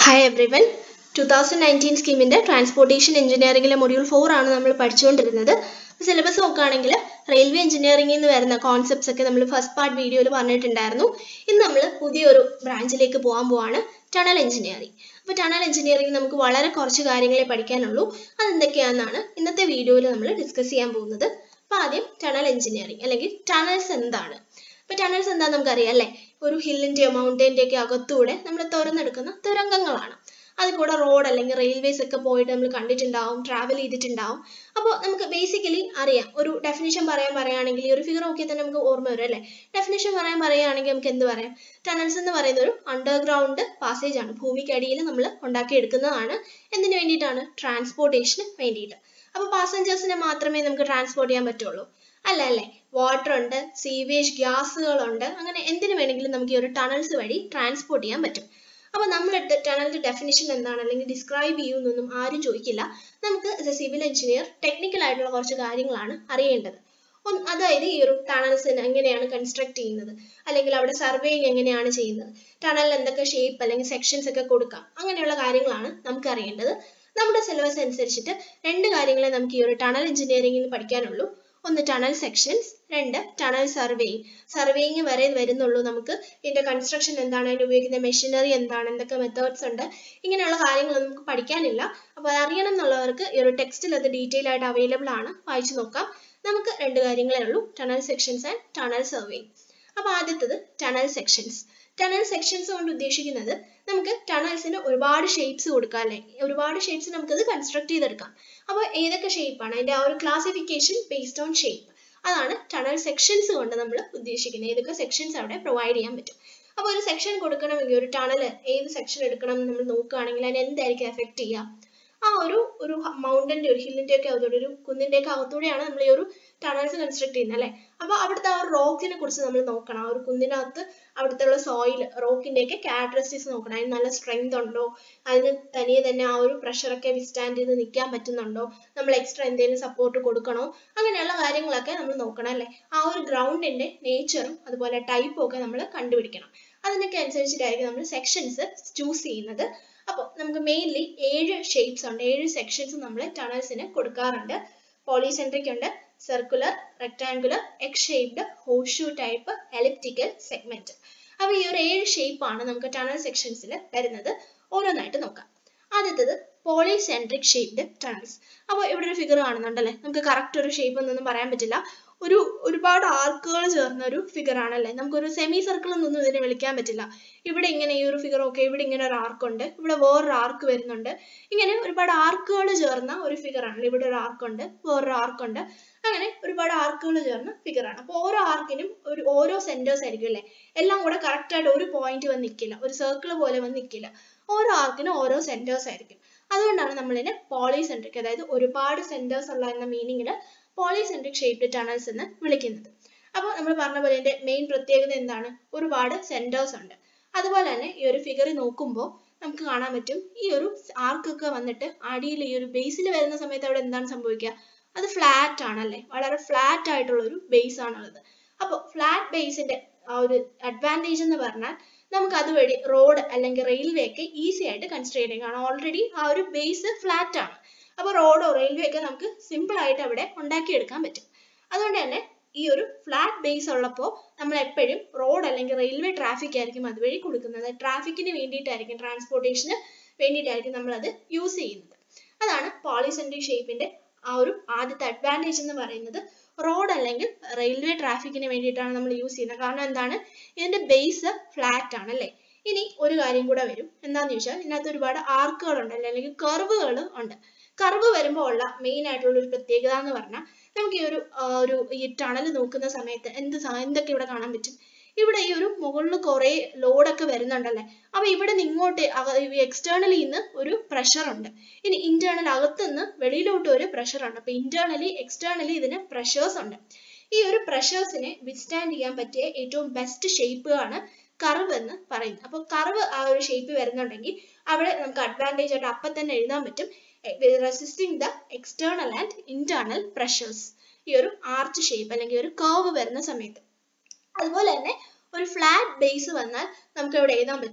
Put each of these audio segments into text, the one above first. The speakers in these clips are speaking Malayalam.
hi everyone two thousand nineteen സ്കീമിൻ്റെ ട്രാൻസ്പോർട്ടേഷൻ എഞ്ചിനീയറിംഗിലെ മൊഡ്യൂൾ ഫോർ ആണ് നമ്മൾ പഠിച്ചുകൊണ്ടിരുന്നത് സിലബസ് നോക്കുകയാണെങ്കിൽ റെയിൽവേ എഞ്ചിനീയറിംഗിൽ നിന്ന് വരുന്ന കോൺസെപ്റ്റ്സ് ഒക്കെ നമ്മൾ ഫസ്റ്റ് പാർട്ട് വീഡിയോയിൽ പറഞ്ഞിട്ടുണ്ടായിരുന്നു ഇന്ന് നമ്മൾ പുതിയൊരു ബ്രാഞ്ചിലേക്ക് പോകാൻ പോവാണ് ടണൽ എഞ്ചിനീയറിംഗ് അപ്പോൾ ടണൽ എഞ്ചിനീയറിംഗ് നമുക്ക് വളരെ കുറച്ച് കാര്യങ്ങളെ പഠിക്കാനുള്ളൂ അതെന്തൊക്കെയാണെന്നാണ് ഇന്നത്തെ വീഡിയോയിൽ നമ്മൾ ഡിസ്കസ് ചെയ്യാൻ പോകുന്നത് അപ്പോൾ ആദ്യം ടണൽ എഞ്ചിനീയറിംഗ് അല്ലെങ്കിൽ ടണൽസ് എന്താണ് ഇപ്പൊ ടണൽസ് എന്താ നമുക്കറിയാം അല്ലേ ഒരു ഹില്ലിന്റെയോ മൗണ്ടന്റെയോ ഒക്കെ അകത്തൂടെ നമ്മൾ തുറന്നെടുക്കുന്ന തുരങ്കങ്ങളാണ് അതിൽ കൂടെ റോഡ് അല്ലെങ്കിൽ റെയിൽവേസ് ഒക്കെ പോയിട്ട് നമ്മൾ കണ്ടിട്ടുണ്ടാവും ട്രാവൽ ചെയ്തിട്ടുണ്ടാവും അപ്പോൾ നമുക്ക് ബേസിക്കലി അറിയാം ഒരു ഡെഫിനിഷൻ പറയാൻ പറയുകയാണെങ്കിൽ ഈ ഒരു ഫിഗർ നോക്കിയാൽ തന്നെ നമുക്ക് ഓർമ്മ വരും അല്ലേ ഡെഫിനിഷൻ പറയാൻ പറയുകയാണെങ്കിൽ നമുക്ക് എന്ത് പറയാം ടണൽസ് എന്ന് പറയുന്ന ഒരു അണ്ടർഗ്രൗണ്ട് പാസേജ് ആണ് ഭൂമിക്കടിയിൽ നമ്മൾ ഉണ്ടാക്കിയെടുക്കുന്നതാണ് എന്തിനു വേണ്ടിയിട്ടാണ് ട്രാൻസ്പോർട്ടേഷന് വേണ്ടിയിട്ട് അപ്പോൾ പാസഞ്ചേഴ്സിനെ മാത്രമേ നമുക്ക് ട്രാൻസ്പോർട്ട് ചെയ്യാൻ പറ്റുള്ളൂ അല്ല അല്ലേ വാട്ടർ ഉണ്ട് സീവേജ് ഗ്യാസുകളുണ്ട് അങ്ങനെ എന്തിനു വേണമെങ്കിലും നമുക്ക് ഈ ഒരു ടണൽസ് വഴി ട്രാൻസ്പോർട്ട് ചെയ്യാൻ പറ്റും അപ്പോൾ നമ്മൾ ടണലിന്റെ ഡെഫിനിഷൻ എന്താണ് അല്ലെങ്കിൽ ഡിസ്ക്രൈബ് ചെയ്യുന്നൊന്നും ആരും ചോദിക്കില്ല നമുക്ക് as a civil engineer technical ആയിട്ടുള്ള കുറച്ച് കാര്യങ്ങളാണ് അറിയേണ്ടത് അതായത് ഈ ഒരു ടണൽസ് എങ്ങനെയാണ് കൺസ്ട്രക്ട് ചെയ്യുന്നത് അല്ലെങ്കിൽ അവിടെ സർവേയിങ് എങ്ങനെയാണ് ചെയ്യുന്നത് ടണലിൽ എന്തൊക്കെ ഷേപ്പ് അല്ലെങ്കിൽ സെക്ഷൻസ് ഒക്കെ കൊടുക്കാം അങ്ങനെയുള്ള കാര്യങ്ങളാണ് നമുക്ക് അറിയേണ്ടത് നമ്മുടെ സിലബസ് അനുസരിച്ചിട്ട് രണ്ട് കാര്യങ്ങളെ നമുക്ക് ഈ ഒരു ടണൽ എഞ്ചിനീയറിംഗിൽ പഠിക്കാനുള്ളൂ ഒന്ന് ടണൽ സെക്ഷൻസ് രണ്ട് ടണൽ സർവേയിങ് സർവേയിങ് വരെ വരുന്നുള്ളൂ നമുക്ക് ഇതിന്റെ കൺസ്ട്രക്ഷൻ എന്താണ് അതിന് ഉപയോഗിക്കുന്ന മെഷീനറി എന്താണ് എന്തൊക്കെ മെത്തേഡ്സ് ഉണ്ട് ഇങ്ങനെയുള്ള കാര്യങ്ങൾ നമുക്ക് പഠിക്കാനില്ല അപ്പോൾ അറിയണം എന്നുള്ളവർക്ക് ഈ ഒരു ടെക്സ്റ്റിൽ അത് ഡീറ്റെയിൽ ആയിട്ട് അവൈലബിൾ ആണ് വായിച്ചു നോക്കാം നമുക്ക് രണ്ട് കാര്യങ്ങളേ ഉള്ളൂ tunnel sections and tunnel surveying അപ്പോൾ ആദ്യത്തത് ടണൽ സെക്ഷൻസ് ടണൽ സെക്ഷൻസ് കൊണ്ട് ഉദ്ദേശിക്കുന്നത് നമുക്ക് ടണൽസിന് ഒരുപാട് ഷേപ്സ് കൊടുക്കാം അല്ലെ ഒരുപാട് ഷേപ്സ് നമുക്കത് കൺസ്ട്രക്ട് ചെയ്തെടുക്കാം അപ്പോൾ ഏതൊക്കെ ഷേപ്പാണ് അതിന്റെ ആ ഒരു ക്ലാസിഫിക്കേഷൻ ബേസ്ഡ് ഓൺ ഷേപ്പ് അതാണ് ടണൽ സെക്ഷൻസ് കൊണ്ട് നമ്മൾ ഉദ്ദേശിക്കുന്നത് ഏതൊക്കെ സെക്ഷൻസ് അവിടെ പ്രൊവൈഡ് ചെയ്യാൻ പറ്റും അപ്പോൾ ഒരു സെക്ഷൻ കൊടുക്കണമെങ്കിൽ ഒരു ടണൽ ഏത് സെക്ഷൻ എടുക്കണം എന്ന് നമ്മൾ നോക്കുകയാണെങ്കിൽ അതിന് എന്തായിരിക്കും എഫക്ട് ചെയ്യുക ആ ഒരു ഒരു മൗണ്ടന്റെ ഒരു ഹില്ലിന്റെ ഒക്കെ അകത്തൂടെ ഒരു കുന്നിന്റെ ഒക്കെ അകത്തൂടെയാണ് നമ്മൾ ഈ ഒരു ടണൽസ് കൺസ്ട്രക്ട് ചെയ്യുന്നത് അല്ലെ അപ്പൊ അവിടുത്തെ ആ ഒരു റോക്കിനെ കുറിച്ച് നമ്മൾ നോക്കണം ആ ഒരു കുന്നിനകത്ത് അവിടുത്തെ ഉള്ള സോയിൽ റോക്കിന്റെ ഒക്കെ ക്യാരക്ടറിസ്റ്റിക്സ് നോക്കണം അതിന് നല്ല സ്ട്രെങ്ത് ഉണ്ടോ അതിന് തനിയെ തന്നെ ആ ഒരു പ്രഷറൊക്കെ വിസ്റ്റാൻഡ് ചെയ്ത് നിൽക്കാൻ പറ്റുന്നുണ്ടോ നമ്മൾ എക്സ്ട്രാ എന്തെങ്കിലും സപ്പോർട്ട് കൊടുക്കണോ അങ്ങനെയുള്ള കാര്യങ്ങളൊക്കെ നമ്മൾ നോക്കണം അല്ലെ ആ ഒരു ഗ്രൗണ്ടിന്റെ നേച്ചറും അതുപോലെ ടൈപ്പും ഒക്കെ നമ്മൾ കണ്ടുപിടിക്കണം അതിനൊക്കെ അനുസരിച്ചിട്ടായിരിക്കും നമ്മൾ സെക്ഷൻസ് ചൂസ് ചെയ്യുന്നത് അപ്പോൾ നമുക്ക് മെയിൻലി ഏഴ് ഷേപ്സ് ഉണ്ട് ഏഴ് സെക്ഷൻസ് നമ്മൾ ടണൽസിന് കൊടുക്കാറുണ്ട് പോളിസെൻട്രിക് ഉണ്ട് circular rectangular X shaped horseshoe type elliptical segment അപ്പോൾ ഈ ഒരു ഏഴ് ഷേപ്പ് ആണ് നമുക്ക് ടണൽ സെക്ഷൻസിൽ വരുന്നത് ഓരോന്നായിട്ട് നോക്കാം ആദ്യത്തത് പോളിസെൻട്രിക് ഷേപ്ഡ് ടണൽസ് അപ്പോൾ ഇവിടെ ഒരു ഫിഗർ കാണുന്നുണ്ടല്ലേ നമുക്ക് കറക്റ്റ് ഒരു ഷേപ്പ് എന്നൊന്നും പറയാൻ പറ്റില്ല ഒരു ഒരുപാട് ആർക്കുകൾ ചേർന്ന ഒരു ഫിഗർ ആണല്ലേ നമുക്കൊരു സെമി സർക്കിൾ എന്നൊന്നും ഇതിനെ വിളിക്കാൻ പറ്റില്ല ഇവിടെ ഇങ്ങനെ ഈ ഒരു ഫിഗർ ഓക്കെ ഇവിടെ ഇങ്ങനെ ഒരു ആർക്ക് ഉണ്ട് ഇവിടെ വേറൊരു ആർക്ക് വരുന്നുണ്ട് ഇങ്ങനെ ഒരുപാട് ആർക്കുകൾ ചേർന്ന ഒരു ഫിഗർ ആണ് ഇവിടെ ഒരു ആർക്ക് ഉണ്ട് വേറൊരു ആർക്ക് ഉണ്ട് അങ്ങനെ ഒരുപാട് ആർക്കുകൾ ചേർന്ന ഫിഗർ ആണ് അപ്പോൾ ഓരോ ആർക്കിനും ഒരു ഓരോ സെന്റേഴ്സ് ആയിരിക്കും അല്ലേ എല്ലാം കൂടെ കറക്റ്റ് ആയിട്ട് ഒരു പോയിന്റ് വന്ന് നിൽക്കില്ല ഒരു സർക്കിൾ പോലെ വന്ന് നിൽക്കില്ല ഓരോ ആർക്കിനും ഓരോ സെന്റേഴ്സ് ആയിരിക്കും അതുകൊണ്ടാണ് നമ്മളിതിനെ പോളിസെൻട്രിക് അതായത് ഒരുപാട് സെന്റേഴ്സ് ഉള്ള എന്ന മീനിങ്ങിൽ പോളിസെൻട്രിക് ഷേപ്ഡ് ടണൽസ് എന്ന് വിളിക്കുന്നത് അപ്പോൾ നമ്മൾ പറഞ്ഞ പോലെ ഇതിന്റെ മെയിൻ പ്രത്യേകത എന്താണ് ഒരുപാട് സെന്റേഴ്സ് ഉണ്ട് അതുപോലെ തന്നെ ഈ ഒരു ഫിഗർ നോക്കുമ്പോൾ നമുക്ക് കാണാൻ പറ്റും ഈ ഒരു ആർക്കൊക്കെ വന്നിട്ട് അടിയിൽ ഈ ഒരു ബേസിൽ വരുന്ന സമയത്ത് അവിടെ എന്താണ് സംഭവിക്കുക അത് ഫ്ലാറ്റ് ആണല്ലേ വളരെ ഫ്ലാറ്റ് ആയിട്ടുള്ള ഒരു ബേസ് ആണുള്ളത് അപ്പോൾ ഫ്ലാറ്റ് ബേസിന്റെ ആ ഒരു അഡ്വാൻറ്റേജ് എന്ന് പറഞ്ഞാൽ നമുക്ക് അതുവഴി റോഡ് അല്ലെങ്കിൽ റെയിൽവേ ഒക്കെ ഈസി ആയിട്ട് കൺസ്ട്രക്ട് ചെയ്യാം കാരണം ഓൾറെഡി ആ ഒരു ബേസ് ഫ്ലാറ്റ് ആണ് അപ്പോൾ റോഡോ റെയിൽവേ ഒക്കെ നമുക്ക് സിമ്പിൾ ആയിട്ട് അവിടെ ഉണ്ടാക്കിയെടുക്കാൻ പറ്റും അതുകൊണ്ട് തന്നെ ഈ ഒരു ഫ്ലാറ്റ് ബേസ് ഉള്ളപ്പോൾ നമ്മൾ എപ്പോഴും റോഡ് അല്ലെങ്കിൽ റെയിൽവേ ട്രാഫിക് ആയിരിക്കും അതുവഴി കൊടുക്കുന്നത് ട്രാഫിക്കിന് വേണ്ടിയിട്ടായിരിക്കും ട്രാൻസ്പോർട്ടേഷന് വേണ്ടിയിട്ടായിരിക്കും നമ്മൾ അത് യൂസ് ചെയ്യുന്നത് അതാണ് പോളിസെൻട്രിക് ഷേപ്പിന്റെ ആ ഒരു ആദ്യത്തെ അഡ്വാൻറ്റേജ് എന്ന് പറയുന്നത് റോഡ് അല്ലെങ്കിൽ റെയിൽവേ ട്രാഫിക്കിന് വേണ്ടിയിട്ടാണ് നമ്മൾ യൂസ് ചെയ്യുന്നത് കാരണം എന്താണ് ഇതിന്റെ ബേസ് ഫ്ലാറ്റ് ആണ് അല്ലേ ഇനി ഒരു കാര്യം കൂടെ വരും എന്താന്ന് ചോദിച്ചാൽ ഇതിനകത്ത് ഒരുപാട് ആർക്കുകൾ ഉണ്ട് അല്ലെങ്കിൽ കർവുകൾ ഉണ്ട് കർവ് വരുമ്പോൾ ഉള്ള മെയിൻ ആയിട്ടുള്ള ഒരു പ്രത്യേകത എന്ന് പറഞ്ഞാൽ നമുക്ക് ഈ ഒരു ഒരു ഈ ടണൽ നോക്കുന്ന സമയത്ത് എന്ത് എന്തൊക്കെ ഇവിടെ കാണാൻ പറ്റും ഇവിടെ ഈ ഒരു മുകളിൽ കുറെ ലോഡൊക്കെ വരുന്നുണ്ടല്ലേ അപ്പൊ ഇവിടെ നിന്ന് ഇങ്ങോട്ട് എക്സ്റ്റേണലി നിന്ന് ഒരു പ്രഷർ ഉണ്ട് ഇനി ഇന്റേണൽ അകത്തുനിന്ന് വെളിയിലോട്ട് ഒരു പ്രഷർ ഉണ്ട് അപ്പൊ ഇന്റേണലി എക്സ്റ്റേണലി ഇതിന് പ്രഷേഴ്സ് ഉണ്ട് ഈ ഒരു പ്രഷേഴ്സിനെ വിത്ത്സ്റ്റാൻഡ് ചെയ്യാൻ പറ്റിയ ഏറ്റവും ബെസ്റ്റ് ഷേപ്പ് ആണ് കർവ് എന്ന് പറയുന്നത് അപ്പൊ കർവ് ആ ഒരു ഷേപ്പ് വരുന്നുണ്ടെങ്കിൽ അവിടെ നമുക്ക് അഡ്വാൻറ്റേജ് ആയിട്ട് അപ്പം തന്നെ എഴുതാൻ പറ്റും resisting the external and internal pressures ഈ ഒരു ആർച്ച് ഷേപ്പ് അല്ലെങ്കിൽ ഒരു കർവ് വരുന്ന സമയത്ത് അതുപോലെ തന്നെ ഒരു ഫ്ലാറ്റ് ബേസ് വന്നാൽ നമുക്ക് ഇവിടെ എഴുതാൻ പറ്റും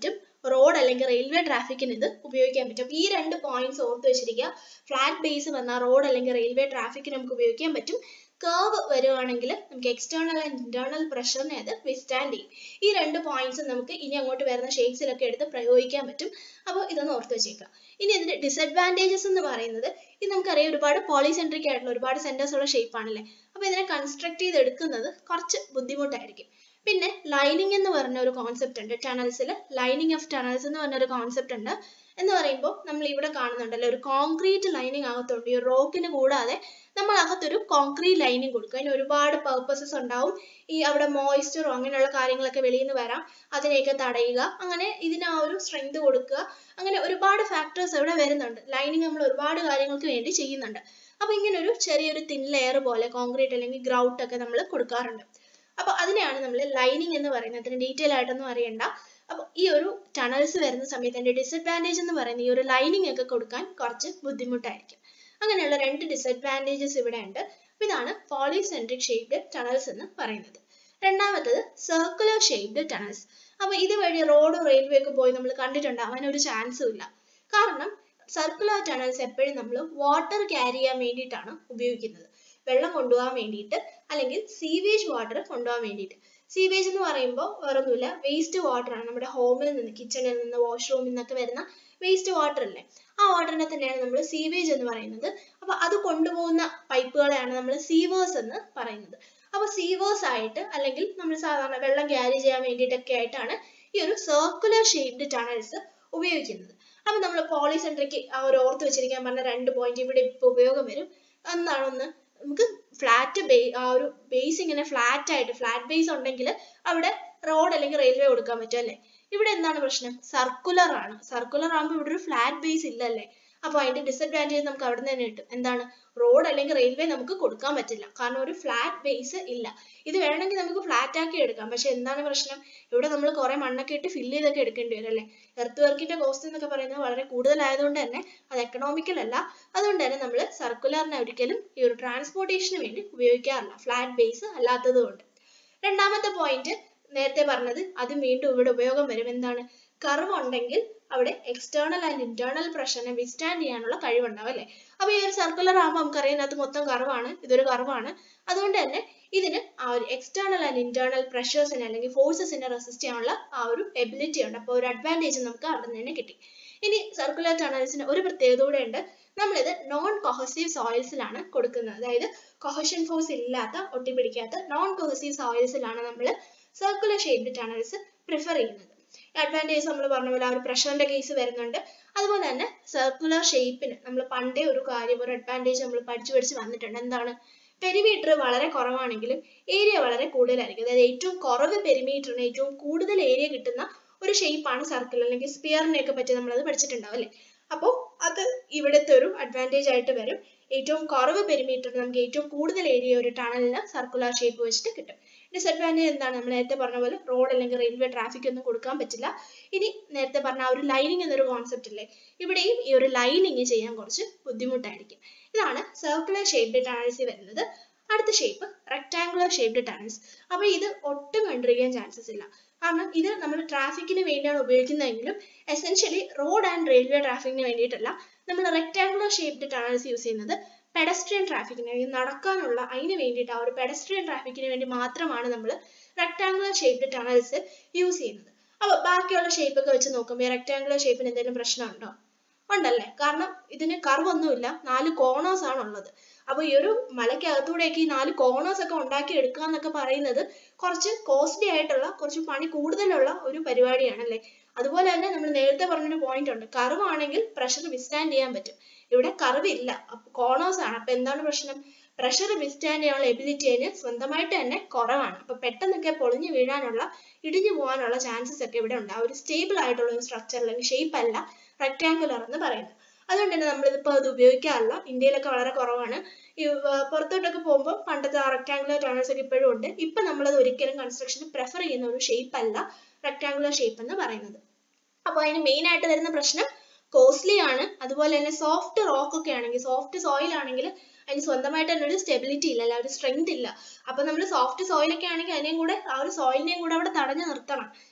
റോഡ് അല്ലെങ്കിൽ റെയിൽവേ ട്രാഫിക്കിന് ഇത് ഉപയോഗിക്കാൻ പറ്റും അപ്പൊ ഈ രണ്ട് പോയിന്റ്സ് ഓർത്ത് വെച്ചിരിക്കുക ഫ്ലാറ്റ് ബേസ് വന്നാൽ റോഡ് അല്ലെങ്കിൽ റെയിൽവേ ട്രാഫിക്കിന് നമുക്ക് ഉപയോഗിക്കാൻ പറ്റും കേർവ് വരുവാണെങ്കിൽ നമുക്ക് എക്സ്റ്റേണൽ ആൻഡ് ഇന്റേണൽ പ്രഷറിനെ അത് വിസ്റ്റാൻഡ് ചെയ്യും ഈ രണ്ട് പോയിന്റ്സ് നമുക്ക് ഇനി അങ്ങോട്ട് വരുന്ന ഷേപ്സിലൊക്കെ എടുത്ത് പ്രയോഗിക്കാൻ പറ്റും അപ്പോൾ ഇതൊന്ന് ഓർത്ത് വെച്ചേക്കുക ഇനി ഇതിന്റെ ഡിസഡ്വാൻറ്റേജസ് എന്ന് പറയുന്നത് ഇത് നമുക്കറിയാം ഒരുപാട് പോളിസെൻട്രിക് ആയിട്ടുള്ള ഒരുപാട് സെന്റേഴ്സ് ഉള്ള ഷേപ്പ് ആണല്ലേ അപ്പോൾ ഇതിനെ കൺസ്ട്രക്ട് ചെയ്ത് എടുക്കുന്നത് കുറച്ച് ബുദ്ധിമുട്ടായിരിക്കും പിന്നെ ലൈനിങ് എന്ന് പറഞ്ഞ ഒരു കോൺസെപ്റ്റ് ഉണ്ട് ടണൽസിൽ ലൈനിങ് ഓഫ് ടണൽസ് എന്ന് പറഞ്ഞ ഒരു കോൺസെപ്റ്റ് ഉണ്ട് എന്ന് പറയുമ്പോൾ നമ്മൾ ഇവിടെ കാണുന്നുണ്ടല്ലോ ഒരു കോൺക്രീറ്റ് ലൈനിങ് അകത്തുണ്ട് ഈ റോക്കിന് കൂടാതെ നമ്മൾ അകത്തൊരു കോൺക്രീറ്റ് ലൈനിങ് കൊടുക്കും അതിന് ഒരുപാട് പർപ്പസസ് ഉണ്ടാവും ഈ അവിടെ മോയ്സ്ചറോ അങ്ങനെയുള്ള കാര്യങ്ങളൊക്കെ വെളിയിൽ നിന്ന് വരാം അതിനെയൊക്കെ തടയുക അങ്ങനെ ഇതിന് ആ ഒരു സ്ട്രെങ്ത് കൊടുക്കുക അങ്ങനെ ഒരുപാട് ഫാക്ടേഴ്സ് ഇവിടെ വരുന്നുണ്ട് ലൈനിങ് നമ്മൾ ഒരുപാട് കാര്യങ്ങൾക്ക് വേണ്ടി ചെയ്യുന്നുണ്ട് അപ്പൊ ഇങ്ങനെ ഒരു ചെറിയൊരു തിൻ ലെയർ പോലെ കോൺക്രീറ്റ് അല്ലെങ്കിൽ ഗ്രൗട്ട് ഒക്കെ നമ്മൾ കൊടുക്കാറുണ്ട് അപ്പൊ അതിനെയാണ് നമ്മൾ ലൈനിങ് എന്ന് പറയുന്നത് അതിന് ഡീറ്റെയിൽ ആയിട്ടൊന്നും അറിയണ്ട അപ്പൊ ഈ ഒരു ടണൽസ് വരുന്ന സമയത്ത് അതിന്റെ ഡിസഡ്വാൻറ്റേജ് എന്ന് പറയുന്നത് ഈ ഒരു ലൈനിങ് ഒക്കെ കൊടുക്കാൻ കുറച്ച് ബുദ്ധിമുട്ടായിരിക്കും അങ്ങനെയുള്ള രണ്ട് ഡിസഡ്വാൻറ്റേജസ് ഇവിടെ ഉണ്ട് അപ്പൊ ഇതാണ് പോളിസെൻട്രിക് ഷേപ്ഡ് ടണൽസ് എന്ന് പറയുന്നത് രണ്ടാമത്തത് സർക്കുലർ ഷേപ്ഡ് ടണൽസ് അപ്പൊ ഇതുവഴി റോഡ് റെയിൽവേ ഒക്കെ പോയി നമ്മൾ കണ്ടിട്ടുണ്ടാവാൻ ഒരു ചാൻസും ഇല്ല കാരണം സർക്കുലർ ടണൽസ് എപ്പോഴും നമ്മൾ വാട്ടർ ക്യാരി ചെയ്യാൻ വേണ്ടിയിട്ടാണ് ഉപയോഗിക്കുന്നത് വെള്ളം കൊണ്ടുപോകാൻ വേണ്ടിയിട്ട് അല്ലെങ്കിൽ സീവേജ് വാട്ടർ കൊണ്ടുപോകാൻ വേണ്ടിയിട്ട് സീവേജ് എന്ന് പറയുമ്പോൾ വേറൊന്നുമില്ല വേസ്റ്റ് വാട്ടർ ആണ് നമ്മുടെ ഹോമിൽ നിന്ന് കിച്ചണിൽ നിന്ന് വാഷ്റൂമിൽ നിന്നൊക്കെ വരുന്ന വേസ്റ്റ് വാട്ടർ അല്ലേ ആ വാട്ടറിനെ തന്നെയാണ് നമ്മൾ സീവേജ് എന്ന് പറയുന്നത് അപ്പൊ അത് കൊണ്ടുപോകുന്ന പൈപ്പുകളെയാണ് നമ്മൾ സീവേഴ്സ് എന്ന് പറയുന്നത് അപ്പൊ സീവേഴ്സ് ആയിട്ട് അല്ലെങ്കിൽ നമ്മൾ സാധാരണ വെള്ളം ക്യാരി ചെയ്യാൻ വേണ്ടിയിട്ടൊക്കെ ആയിട്ടാണ് ഈ ഒരു സർക്കുലർ ഷേപ്ഡ് ടണൽസ് ഉപയോഗിക്കുന്നത് അപ്പൊ നമ്മൾ പോളിസെൻട്രിക്ക് ആ ഒരു ഓർത്ത് വെച്ചിരിക്കാൻ പറഞ്ഞ രണ്ട് പോയിന്റ് ഇവിടെ ഇപ്പൊ ഉപയോഗം വരും എന്താണൊന്ന് നമുക്ക് ഫ്ലാറ്റ് ബേ ആ ഒരു ബേസ് ഇങ്ങനെ ഫ്ലാറ്റ് ആയിട്ട് ഫ്ലാറ്റ് ബേസ് ഉണ്ടെങ്കിൽ അവിടെ റോഡ് അല്ലെങ്കിൽ റെയിൽവേ കൊടുക്കാൻ പറ്റും അല്ലേ ഇവിടെ എന്താണ് പ്രശ്നം സർക്കുലർ ആണ് സർക്കുലർ ആകുമ്പോൾ ഇവിടെ ഒരു ഫ്ലാറ്റ് ബേസ് ഇല്ലല്ലേ അപ്പൊ അതിന്റെ ഡിസഡ്വാൻറ്റേജ് നമുക്ക് അവിടെ തന്നെ കിട്ടും എന്താണ് റോഡ് അല്ലെങ്കിൽ റെയിൽവേ നമുക്ക് കൊടുക്കാൻ പറ്റില്ല കാരണം ഒരു ഫ്ലാറ്റ് ബേസ് ഇല്ല ഇത് വേണമെങ്കിൽ നമുക്ക് ഫ്ലാറ്റ് ആക്കി എടുക്കാം പക്ഷെ എന്താണ് പ്രശ്നം ഇവിടെ നമ്മൾ കുറെ മണ്ണൊക്കെ ഇട്ട് ഫില്ല് ചെയ്തൊക്കെ എടുക്കേണ്ടി വരും അല്ലേ എർത്ത് വർക്കിന്റെ കോസ്റ്റ് എന്നൊക്കെ പറയുന്നത് വളരെ കൂടുതലായതുകൊണ്ട് തന്നെ അത് എക്കണോമിക്കൽ അല്ല അതുകൊണ്ട് തന്നെ നമ്മൾ സർക്കുലറിനെ ഒരിക്കലും ഈ ഒരു ട്രാൻസ്പോർട്ടേഷന് വേണ്ടി ഉപയോഗിക്കാറില്ല ഫ്ലാറ്റ് ബേസ് അല്ലാത്തത് കൊണ്ട് രണ്ടാമത്തെ പോയിന്റ് നേരത്തെ പറഞ്ഞത് അത് വീണ്ടും ഇവിടെ ഉപയോഗം വരും എന്താണ് കർവ് ഉണ്ടെങ്കിൽ അവിടെ എക്സ്റ്റേണൽ ആൻഡ് ഇന്റേണൽ പ്രഷറിനെ വിസ്റ്റാൻഡ് ചെയ്യാനുള്ള കഴിവുണ്ടാവും അല്ലേ അപ്പൊ ഈ ഒരു സർക്കുലർ ആകുമ്പോൾ നമുക്കറിയാം ഇതിനകത്ത് മൊത്തം കർവാണ് ഇതൊരു കർവാണ് അതുകൊണ്ട് തന്നെ ഇതിന് ആ ഒരു എക്സ്റ്റേണൽ ആൻഡ് ഇന്റേണൽ പ്രഷേഴ്സിനെ അല്ലെങ്കിൽ ഫോഴ്സസിനെ റെസിസ്റ്റ് ചെയ്യാനുള്ള ആ ഒരു എബിലിറ്റി ഉണ്ട് അപ്പോൾ ഒരു അഡ്വാൻറ്റേജ് നമുക്ക് അവിടെ നിന്ന് തന്നെ കിട്ടി ഇനി സർക്കുലർ ടണൽസിന് ഒരു പ്രത്യേകത കൂടെ ഉണ്ട് നമ്മളിത് നോൺ കൊഹസീവ് സോയിൽസിലാണ് കൊടുക്കുന്നത് അതായത് കൊഹഷൻ ഫോഴ്സ് ഇല്ലാത്ത ഒട്ടിപ്പിടിക്കാത്ത നോൺ കൊഹസീവ് സോയിൽസിലാണ് നമ്മൾ സർക്കുലർ ഷേപ്ഡ് ടണൽസ് പ്രിഫർ ചെയ്യുന്നത് അഡ്വാൻറ്റേജ് നമ്മൾ പറഞ്ഞ പോലെ ആ ഒരു പ്രഷറിന്റെ കേസ് വരുന്നുണ്ട് അതുപോലെ തന്നെ സർക്കുലർ ഷേപ്പിന് നമ്മൾ പണ്ടേ ഒരു കാര്യം ഒരു അഡ്വാൻറ്റേജ് നമ്മൾ പഠിച്ചു പഠിച്ച് വന്നിട്ടുണ്ട് എന്താണ് പെരിമീറ്റർ വളരെ കുറവാണെങ്കിലും ഏരിയ വളരെ കൂടുതലായിരിക്കും അതായത് ഏറ്റവും കുറവ് പെരിമീറ്ററിന് ഏറ്റവും കൂടുതൽ ഏരിയ കിട്ടുന്ന ഒരു ഷേപ്പാണ് സർക്കിൾ അല്ലെങ്കിൽ സ്പിയറിനെ ഒക്കെ പറ്റി നമ്മൾ അത് പഠിച്ചിട്ടുണ്ടാവും അല്ലേ അപ്പോൾ അത് ഇവിടുത്തെ ഒരു അഡ്വാൻറ്റേജ് ആയിട്ട് വരും ഏറ്റവും കുറവ് പെരിമീറ്ററിന് നമുക്ക് ഏറ്റവും കൂടുതൽ ഏരിയ ഒരു ടണലിന് സർക്കുലർ ഷേപ്പ് വെച്ചിട്ട് കിട്ടും ഡിസഡ്വാൻറ്റേജ് എന്താണ് നമ്മൾ നേരത്തെ പറഞ്ഞ പോലെ റോഡ് അല്ലെങ്കിൽ റെയിൽവേ ട്രാഫിക് ഒന്നും കൊടുക്കാൻ പറ്റില്ല ഇനി നേരത്തെ പറഞ്ഞ ആ ഒരു ലൈനിങ് എന്നൊരു കോൺസെപ്റ്റ് ഇല്ലേ ഇവിടെയും ഈ ഒരു ലൈനിങ് ചെയ്യാൻ കുറച്ച് ബുദ്ധിമുട്ടായിരിക്കും ഇതാണ് സർക്കുലർ ഷേപ്ഡ് ടണൽസ് വരുന്നത് അടുത്ത ഷേപ്പ് റെക്ടാങ്കുലർ ഷേപ്ഡ് ടണൽസ് അപ്പൊ ഇത് ഒട്ടും കണ്ടിരിക്കാൻ ചാൻസസ് ഇല്ല കാരണം ഇത് നമ്മൾ ട്രാഫിക്കിന് വേണ്ടിയാണ് ഉപയോഗിക്കുന്നതെങ്കിലും എസെൻഷ്യലി റോഡ് ആൻഡ് റെയിൽവേ ട്രാഫിക്കിന് വേണ്ടിയിട്ടല്ല നമ്മൾ റെക്ടാങ്കുലർ ഷേപ്ഡ് ടണൽസ് യൂസ് ചെയ്യുന്നത് പെഡസ്ട്രിയൻ ട്രാഫിക്കിന് അല്ലെങ്കിൽ നടക്കാനുള്ള അതിന് വേണ്ടിയിട്ട് ആ ഒരു പെഡസ്ട്രിയൻ ട്രാഫിക്കിന് വേണ്ടി മാത്രമാണ് നമ്മൾ റെക്ടാങ്കുലർ ഷേപ്ഡ് ടണൽസ് യൂസ് ചെയ്യുന്നത് അപ്പൊ ബാക്കിയുള്ള ഷേപ്പ് ഒക്കെ വെച്ച് നോക്കുമ്പോൾ ഈ റെക്ടാങ്കുലർ ഷേപ്പിന് എന്തെങ്കിലും പ്രശ്നമുണ്ടോ ഉണ്ടല്ലേ കാരണം ഇതിന് കർവൊന്നുമില്ല നാല് കോർണേഴ്സ് ആണ് ഉള്ളത് അപ്പൊ ഈ ഒരു മലയ്ക്കകത്തൂടെയൊക്കെ ഈ നാല് കോർണേഴ്സ് ഒക്കെ ഉണ്ടാക്കി എടുക്കുക എന്നൊക്കെ പറയുന്നത് കുറച്ച് കോസ്റ്റ്ലി ആയിട്ടുള്ള കുറച്ച് പണി കൂടുതലുള്ള ഒരു പരിപാടിയാണ് അല്ലേ അതുപോലെ തന്നെ നമ്മൾ നേരത്തെ പറഞ്ഞൊരു പോയിന്റ് ഉണ്ട് കർവ് ആണെങ്കിൽ പ്രഷർ വിസ്റ്റാൻഡ് ചെയ്യാൻ പറ്റും ഇവിടെ കർവ് ഇല്ല അപ്പൊ കോർണേഴ്സ് ആണ് അപ്പൊ എന്താണ് പ്രശ്നം പ്രഷർ വിസ്റ്റാൻഡ് ചെയ്യാനുള്ള എബിലിറ്റി അതിന് സ്വന്തമായിട്ട് തന്നെ കുറവാണ് അപ്പൊ പെട്ടെന്നൊക്കെ പൊളിഞ്ഞു വീഴാനുള്ള ഇടിഞ്ഞു പോകാനുള്ള ചാൻസസ് ഒക്കെ ഇവിടെ ഉണ്ട് ആ ഒരു സ്റ്റേബിൾ ആയിട്ടുള്ള ഒരു സ്ട്രക്ചർ അല്ലെങ്കിൽ ഷേപ്പ് അല്ല റെക്ടാങ്കുലർ എന്ന് പറയുന്നത് അതുകൊണ്ട് തന്നെ നമ്മളിതിപ്പോൾ അത് ഉപയോഗിക്കാറില്ല ഇന്ത്യയിലൊക്കെ വളരെ കുറവാണ് ഈ പുറത്തോട്ടൊക്കെ പോകുമ്പോൾ പണ്ടത്തെ ആ റെക്ടാങ്കുലർ ടണൽസ് ഒക്കെ ഇപ്പോഴും ഉണ്ട് ഇപ്പൊ നമ്മളത് ഒരിക്കലും കൺസ്ട്രക്ഷന് പ്രിഫർ ചെയ്യുന്ന ഒരു ഷേപ്പ് അല്ല റെക്ടാങ്കുലർ ഷേപ്പ് എന്ന് പറയുന്നത് അപ്പോൾ അതിന് മെയിൻ ആയിട്ട് വരുന്ന പ്രശ്നം കോസ്റ്റ്ലി ആണ് അതുപോലെ തന്നെ സോഫ്റ്റ് റോക്ക് ഒക്കെ ആണെങ്കിൽ സോഫ്റ്റ് സോയിൽ ആണെങ്കിൽ അതിന് സ്വന്തമായിട്ട് തന്നെ ഒരു സ്റ്റെബിലിറ്റി ഇല്ല അല്ല ഒരു സ്ട്രെങ്ത് ഇല്ല അപ്പൊ നമ്മൾ സോഫ്റ്റ് സോയിൽ ഒക്കെ ആണെങ്കിൽ അതിനെയും കൂടെ ആ ഒരു സോയിലിനെയും കൂടെ അവിടെ തടഞ്ഞു നിർത്തണം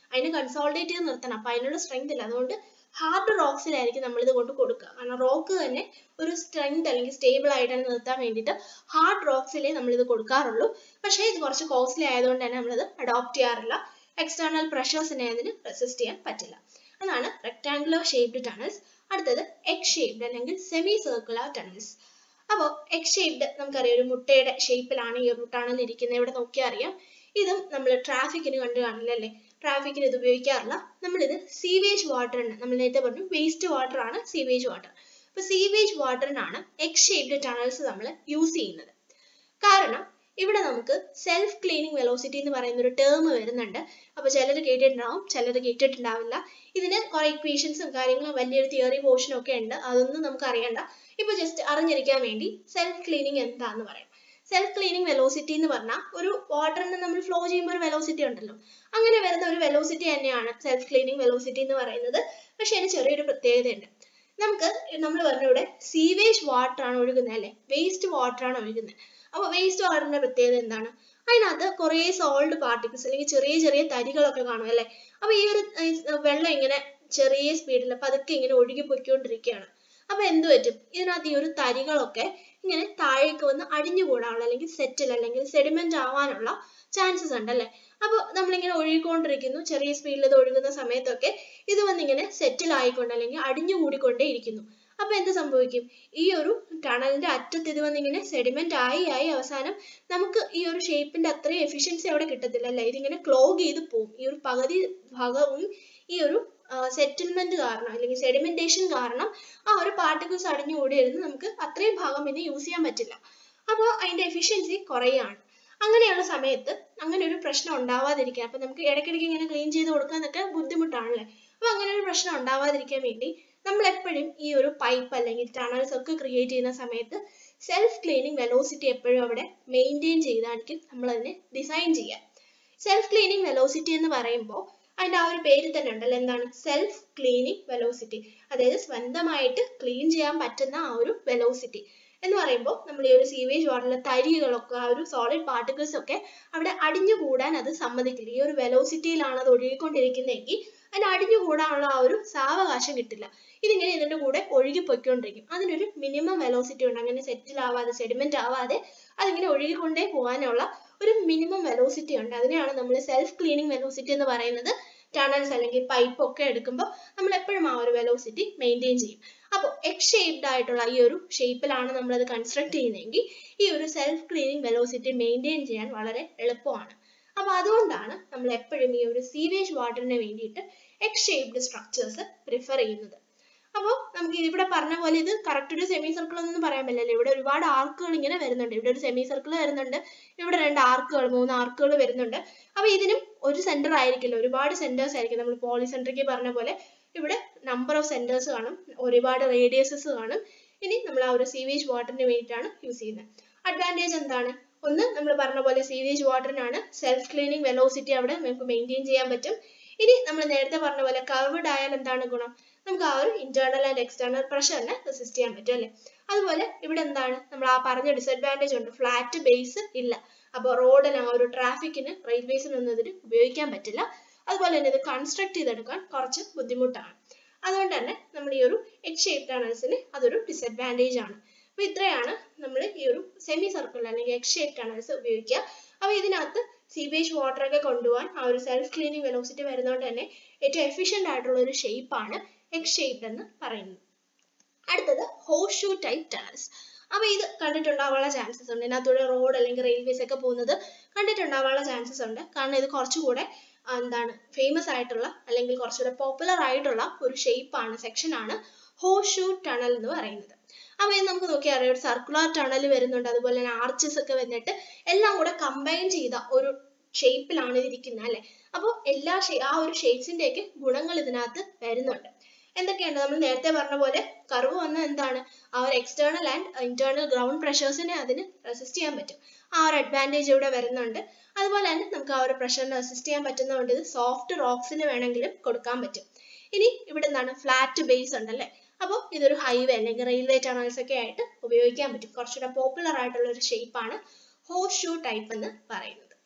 അതിനെ കൺസോൾഡേറ്റ് ചെയ്ത് നിർത്തണം അപ്പൊ അതിനുള്ള സ്ട്രെങ്ത് ഇല്ല അതുകൊണ്ട് ഹാർഡ് റോക്സിലായിരിക്കും നമ്മൾ ഇത് കൊണ്ട് കൊടുക്കുക കാരണം റോക്ക് തന്നെ ഒരു സ്ട്രെങ്ത് അല്ലെങ്കിൽ സ്റ്റേബിൾ ആയിട്ട് തന്നെ നിർത്താൻ വേണ്ടിയിട്ട് ഹാർഡ് റോക്സിലേ നമ്മൾ ഇത് കൊടുക്കാറുള്ളൂ പക്ഷേ ഇത് കുറച്ച് കോസ്റ്റ്ലി ആയതുകൊണ്ട് തന്നെ നമ്മളിത് അഡോപ്റ്റ് ചെയ്യാറില്ല എക്സ്റ്റേണൽ പ്രഷേഴ്സിനെ അതിന് റെസിസ്റ്റ് ചെയ്യാൻ പറ്റില്ല അതാണ് റെക്ടാങ്കുലർ ഷേപ്ഡ് ടണൽസ് അടുത്തത് എഗ് ഷേപ്ഡ് അല്ലെങ്കിൽ സെമി സർക്കുലർ ടണൽസ് അപ്പോൾ എഗ് ഷേപ്ഡ് നമുക്കറിയാം ഒരു മുട്ടയുടെ ഷേപ്പിലാണ് ഈ ഒരു ടണൽ ഇരിക്കുന്നത് ഇവിടെ നോക്കിയാൽ അറിയാം ഇതും നമ്മൾ ട്രാഫിക്കിന് കണ്ടു കാണില്ല അല്ലേ ട്രാഫിക്കിന് ഇത് ഉപയോഗിക്കാറില്ല നമ്മളിത് സീവേജ് വാട്ടറിന് നമ്മൾ നേരത്തെ പറഞ്ഞു വേസ്റ്റ് വാട്ടർ ആണ് സീവേജ് വാട്ടർ അപ്പൊ സീവേജ് വാട്ടറിനാണ് എഗ് ഷേപ്ഡ് ടണൽസ് നമ്മൾ യൂസ് ചെയ്യുന്നത് കാരണം ഇവിടെ നമുക്ക് സെൽഫ് ക്ലീനിങ് വെലോസിറ്റി എന്ന് പറയുന്ന ഒരു ടേം വരുന്നുണ്ട് അപ്പൊ ചിലർ കേട്ടിട്ടുണ്ടാവും ചിലർ കേട്ടിട്ടുണ്ടാവില്ല ഇതിന് കുറെ ഇക്വേഷൻസും കാര്യങ്ങളും വലിയൊരു തിയറി പോർഷനും ഒക്കെ ഉണ്ട് അതൊന്നും നമുക്ക് അറിയണ്ട ഇപ്പൊ ജസ്റ്റ് അറിഞ്ഞിരിക്കാൻ വേണ്ടി സെൽഫ് ക്ലീനിങ് എന്താന്ന് പറയാം സെൽഫ് ക്ലീനിങ് വെലോസിറ്റി എന്ന് പറഞ്ഞാൽ ഒരു വാട്ടറിന് നമ്മൾ ഫ്ലോ ചെയ്യുമ്പോൾ ഒരു വെലോസിറ്റി ഉണ്ടല്ലോ അങ്ങനെ വരുന്ന ഒരു വെലോസിറ്റി തന്നെയാണ് സെൽഫ് ക്ലീനിങ് വെലോസിറ്റി എന്ന് പറയുന്നത് പക്ഷെ അതിന് ചെറിയൊരു പ്രത്യേകതയുണ്ട് നമുക്ക് നമ്മൾ പറഞ്ഞ ഇവിടെ സീവേജ് വാട്ടർ ആണ് ഒഴുകുന്നത് അല്ലെ വേസ്റ്റ് വാട്ടർ ആണ് ഒഴുകുന്നത് അപ്പൊ വേസ്റ്റ് വാട്ടറിന്റെ പ്രത്യേകത എന്താണ് അതിനകത്ത് കുറേ സോൾഡ് പാർട്ടിക്കിൾസ് അല്ലെങ്കിൽ ചെറിയ ചെറിയ തരികളൊക്കെ കാണും അല്ലെ അപ്പൊ ഈ ഒരു വെള്ളം ഇങ്ങനെ ചെറിയ സ്പീഡിൽ പതുക്കെ ഇങ്ങനെ ഒഴുകി പൊയ്ക്കൊണ്ടിരിക്കുകയാണ് അപ്പൊ എന്ത് പറ്റും ഇതിനകത്ത് ഈ ഒരു തരികളൊക്കെ ഇങ്ങനെ താഴേക്ക് വന്ന് അടിഞ്ഞുകൂടാനുള്ള അല്ലെങ്കിൽ സെറ്റിൽ അല്ലെങ്കിൽ സെഡിമെന്റ് ആവാനുള്ള ചാൻസസ് ഉണ്ട് അല്ലെ അപ്പൊ നമ്മളിങ്ങനെ ഒഴുകിക്കൊണ്ടിരിക്കുന്നു ചെറിയ സ്പീഡിൽ ഇത് ഒഴുകുന്ന സമയത്തൊക്കെ ഇത് വന്നിങ്ങനെ സെറ്റിൽ ആയിക്കൊണ്ട് അല്ലെങ്കിൽ അടിഞ്ഞുകൂടിക്കൊണ്ടേ ഇരിക്കുന്നു അപ്പൊ എന്ത് സംഭവിക്കും ഈ ഒരു ടണലിന്റെ അറ്റത്ത് ഇത് വന്നിങ്ങനെ സെഡിമെന്റ് ആയി ആയി അവസാനം നമുക്ക് ഈ ഒരു ഷേപ്പിന്റെ അത്രയും എഫിഷ്യൻസി അവിടെ കിട്ടത്തില്ല അല്ലെ ഇതിങ്ങനെ ക്ലോഗ് ചെയ്ത് പോകും ഈ ഒരു പകുതി ഭാഗവും ഈ ഒരു സെറ്റിൽമെന്റ് കാരണം അല്ലെങ്കിൽ സെഡിമെന്റേഷൻ കാരണം ആ ഒരു പാർട്ടിക്കിൾസ് അടിഞ്ഞുകൂടി ഇരുന്ന് നമുക്ക് അത്രയും ഭാഗം പിന്നെ യൂസ് ചെയ്യാൻ പറ്റില്ല അപ്പോൾ അതിന്റെ എഫിഷ്യൻസി കുറയാണ് അങ്ങനെയുള്ള സമയത്ത് അങ്ങനെ ഒരു പ്രശ്നം ഉണ്ടാവാതിരിക്കാൻ അപ്പൊ നമുക്ക് ഇടയ്ക്കിടയ്ക്ക് ഇങ്ങനെ ക്ലീൻ ചെയ്ത് കൊടുക്കാന്നൊക്കെ ബുദ്ധിമുട്ടാണല്ലേ അപ്പൊ അങ്ങനെ ഒരു പ്രശ്നം ഉണ്ടാവാതിരിക്കാൻ വേണ്ടി നമ്മൾ എപ്പോഴും ഈ ഒരു പൈപ്പ് അല്ലെങ്കിൽ ടണൽസ് ഒക്കെ ക്രിയേറ്റ് ചെയ്യുന്ന സമയത്ത് സെൽഫ് ക്ലീനിങ് വെലോസിറ്റി എപ്പോഴും അവിടെ മെയിൻറ്റെയിൻ ചെയ്തായിരിക്കും നമ്മൾ അതിനെ ഡിസൈൻ ചെയ്യുക സെൽഫ് ക്ലീനിങ് വെലോസിറ്റി എന്ന് പറയുമ്പോൾ അതിന്റെ ആ ഒരു പേര് തന്നെ ഉണ്ടല്ലോ എന്താണ് സെൽഫ് ക്ലീനിങ് വെലോസിറ്റി അതായത് സ്വന്തമായിട്ട് ക്ലീൻ ചെയ്യാൻ പറ്റുന്ന ആ ഒരു വെലോസിറ്റി എന്ന് പറയുമ്പോൾ നമ്മൾ ഈ ഒരു സീവേജ് വാട്ടറിലെ തരികളൊക്കെ ആ ഒരു സോളിഡ് പാർട്ടിക്കിൾസ് ഒക്കെ അവിടെ അടിഞ്ഞുകൂടാൻ അത് സമ്മതിക്കില്ല ഈ ഒരു വെലോസിറ്റിയിലാണ് അത് ഒഴുകിക്കൊണ്ടിരിക്കുന്നതെങ്കിൽ അതിന് അടിഞ്ഞുകൂടാനുള്ള ആ ഒരു സാവകാശം കിട്ടില്ല ഇതിങ്ങനെ ഇതിന്റെ കൂടെ ഒഴുകി പൊയ്ക്കൊണ്ടിരിക്കും അതിനൊരു മിനിമം വെലോസിറ്റി ഉണ്ട് അങ്ങനെ സെറ്റിൽ ആവാതെ സെഡിമെന്റ് ആവാതെ അതിങ്ങനെ ഒഴുകിക്കൊണ്ടേ പോകാനുള്ള ഒരു മിനിമം വെലോസിറ്റി ഉണ്ട് അതിനെയാണ് നമ്മൾ സെൽഫ് ക്ലീനിങ് വെലോസിറ്റി എന്ന് പറയുന്നത് ടണൽസ് അല്ലെങ്കിൽ പൈപ്പ് ഒക്കെ എടുക്കുമ്പോൾ നമ്മൾ എപ്പോഴും ആ ഒരു വെലോസിറ്റി മെയിൻറ്റെയിൻ ചെയ്യും അപ്പോൾ എഗ് ഷേപ്ഡ് ആയിട്ടുള്ള ഈ ഒരു ഷേപ്പിലാണ് നമ്മൾ അത് കൺസ്ട്രക്ട് ചെയ്യുന്നതെങ്കിൽ ഈ ഒരു സെൽഫ് ക്ലീനിങ് വെലോസിറ്റി മെയിൻറ്റെയിൻ ചെയ്യാൻ വളരെ എളുപ്പമാണ് അപ്പോൾ അതുകൊണ്ടാണ് നമ്മൾ എപ്പോഴും ഈ ഒരു സീവേജ് വാട്ടറിന് വേണ്ടിയിട്ട് എഗ് ഷേപ്ഡ് സ്ട്രക്ചേഴ്സ് പ്രിഫർ ചെയ്യുന്നത് അപ്പോൾ നമുക്ക് ഇവിടെ പറഞ്ഞ പോലെ ഇത് കറക്റ്റ് ഒരു സെമി സർക്കിൾ ഒന്നും പറയാൻ പറ്റില്ല ഇവിടെ ഒരുപാട് ആർക്കുകൾ ഇങ്ങനെ വരുന്നുണ്ട് ഇവിടെ ഒരു സെമി സർക്കിൾ വരുന്നുണ്ട് ഇവിടെ രണ്ട് ആർക്കുകൾ മൂന്ന് ആർക്കുകൾ വരുന്നുണ്ട് അപ്പൊ ഇതിനും ഒരു സെന്റർ ആയിരിക്കില്ല ഒരുപാട് സെന്റേഴ്സ് ആയിരിക്കും നമ്മൾ പോളിസെൻട്രിക്ക് പറഞ്ഞ പോലെ ഇവിടെ നമ്പർ ഓഫ് സെന്റേഴ്സ് കാണും ഒരുപാട് റേഡിയസസ് കാണും ഇനി നമ്മൾ ആ ഒരു സീവേജ് വാട്ടറിന് വേണ്ടിയിട്ടാണ് യൂസ് ചെയ്യുന്നത് അഡ്വാൻറ്റേജ് എന്താണ് ഒന്ന് നമ്മൾ പറഞ്ഞ പോലെ സീവേജ് വാട്ടറിനാണ് സെൽഫ് ക്ലീനിങ് വെലോസിറ്റി അവിടെ നമുക്ക് മെയിൻറ്റെയിൻ ചെയ്യാൻ പറ്റും ഇനി നമ്മൾ നേരത്തെ പറഞ്ഞ പോലെ കർവ്ഡ് ആയാൽ എന്താണ് ഗുണം നമുക്ക് ആ ഒരു ഇന്റേണൽ ആൻഡ് എക്സ്റ്റേണൽ പ്രഷറിനെ റെസിസ്റ്റ് ചെയ്യാൻ പറ്റും അല്ലേ അതുപോലെ ഇവിടെ എന്താണ് നമ്മൾ ആ പറഞ്ഞ ഡിസഡ്വാൻറ്റേജ് ഉണ്ട് ഫ്ലാറ്റ് ബേസ് ഇല്ല അപ്പോൾ റോഡിന് ആ ഒരു ട്രാഫിക്കിന് റെയിൽവേസിനൊന്നും ഇതിന് ഉപയോഗിക്കാൻ പറ്റില്ല അതുപോലെ തന്നെ ഇത് കൺസ്ട്രക്ട് ചെയ്തെടുക്കാൻ കുറച്ച് ബുദ്ധിമുട്ടാണ് അതുകൊണ്ട് തന്നെ നമ്മൾ ഈ ഒരു എഗ് ഷേപ്പ് ടണൽസിന് അതൊരു ഡിസഡ്വാൻറ്റേജ് ആണ് അപ്പൊ ഇത്രയാണ് നമ്മൾ ഈ ഒരു സെമി സർക്കിൾ അല്ലെങ്കിൽ എഗ് ഷേപ്പ് ടണൽസ് ഉപയോഗിക്കുക അപ്പൊ ഇതിനകത്ത് സീവേജ് വാട്ടർ ഒക്കെ കൊണ്ടുപോകാൻ ആ ഒരു സെൽഫ് ക്ലീനിങ് വെലോസിറ്റി വരുന്നതുകൊണ്ട് തന്നെ ഏറ്റവും എഫിഷ്യന്റ് ആയിട്ടുള്ള ഒരു ഷേപ്പ് ആണ് എഗ് ഷേപ്ഡ് എന്ന് പറയുന്നത് അടുത്തത് ഹോസ് ഷൂ ടൈപ്പ് ടണൽസ് അപ്പൊ ഇത് കണ്ടിട്ടുണ്ടാവാനുള്ള ചാൻസസ് ഉണ്ട് ഇതിനകത്തൂടെ റോഡ് അല്ലെങ്കിൽ റെയിൽവേസ് ഒക്കെ പോകുന്നത് കണ്ടിട്ടുണ്ടാവാനുള്ള ചാൻസസ് ഉണ്ട് കാരണം ഇത് കുറച്ചുകൂടെ എന്താണ് ഫേമസ് ആയിട്ടുള്ള അല്ലെങ്കിൽ കുറച്ചുകൂടെ പോപ്പുലർ ആയിട്ടുള്ള ഒരു ഷേപ്പ് ആണ് സെക്ഷൻ ആണ് ഹോസ് ഷൂ ടണൽ എന്ന് പറയുന്നത് അപ്പൊ ഇത് നമുക്ക് നോക്കിയാൽ അറിയാം ഒരു സർക്കുലർ ടണൽ വരുന്നുണ്ട് അതുപോലെ തന്നെ ആർച്ചസ് ഒക്കെ വന്നിട്ട് എല്ലാം കൂടെ കമ്പൈൻ ചെയ്ത ഒരു ഷേപ്പിലാണ് ഇത് ഇരിക്കുന്നത് അല്ലെ അപ്പോൾ എല്ലാ ആ ഒരു ഷേപ്സിന്റെ ഒക്കെ ഗുണങ്ങൾ ഇതിനകത്ത് വരുന്നുണ്ട് എന്തൊക്കെയാണ് നമ്മൾ നേരത്തെ പറഞ്ഞ പോലെ കർവ് വന്ന എന്താണ് ആ ഒരു എക്സ്റ്റേണൽ ആൻഡ് ഇന്റേണൽ ഗ്രൗണ്ട് പ്രഷേഴ്സിനെ അതിന് റെസിസ്റ്റ് ചെയ്യാൻ പറ്റും ആ ഒരു അഡ്വാൻറ്റേജ് ഇവിടെ വരുന്നുണ്ട് അതുപോലെ തന്നെ നമുക്ക് ആ ഒരു പ്രഷറിനെ റെസിസ്റ്റ് ചെയ്യാൻ പറ്റുന്നതുകൊണ്ട് ഇത് സോഫ്റ്റ് റോക്സിന് വേണമെങ്കിലും കൊടുക്കാൻ പറ്റും ഇനി ഇവിടെ എന്താണ് ഫ്ലാറ്റ് ബേസ് ഉണ്ടല്ലേ അപ്പോൾ ഇതൊരു ഹൈവേ അല്ലെങ്കിൽ റെയിൽവേ ടണൽസ് ഒക്കെ ആയിട്ട് ഉപയോഗിക്കാൻ പറ്റും കുറച്ചുകൂടെ പോപ്പുലർ ആയിട്ടുള്ള ഒരു ഷേപ്പാണ് ഹോസ് ഷൂ ടൈപ്പ് എന്ന് പറയുന്നത്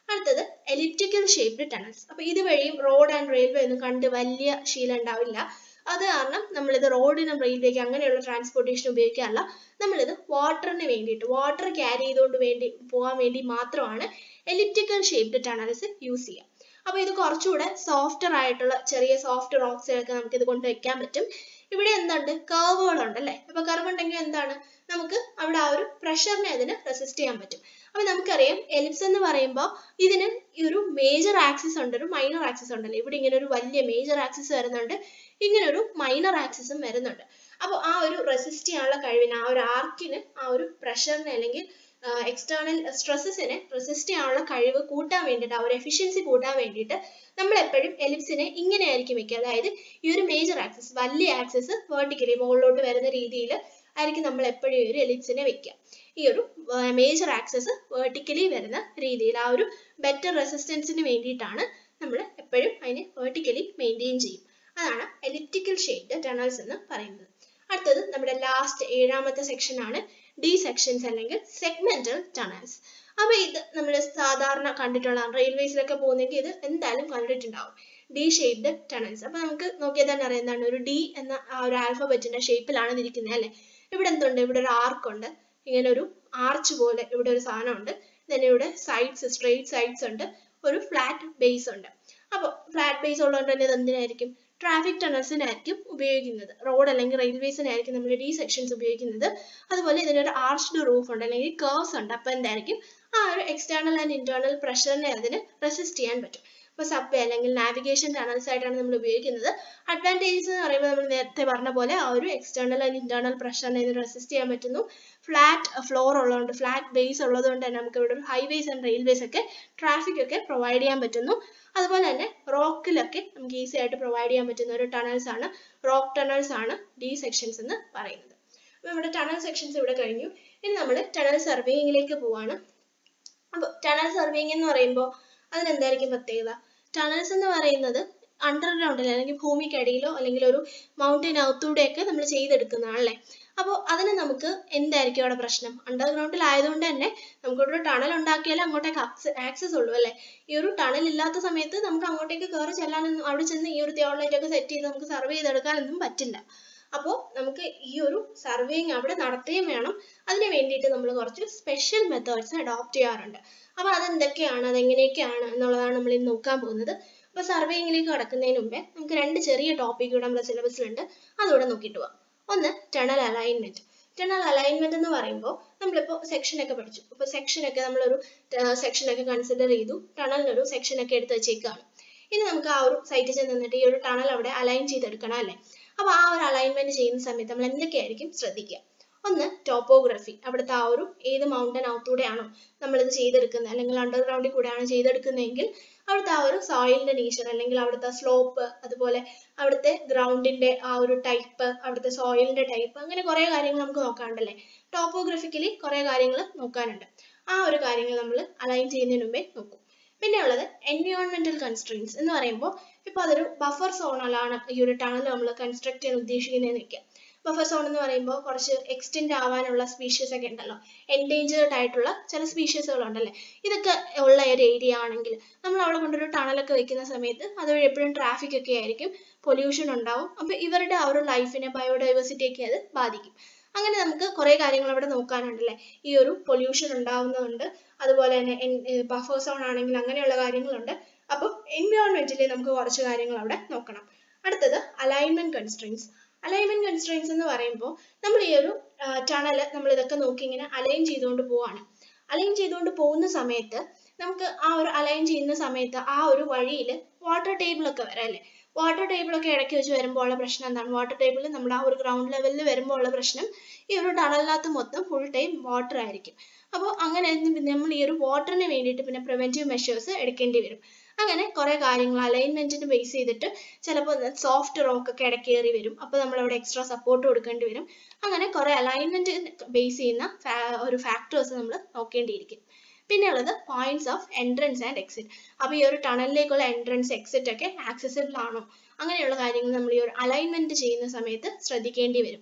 അടുത്തത് എലിപ്റ്റിക്കൽ ഷേപ്ഡ് ടണൽസ് അപ്പൊ ഇതുവഴിയും റോഡ് ആൻഡ് റെയിൽവേ ഒന്നും കണ്ട് വലിയ ശീലം ഉണ്ടാവില്ല അത് കാരണം നമ്മളിത് റോഡിനും റെയിൽവേക്ക് അങ്ങനെയുള്ള ട്രാൻസ്പോർട്ടേഷൻ ഉപയോഗിക്കാറില്ല നമ്മളിത് വാട്ടറിന് വേണ്ടിയിട്ട് വാട്ടർ ക്യാരി ചെയ്തുകൊണ്ട് വേണ്ടി പോകാൻ വേണ്ടി മാത്രമാണ് എലിപ്റ്റിക്കൽ ഷേപ്ഡ് ടണൽസ് യൂസ് ചെയ്യുക അപ്പൊ ഇത് കുറച്ചുകൂടെ സോഫ്റ്റർ ആയിട്ടുള്ള ചെറിയ സോഫ്റ്റ് റോക്സിലൊക്കെ നമുക്ക് ഇത് കൊണ്ട് വെക്കാൻ പറ്റും ഇവിടെ എന്തുണ്ട് കർവുകളുണ്ട് അല്ലേ അപ്പൊ കർവ് ഉണ്ടെങ്കിൽ എന്താണ് നമുക്ക് അവിടെ ആ ഒരു പ്രഷറിനെ അതിന് റെസിസ്റ്റ് ചെയ്യാൻ പറ്റും അപ്പൊ നമുക്കറിയാം എലിപ്സ് എന്ന് പറയുമ്പോൾ ഇതിന് ഈ ഒരു മേജർ ആക്സിസ് ഉണ്ട് ഒരു മൈനർ ആക്സിസ് ഉണ്ടല്ലോ ഇവിടെ ഇങ്ങനെ ഒരു വലിയ മേജർ ആക്സിസ് വരുന്നുണ്ട് ഇങ്ങനെ ഒരു മൈനർ ആക്സിസും വരുന്നുണ്ട് അപ്പോൾ ആ ഒരു റെസിസ്റ്റ് ചെയ്യാനുള്ള കഴിവിന് ആ ഒരു ആർക്കിന് ആ ഒരു പ്രഷറിനെ അല്ലെങ്കിൽ എക്സ്റ്റേണൽ സ്ട്രെസ്സസിനെ റെസിസ്റ്റ് ചെയ്യാനുള്ള കഴിവ് കൂട്ടാൻ വേണ്ടിയിട്ട് ആ ഒരു എഫിഷ്യൻസി കൂട്ടാൻ വേണ്ടിയിട്ട് നമ്മൾ എപ്പോഴും എലിപ്സിനെ ഇങ്ങനെ ആയിരിക്കും വെക്കുക അതായത് ഈ ഒരു മേജർ ആക്സിസ് വലിയ ആക്സിസ് വേർട്ടിക്കലി മുകളിലോട്ട് വരുന്ന രീതിയിൽ ആയിരിക്കും നമ്മൾ എപ്പോഴും ഈ ഒരു എലിപ്സിനെ വെക്കുക ഈ ഒരു മേജർ ആക്സിസ് വേർട്ടിക്കലി വരുന്ന രീതിയിൽ ആ ഒരു ബെറ്റർ റെസിസ്റ്റൻസിന് വേണ്ടിയിട്ടാണ് നമ്മൾ എപ്പോഴും അതിനെ വേർട്ടിക്കലി മെയിൻറ്റെയിൻ ചെയ്യും അതാണ് എലിപ്റ്റിക്കൽ ഷേപ്ഡ് ടണൽസ് എന്ന് പറയുന്നത് അടുത്തത് നമ്മുടെ ലാസ്റ്റ് ഏഴാമത്തെ സെക്ഷൻ ആണ് ഡി സെക്ഷൻസ് അല്ലെങ്കിൽ സെഗ്മെന്റൽ ടണൽസ് അപ്പൊ ഇത് നമ്മൾ സാധാരണ കണ്ടിട്ടുള്ളതാണ് റെയിൽവേസിലൊക്കെ പോകുന്നെങ്കിൽ ഇത് എന്തായാലും കണ്ടിട്ടുണ്ടാവും ഡി ഷേപ്ഡ് ടണൽസ് അപ്പൊ നമുക്ക് നോക്കിയാൽ തന്നെ അറിയാം എന്താണ് ഒരു ഡി എന്ന ആ ഒരു ആൽഫബറ്റിന്റെ ഷേപ്പിലാണ് ഇത് ഇരിക്കുന്നത് അല്ലെ ഇവിടെ എന്തുണ്ട് ഇവിടെ ഒരു ആർക്ക് ഉണ്ട് ഇങ്ങനെ ഒരു ആർച്ച് പോലെ ഇവിടെ ഒരു സാധനം ഉണ്ട് then ഇവിടെ സൈഡ്സ് സ്ട്രെയിറ്റ് സൈഡ്സ് ഉണ്ട് ഒരു ഫ്ലാറ്റ് ബേസ് ഉണ്ട് അപ്പോൾ ഫ്ലാറ്റ് ബേസ് ഉള്ളതുകൊണ്ട് തന്നെ ഇത് എന്തിനായിരിക്കും ട്രാഫിക് ടണൽസിനായിരിക്കും ഉപയോഗിക്കുന്നത് റോഡ് അല്ലെങ്കിൽ റെയിൽവേസിനായിരിക്കും നമ്മൾ ഡി സെക്ഷൻസ് ഉപയോഗിക്കുന്നത് അതുപോലെ ഇതിനൊരു ആർച്ച്ഡ് റൂഫ് ഉണ്ട് അല്ലെങ്കിൽ കർവ്സ് ഉണ്ട് അപ്പോൾ എന്തായിരിക്കും ആ ഒരു എക്സ്റ്റേണൽ ആൻഡ് ഇന്റേണൽ പ്രഷറിനെ അതിന് റെസിസ്റ്റ് ചെയ്യാൻ പറ്റും ഇപ്പോൾ സബ്വേ അല്ലെങ്കിൽ നാവിഗേഷൻ ടണൽസ് ആയിട്ടാണ് നമ്മൾ ഉപയോഗിക്കുന്നത് അഡ്വാൻറ്റേജസ് എന്ന് പറയുമ്പോൾ നമ്മൾ നേരത്തെ പറഞ്ഞ പോലെ ആ ഒരു എക്സ്റ്റേണൽ ആൻഡ് ഇന്റേണൽ പ്രഷറിനെ ഇതിന് റെസിസ്റ്റ് ചെയ്യാൻ പറ്റുന്നു ഫ്ലാറ്റ് ഫ്ലോർ ഉള്ളതുകൊണ്ട് ഫ്ലാറ്റ് ബേസ് ഉള്ളതുകൊണ്ട് തന്നെ നമുക്ക് ഇവിടെ ഹൈവേസ് ആൻഡ് റെയിൽവേസ് ഒക്കെ ട്രാഫിക് ഒക്കെ പ്രൊവൈഡ് ചെയ്യാൻ പറ്റുന്നു അതുപോലെ തന്നെ റോക്കിലൊക്കെ നമുക്ക് ഈസി ആയിട്ട് പ്രൊവൈഡ് ചെയ്യാൻ പറ്റുന്ന ഒരു ടണൽസ് ആണ് റോക്ക് ടണൽസ് ആണ് ഡി സെക്ഷൻസ് എന്ന് പറയുന്നത് അപ്പോൾ നമ്മുടെ ടണൽ സെക്ഷൻസ് ഇവിടെ കഴിഞ്ഞു ഇനി നമ്മൾ ടണൽ സർവേയിങ്ങിലേക്ക് പോവാണ് അപ്പോൾ ടണൽ സർവേയിങ് എന്ന് പറയുമ്പോൾ അതിനെന്തായിരിക്കും പ്രത്യേകത ടണൽസ് എന്ന് പറയുന്നത് അണ്ടർഗ്രൗണ്ടിൽ അല്ലെങ്കിൽ ഭൂമിക്കടിയിലോ അല്ലെങ്കിൽ ഒരു മൗണ്ടൻ അകത്തൂടെയൊക്കെ നമ്മൾ ചെയ്തെടുക്കുന്നതാണല്ലേ അപ്പോൾ അതിന് നമുക്ക് എന്തായിരിക്കും അവിടെ പ്രശ്നം അണ്ടർഗ്രൗണ്ടിൽ ആയതുകൊണ്ട് തന്നെ നമുക്ക് ഒരു ടണൽ ഉണ്ടാക്കിയാലേ അങ്ങോട്ടേക്ക് ആക്സസ് ഉള്ളൂ അല്ലേ ഈ ഒരു ടണൽ ഇല്ലാത്ത സമയത്ത് നമുക്ക് അങ്ങോട്ടേക്ക് കയറി ചെല്ലാനൊന്നും അവിടെ ചെന്ന് ഈ ഒരു തിയോളൈറ്റ് ഒക്കെ സെറ്റ് ചെയ്ത് നമുക്ക് സർവേ ചെയ്തെടുക്കാനൊന്നും പറ്റില്ല അപ്പോൾ നമുക്ക് ഈ ഒരു സർവേയിങ് അവിടെ നടത്തുകയും വേണം അതിന് വേണ്ടിയിട്ട് നമ്മൾ കുറച്ച് സ്പെഷ്യൽ മെത്തേഡ്സ് അഡോപ്റ്റ് ചെയ്യാറുണ്ട് അപ്പോൾ അതെന്തൊക്കെയാണ് അതെങ്ങനെയൊക്കെയാണ് എന്നുള്ളതാണ് നമ്മൾ ഇന്ന് നോക്കാൻ പോകുന്നത് അപ്പോൾ സർവേയിങ്ങിലേക്ക് കടക്കുന്നതിന് മുമ്പേ നമുക്ക് രണ്ട് ചെറിയ ടോപ്പിക് കൂടെ നമ്മുടെ സിലബസിലുണ്ട് അതുകൂടെ നോക്കിയിട്ട് പോവാം ഒന്ന് ടണൽ അലൈൻമെന്റ് ടണൽ അലൈൻമെന്റ് എന്ന് പറയുമ്പോൾ നമ്മളിപ്പോൾ സെക്ഷൻ ഒക്കെ പഠിച്ചു ഇപ്പോൾ സെക്ഷൻ ഒക്കെ നമ്മളൊരു സെക്ഷൻ ഒക്കെ കൺസിഡർ ചെയ്തു ടണലിനൊരു സെക്ഷൻ ഒക്കെ എടുത്ത് വെച്ചേക്കാണ് ഇനി നമുക്ക് ആ ഒരു സൈറ്റിൽ ചെന്ന് നിന്നിട്ട് ഈ ഒരു ടണൽ അവിടെ അലൈൻ ചെയ്തെടുക്കണം അല്ലേ അപ്പോൾ ആ ഒരു അലൈൻമെന്റ് ചെയ്യുന്ന സമയത്ത് നമ്മൾ എന്തൊക്കെയായിരിക്കും ശ്രദ്ധിക്കുക ഒന്ന് ടോപ്പോഗ്രഫി അവിടുത്തെ ആ ഒരു ഏത് മൗണ്ടൻ അകത്തൂടെയാണോ നമ്മളിത് ചെയ്തെടുക്കുന്നത് അല്ലെങ്കിൽ അണ്ടർഗ്രൗണ്ടിൽ കൂടെയാണ് ചെയ്തെടുക്കുന്നതെങ്കിൽ അവിടുത്തെ ആ ഒരു സോയിലിന്റെ നേച്ചർ അല്ലെങ്കിൽ അവിടുത്തെ സ്ലോപ്പ് അതുപോലെ അവിടുത്തെ ഗ്രൗണ്ടിന്റെ ആ ഒരു ടൈപ്പ് അവിടുത്തെ സോയിലിന്റെ ടൈപ്പ് അങ്ങനെ കുറേ കാര്യങ്ങൾ നമുക്ക് നോക്കാനുണ്ടല്ലേ ടോപ്പോഗ്രഫിക്കലി കുറേ കാര്യങ്ങൾ നോക്കാനുണ്ട് ആ ഒരു കാര്യങ്ങൾ നമ്മൾ അലൈൻ ചെയ്യുന്നതിന് മുമ്പേ നോക്കും പിന്നെ ഉള്ളത് എൻവയോൺമെന്റൽ കൺസ്ട്രെയിൻസ് എന്ന് പറയുമ്പോൾ ഇപ്പോൾ അതൊരു ബഫർ സോണിലാണ് ഈ ഒരു ടണൽ നമ്മൾ കൺസ്ട്രക്ട് ചെയ്യാൻ ഉദ്ദേശിക്കുന്നതെന്ന് വെക്കുക ബഫർ സോൺ എന്ന് പറയുമ്പോൾ കുറച്ച് എക്സ്റ്റെൻഡ് ആവാനുള്ള സ്പീഷീസ് ഒക്കെ ഉണ്ടല്ലോ എൻഡേഞ്ചേർഡ് ആയിട്ടുള്ള ചില സ്പീഷീസുകൾ ഉണ്ടല്ലേ ഇതൊക്കെ ഉള്ള ഒരു ഏരിയ ആണെങ്കിൽ നമ്മൾ അവിടെ കൊണ്ടൊരു ടണലൊക്കെ വെക്കുന്ന സമയത്ത് അതുവഴി എപ്പോഴും ട്രാഫിക് ഒക്കെ ആയിരിക്കും പൊല്യൂഷൻ ഉണ്ടാവും അപ്പോൾ ഇവരുടെ ആ ഒരു ലൈഫിനെ ബയോഡൈവേഴ്സിറ്റി ഒക്കെ അത് ബാധിക്കും അങ്ങനെ നമുക്ക് കുറേ കാര്യങ്ങൾ അവിടെ നോക്കാനുണ്ടല്ലേ ഈ ഒരു പൊല്യൂഷൻ ഉണ്ടാവുന്നതുണ്ട് അതുപോലെ തന്നെ ബഫർ സോൺ ആണെങ്കിൽ അങ്ങനെയുള്ള കാര്യങ്ങളുണ്ട് അപ്പോൾ എൻവയോൺമെന്റിൽ നമുക്ക് കുറച്ച് കാര്യങ്ങൾ അവിടെ നോക്കണം അടുത്തത് അലൈൻമെന്റ് കൺസ്ട്രെയിൻസ് അലൈൻമെന്റ് കൺസ്ട്രെയിൻസ് എന്ന് പറയുമ്പോൾ നമ്മൾ ഈ ഒരു ടണൽ നമ്മൾ ഇതൊക്കെ നോക്കി ഇങ്ങനെ അലൈൻ ചെയ്തുകൊണ്ട് പോവാണ് അലൈൻ ചെയ്തുകൊണ്ട് പോകുന്ന സമയത്ത് നമുക്ക് ആ ഒരു അലൈൻ ചെയ്യുന്ന സമയത്ത് ആ ഒരു വഴിയിൽ വാട്ടർ ടേബിൾ ഒക്കെ വരാം അല്ലേ വാട്ടർ ടേബിൾ ഒക്കെ ഇടയ്ക്ക് വെച്ച് വരുമ്പോൾ ഉള്ള പ്രശ്നം എന്താണ് വാട്ടർ ടേബിൾ നമ്മുടെ ആ ഒരു ഗ്രൗണ്ട് ലെവലിൽ വരുമ്പോൾ ഉള്ള പ്രശ്നം ഈ ഒരു ടണലിനകത്ത് മൊത്തം ഫുൾ ടൈം വാട്ടർ ആയിരിക്കും അപ്പോൾ അങ്ങനെ നമ്മൾ ഈ ഒരു വാട്ടറിന് വേണ്ടിയിട്ട് പിന്നെ പ്രിവെന്റീവ് മെഷേഴ്സ് എടുക്കേണ്ടി വരും അങ്ങനെ കുറേ കാര്യങ്ങൾ അലൈൻമെന്റിന് ബേസ് ചെയ്തിട്ട് ചിലപ്പോൾ സോഫ്റ്റ് റോക്ക് ഒക്കെ ഇടയ്ക്ക് കയറി വരും അപ്പോൾ നമ്മൾ അവിടെ എക്സ്ട്രാ സപ്പോർട്ട് കൊടുക്കേണ്ടി വരും അങ്ങനെ കുറേ അലൈൻമെന്റ് ബേസ് ചെയ്യുന്ന ഒരു ഫാക്ടേഴ്സ് നമ്മൾ നോക്കേണ്ടിയിരിക്കും പിന്നെ ഉള്ളത് points of entrance and exit അപ്പോൾ ഈ ഒരു ടണലിലേക്കുള്ള എൻട്രൻസ് എക്സിറ്റ് ഒക്കെ ആക്സസിബിൾ ആണോ അങ്ങനെയുള്ള കാര്യങ്ങൾ നമ്മൾ ഈ ഒരു അലൈൻമെന്റ് ചെയ്യുന്ന സമയത്ത് ശ്രദ്ധിക്കേണ്ടി വരും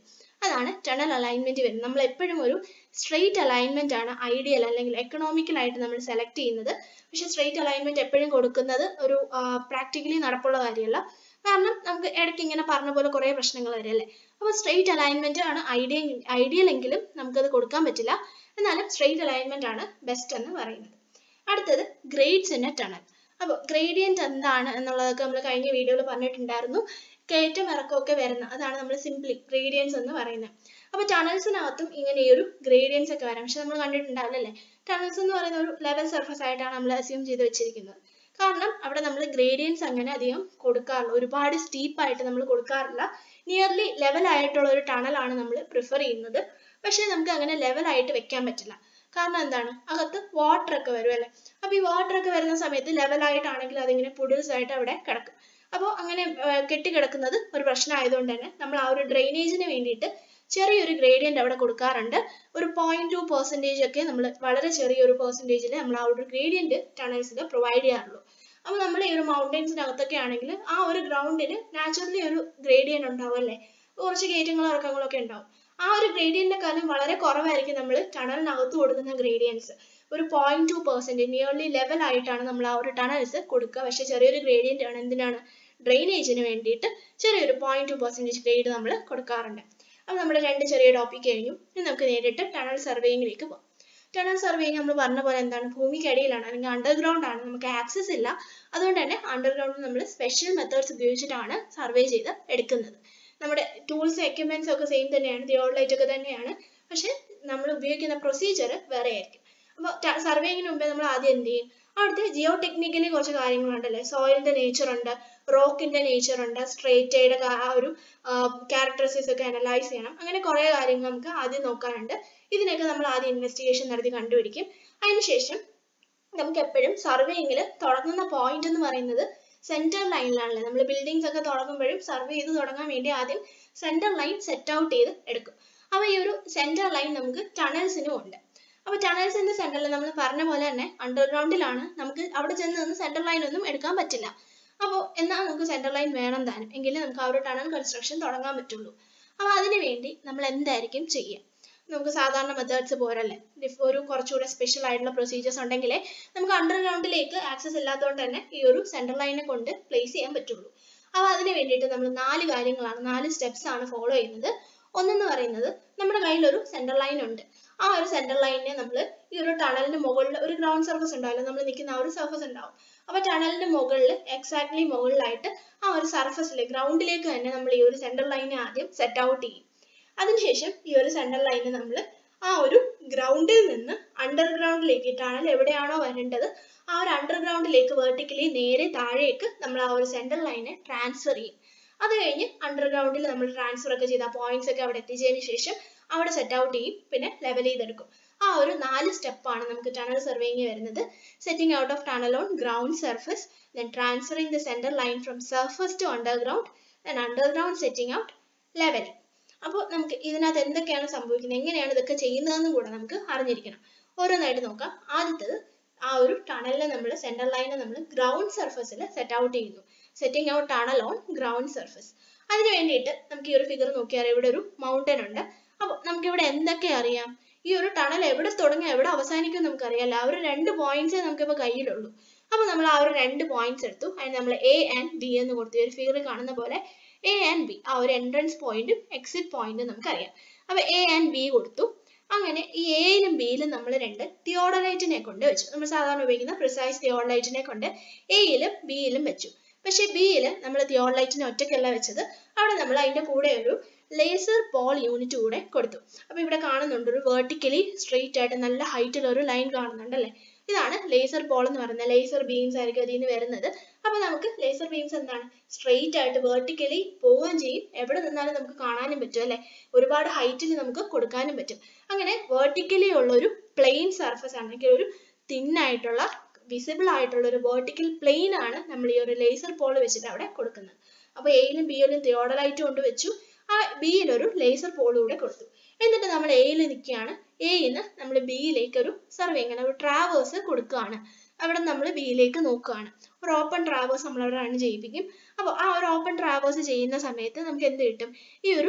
അതാണ് ടണൽ അലൈൻമെന്റ് വരുന്നത് നമ്മൾ എപ്പോഴും ഒരു സ്ട്രെയിറ്റ് അലൈൻമെന്റ് ആണ് ഐഡിയൽ അല്ലെങ്കിൽ എക്കണോമിക്കൽ ആയിട്ട് നമ്മൾ സെലക്ട് ചെയ്യുന്നത് പക്ഷെ സ്ട്രെയിറ്റ് അലൈൻമെന്റ് എപ്പോഴും കൊടുക്കുന്നത് ഒരു പ്രാക്ടിക്കലി നടപ്പുള്ള കാര്യമല്ല കാരണം നമുക്ക് ഇടയ്ക്ക് ഇങ്ങനെ പറഞ്ഞ പോലെ കുറേ പ്രശ്നങ്ങൾ വരും അല്ലേ അപ്പോൾ സ്ട്രെയിറ്റ് അലൈൻമെന്റ് ആണ് ഐഡിയ ഐഡിയൽ എങ്കിലും നമുക്കത് കൊടുക്കാൻ പറ്റില്ല എന്നാലും സ്ട്രെയിറ്റ് അലൈൻമെന്റ് ആണ് ബെസ്റ്റ് എന്ന് പറയുന്നത് അടുത്തത് ഗ്രേഡ്സ് ഇൻ എ ടണൽ അപ്പോൾ ഗ്രേഡിയന്റ് എന്താണ് എന്നുള്ളതൊക്കെ നമ്മൾ കഴിഞ്ഞ വീഡിയോയിൽ പറഞ്ഞിട്ടുണ്ടായിരുന്നു കയറ്റം ഇറക്കമൊക്കെ വരുന്ന അതാണ് നമ്മൾ സിംപ്ലി ഗ്രേഡിയൻസ് എന്ന് പറയുന്നത് അപ്പോൾ ടണൽസിനകത്തും ഇങ്ങനെ ഈ ഒരു ഗ്രേഡിയൻസ് ഒക്കെ വരാം പക്ഷെ നമ്മൾ കണ്ടിട്ടുണ്ടാവില്ലല്ലേ ടണൽസ് എന്ന് പറയുന്ന ഒരു ലെവൽ സർഫസ് ആയിട്ടാണ് നമ്മൾ അസ്യൂം ചെയ്ത് വെച്ചിരിക്കുന്നത് കാരണം അവിടെ നമ്മൾ ഗ്രേഡിയൻസ് അങ്ങനെ അധികം കൊടുക്കാറില്ല ഒരുപാട് സ്റ്റീപ്പ് ആയിട്ട് നമ്മൾ കൊടുക്കാറില്ല നിയർലി ലെവൽ ആയിട്ടുള്ള ഒരു ടണലാണ് നമ്മൾ പ്രിഫർ ചെയ്യുന്നത് പക്ഷേ നമുക്ക് അങ്ങനെ ലെവൽ ആയിട്ട് വെക്കാൻ പറ്റില്ല കാരണം എന്താണ് അകത്ത് വാട്ടർ ഒക്കെ വരും അല്ലേ അപ്പൊ ഈ വാട്ടർ ഒക്കെ വരുന്ന സമയത്ത് ലെവൽ ആയിട്ടാണെങ്കിൽ അതിങ്ങനെ പുഡിൽസ് ആയിട്ട് അവിടെ കിടക്കും അപ്പോൾ അങ്ങനെ കെട്ടിക്കിടക്കുന്നത് ഒരു പ്രശ്നമായതുകൊണ്ട് തന്നെ നമ്മൾ ആ ഒരു ഡ്രെയിനേജിന് വേണ്ടിയിട്ട് ചെറിയൊരു ഗ്രേഡിയന്റ് അവിടെ കൊടുക്കാറുണ്ട് ഒരു പോയിന്റ് ടു പെർസെൻറ്റേജ് ഒക്കെ നമ്മൾ വളരെ ചെറിയൊരു പെർസെൻറ്റേജിൽ നമ്മൾ ആ ഒരു ഗ്രേഡിയന്റ് ടണൽസിൽ പ്രൊവൈഡ് ചെയ്യാറുള്ളൂ അപ്പോൾ നമ്മൾ ഈ ഒരു മൗണ്ടൻസിനകത്തൊക്കെ ആണെങ്കിൽ ആ ഒരു ഗ്രൗണ്ടിന് നാച്ചുറലി ഒരു ഗ്രേഡിയന്റ് ഉണ്ടാവും അല്ലേ കുറച്ച് കയറ്റങ്ങളും ഇറക്കങ്ങളും ഒക്കെ ഉണ്ടാവും ആ ഒരു ഗ്രേഡിയന്റിനെക്കാളും വളരെ കുറവായിരിക്കും നമ്മൾ ടണലിനകത്ത് കൊടുക്കുന്ന ഗ്രേഡിയൻസ് ഒരു point two percent nearly level ആയിട്ടാണ് നമ്മൾ ആ ഒരു ടണൽസ് കൊടുക്കുക പക്ഷെ ചെറിയൊരു ഗ്രേഡിയന്റ് ആണ് എന്തിനാണ് ഡ്രെയിനേജിന് വേണ്ടിയിട്ട് ചെറിയൊരു പോയിന്റ് ടു പെർസെൻറ്റേജ് ഗ്രേഡ് നമ്മൾ കൊടുക്കാറുണ്ട് അപ്പോൾ നമ്മുടെ രണ്ട് ചെറിയ ടോപ്പിക് കഴിഞ്ഞു ഇനി നമുക്ക് നേരിട്ട് ടണൽ സർവേയിങ്ങിലേക്ക് പോകാം ടണൽ സർവേയിങ് നമ്മൾ പറഞ്ഞ പോലെ എന്താണ് ഭൂമിക്കടിയിലാണ് അല്ലെങ്കിൽ അണ്ടർഗ്രൗണ്ട് ആണ് നമുക്ക് ആക്സസ് ഇല്ല അതുകൊണ്ട് തന്നെ അണ്ടർഗ്രൗണ്ടിൽ നമ്മൾ സ്പെഷ്യൽ മെത്തേഡ്സ് ഉപയോഗിച്ചിട്ടാണ് സർവേ ചെയ്ത് എടുക്കുന്നത് നമ്മുടെ ടൂൾസ് എക്യുപ്മെന്റ്സ് ഒക്കെ സെയിം തന്നെയാണ് തിയോളൈറ്റ് ഒക്കെ തന്നെയാണ് പക്ഷെ നമ്മൾ ഉപയോഗിക്കുന്ന പ്രൊസീജിയർ വേറെ ആയിരിക്കും അപ്പോൾ സർവേയിങ്ങിന് മുമ്പേ നമ്മൾ ആദ്യം എന്ത് ചെയ്യും അവിടുത്തെ ജിയോ ടെക്നിക്കലി കുറച്ച് കാര്യങ്ങളുണ്ടല്ലേ സോയിലിന്റെ നേച്ചർ ഉണ്ട് റോക്കിന്റെ നേച്ചർ ഉണ്ട് സ്ട്രേറ്റയുടെ ആ ഒരു ക്യാരക്ടറിസ്റ്റിക്സ് ഒക്കെ അനലൈസ് ചെയ്യണം അങ്ങനെ കുറേ കാര്യങ്ങൾ നമുക്ക് ആദ്യം നോക്കാനുണ്ട് ഇതിനൊക്കെ നമ്മൾ ആദ്യം ഇൻവെസ്റ്റിഗേഷൻ നടത്തി കണ്ടുപിടിക്കും അതിനുശേഷം നമുക്ക് എപ്പോഴും സർവേയിങ്ങിൽ തുടങ്ങുന്ന പോയിന്റ് എന്ന് പറയുന്നത് സെന്റർ ലൈനിലാണല്ലേ നമ്മൾ ബിൽഡിങ്സ് ഒക്കെ തുടങ്ങുമ്പോഴും സർവേ ചെയ്ത് തുടങ്ങാൻ വേണ്ടി ആദ്യം സെന്റർ ലൈൻ സെറ്റ് ഔട്ട് ചെയ്ത് എടുക്കും അപ്പോൾ ഈ ഒരു സെന്റർ ലൈൻ നമുക്ക് ടണൽസിനും ഉണ്ട് അപ്പോൾ ടണൽസിന്റെ സെന്ററിൽ നമ്മൾ പറഞ്ഞ പോലെ തന്നെ അണ്ടർഗ്രൗണ്ടിലാണ് നമുക്ക് അവിടെ ചെന്ന് നിന്ന് സെന്റർ ലൈൻ ഒന്നും എടുക്കാൻ പറ്റില്ല അപ്പോൾ എന്നാൽ നമുക്ക് സെന്റർ ലൈൻ വേണം താനും എങ്കിലേ നമുക്ക് ആ ഒരു ടണൽ കൺസ്ട്രക്ഷൻ തുടങ്ങാൻ പറ്റുള്ളൂ അപ്പോൾ അതിന് വേണ്ടി നമ്മൾ എന്തായിരിക്കും ചെയ്യുക നമുക്ക് സാധാരണ മെത്തേഡ്സ് പോരല്ലേ ഒരു കുറച്ചുകൂടെ സ്പെഷ്യൽ ആയിട്ടുള്ള പ്രൊസീജിയേഴ്സ് ഉണ്ടെങ്കിലേ നമുക്ക് അണ്ടർഗ്രൗണ്ടിലേക്ക് ആക്സസ് ഇല്ലാത്തതുകൊണ്ട് തന്നെ ഈ ഒരു സെൻട്രൽ ലൈനെ കൊണ്ട് പ്ലേസ് ചെയ്യാൻ പറ്റുള്ളൂ അപ്പോൾ അതിന് വേണ്ടിയിട്ട് നമ്മൾ നാല് കാര്യങ്ങളാണ് നാല് സ്റ്റെപ്സ് ആണ് ഫോളോ ചെയ്യുന്നത് ഒന്നെന്ന് പറയുന്നത് നമ്മുടെ കയ്യിൽ ഒരു സെൻട്രൽ ലൈൻ ഉണ്ട് ആ ഒരു സെൻട്രൽ ലൈനിനെ നമ്മൾ ഈ ഒരു ടണലിന് മുകളിൽ ഒരു ഗ്രൗണ്ട് സർഫസ് ഉണ്ടാവില്ല നമ്മൾ നിൽക്കുന്ന ആ ഒരു സർഫസ് ഉണ്ടാവും അപ്പോൾ ടണലിന്റെ മുകളിൽ എക്സാക്ട്ലി മുകളിലായിട്ട് ആ ഒരു സർഫസിൽ ഗ്രൗണ്ടിലേക്ക് തന്നെ നമ്മൾ ഈ ഒരു സെൻട്രൽ ലൈനെ ആദ്യം സെറ്റ് ഔട്ട് ചെയ്യും അതിനുശേഷം ഈ ഒരു സെൻട്രൽ ലൈന് നമ്മൾ ആ ഒരു ഗ്രൗണ്ടിൽ നിന്ന് അണ്ടർഗ്രൗണ്ടിലേക്ക് ടണൽ എവിടെയാണോ വരേണ്ടത് ആ ഒരു അണ്ടർഗ്രൗണ്ടിലേക്ക് വെർട്ടിക്കലി നേരെ താഴേക്ക് നമ്മൾ ആ ഒരു സെൻട്രൽ ലൈനെ ട്രാൻസ്ഫർ ചെയ്യും അത് കഴിഞ്ഞ് അണ്ടർഗ്രൗണ്ടിൽ നമ്മൾ ട്രാൻസ്ഫർ ഒക്കെ ചെയ്ത പോയിന്റ്സ് ഒക്കെ അവിടെ എത്തിച്ചതിന് ശേഷം അവിടെ സെറ്റ് ഔട്ട് ചെയ്യും പിന്നെ ലെവൽ ചെയ്തെടുക്കും ആ ഒരു നാല് സ്റ്റെപ്പാണ് നമുക്ക് ടണൽ സർവേയിങ് വരുന്നത് setting out of tunnel on ground surface then transferring the central line from surface to underground then underground setting out levelling അപ്പോൾ നമുക്ക് ഇതിനകത്ത് എന്തൊക്കെയാണ് സംഭവിക്കുന്നത് എങ്ങനെയാണ് ഇതൊക്കെ ചെയ്യുന്നതെന്നും കൂടെ നമുക്ക് അറിഞ്ഞിരിക്കണം ഓരോന്നായിട്ട് നോക്കാം ആദ്യത്തത് ആ ഒരു ടണലിനെ നമ്മൾ സെൻട്രൽ ലൈനെ നമ്മൾ ഗ്രൗണ്ട് സർഫസിൽ സെറ്റ് ഔട്ട് ചെയ്യുന്നു setting out tunnel on ground surface അതിന് വേണ്ടിയിട്ട് നമുക്ക് ഈ ഒരു ഫിഗർ നോക്കിയാൽ ഇവിടെ ഒരു മൗണ്ടൻ ഉണ്ട് അപ്പോൾ നമുക്ക് ഇവിടെ എന്തൊക്കെ അറിയാം ഈ ഒരു ടണൽ എവിടെ തുടങ്ങി എവിടെ അവസാനിക്കും നമുക്കറിയാമല്ലോ ആ ഒരു രണ്ട് പോയിന്റ്സേ നമുക്കിപ്പോൾ കയ്യിലുള്ളൂ അപ്പോൾ നമ്മൾ ആ ഒരു രണ്ട് പോയിന്റ്സ് എടുത്തു അതിന് നമ്മൾ എ ആൻഡ് ബി എന്ന് കൊടുത്തു ഈ ഒരു ഫിഗർ കാണുന്ന പോലെ എ ആൻഡ് ബി ആ ഒരു എൻട്രൻസ് പോയിന്റും എക്സിറ്റ് പോയിന്റും നമുക്കറിയാം അപ്പോൾ എ ആൻഡ് ബി കൊടുത്തു അങ്ങനെ ഈ എയിലും ബിയിലും നമ്മൾ രണ്ട് തിയോഡലൈറ്റിനെ കൊണ്ട് വെച്ചു നമ്മൾ സാധാരണ ഉപയോഗിക്കുന്ന പ്രിസൈസ് തിയോഡലൈറ്റിനെ കൊണ്ട് എയിലും ബിയിലും വെച്ചു പക്ഷേ ബിയിൽ നമ്മൾ തിയോഡലൈറ്റിനെ ഒറ്റയ്ക്കല്ല വെച്ചത് അവിടെ നമ്മൾ അതിന്റെ കൂടെ ഒരു ലേസർ പോൾ യൂണിറ്റ് കൂടെ കൊടുത്തു അപ്പോൾ ഇവിടെ കാണുന്നുണ്ട് ഒരു വേർട്ടിക്കലി സ്ട്രെയിറ്റ് ആയിട്ട് നല്ല ഹൈറ്റിൽ ഒരു ലൈൻ കാണുന്നുണ്ടല്ലേ ഇതാണ് ലേസർ പോൾ എന്ന് പറയുന്നത് ലേസർ ബീംസ് ആയിരിക്കും അതിൽ നിന്ന് വരുന്നത് അപ്പോൾ നമുക്ക് ലേസർ ബീംസ് എന്താണ് സ്ട്രെയിറ്റ് ആയിട്ട് വേർട്ടിക്കലി പോവുകയും ചെയ്യും എവിടെ നിന്നാലും നമുക്ക് കാണാനും പറ്റും അല്ലേ ഒരുപാട് ഹൈറ്റിൽ നമുക്ക് കൊടുക്കാനും പറ്റും അങ്ങനെ വേർട്ടിക്കലി ഉള്ള ഒരു പ്ലെയിൻ സർഫസ് ആണെങ്കിൽ ഒരു തിന്നായിട്ടുള്ള വിസിബിൾ ആയിട്ടുള്ള ഒരു വേർട്ടിക്കൽ പ്ലെയിൻ ആണ് നമ്മൾ ഈ ഒരു ലേസർ പോൾ വെച്ചിട്ട് അവിടെ കൊടുക്കുന്നത് അപ്പോൾ എയിലും ബിയിലും തിയോഡലൈറ്റ് കൊണ്ട് വെച്ചു ആ ബിയിൽ ഒരു ലേസർ പോൾ കൂടെ കൊടുത്തു എന്നിട്ട് നമ്മൾ എയിൽ നിൽക്കുകയാണ് എയിൽ നിന്ന് നമ്മൾ ബിയിലേക്ക് ഒരു സർവേ ഇങ്ങനെ ഒരു ട്രാവേഴ്സ് കൊടുക്കുകയാണ് അവിടെ നമ്മൾ ബിയിലേക്ക് നോക്കുകയാണ് ഒരു ഓപ്പൺ ട്രാവേഴ്സ് നമ്മൾ അവിടെ റൺ ചെയ്യിപ്പിക്കും അപ്പോൾ ആ ഒരു ഓപ്പൺ ട്രാവേഴ്സ് ചെയ്യുന്ന സമയത്ത് നമുക്ക് എന്ത് കിട്ടും ഈ ഒരു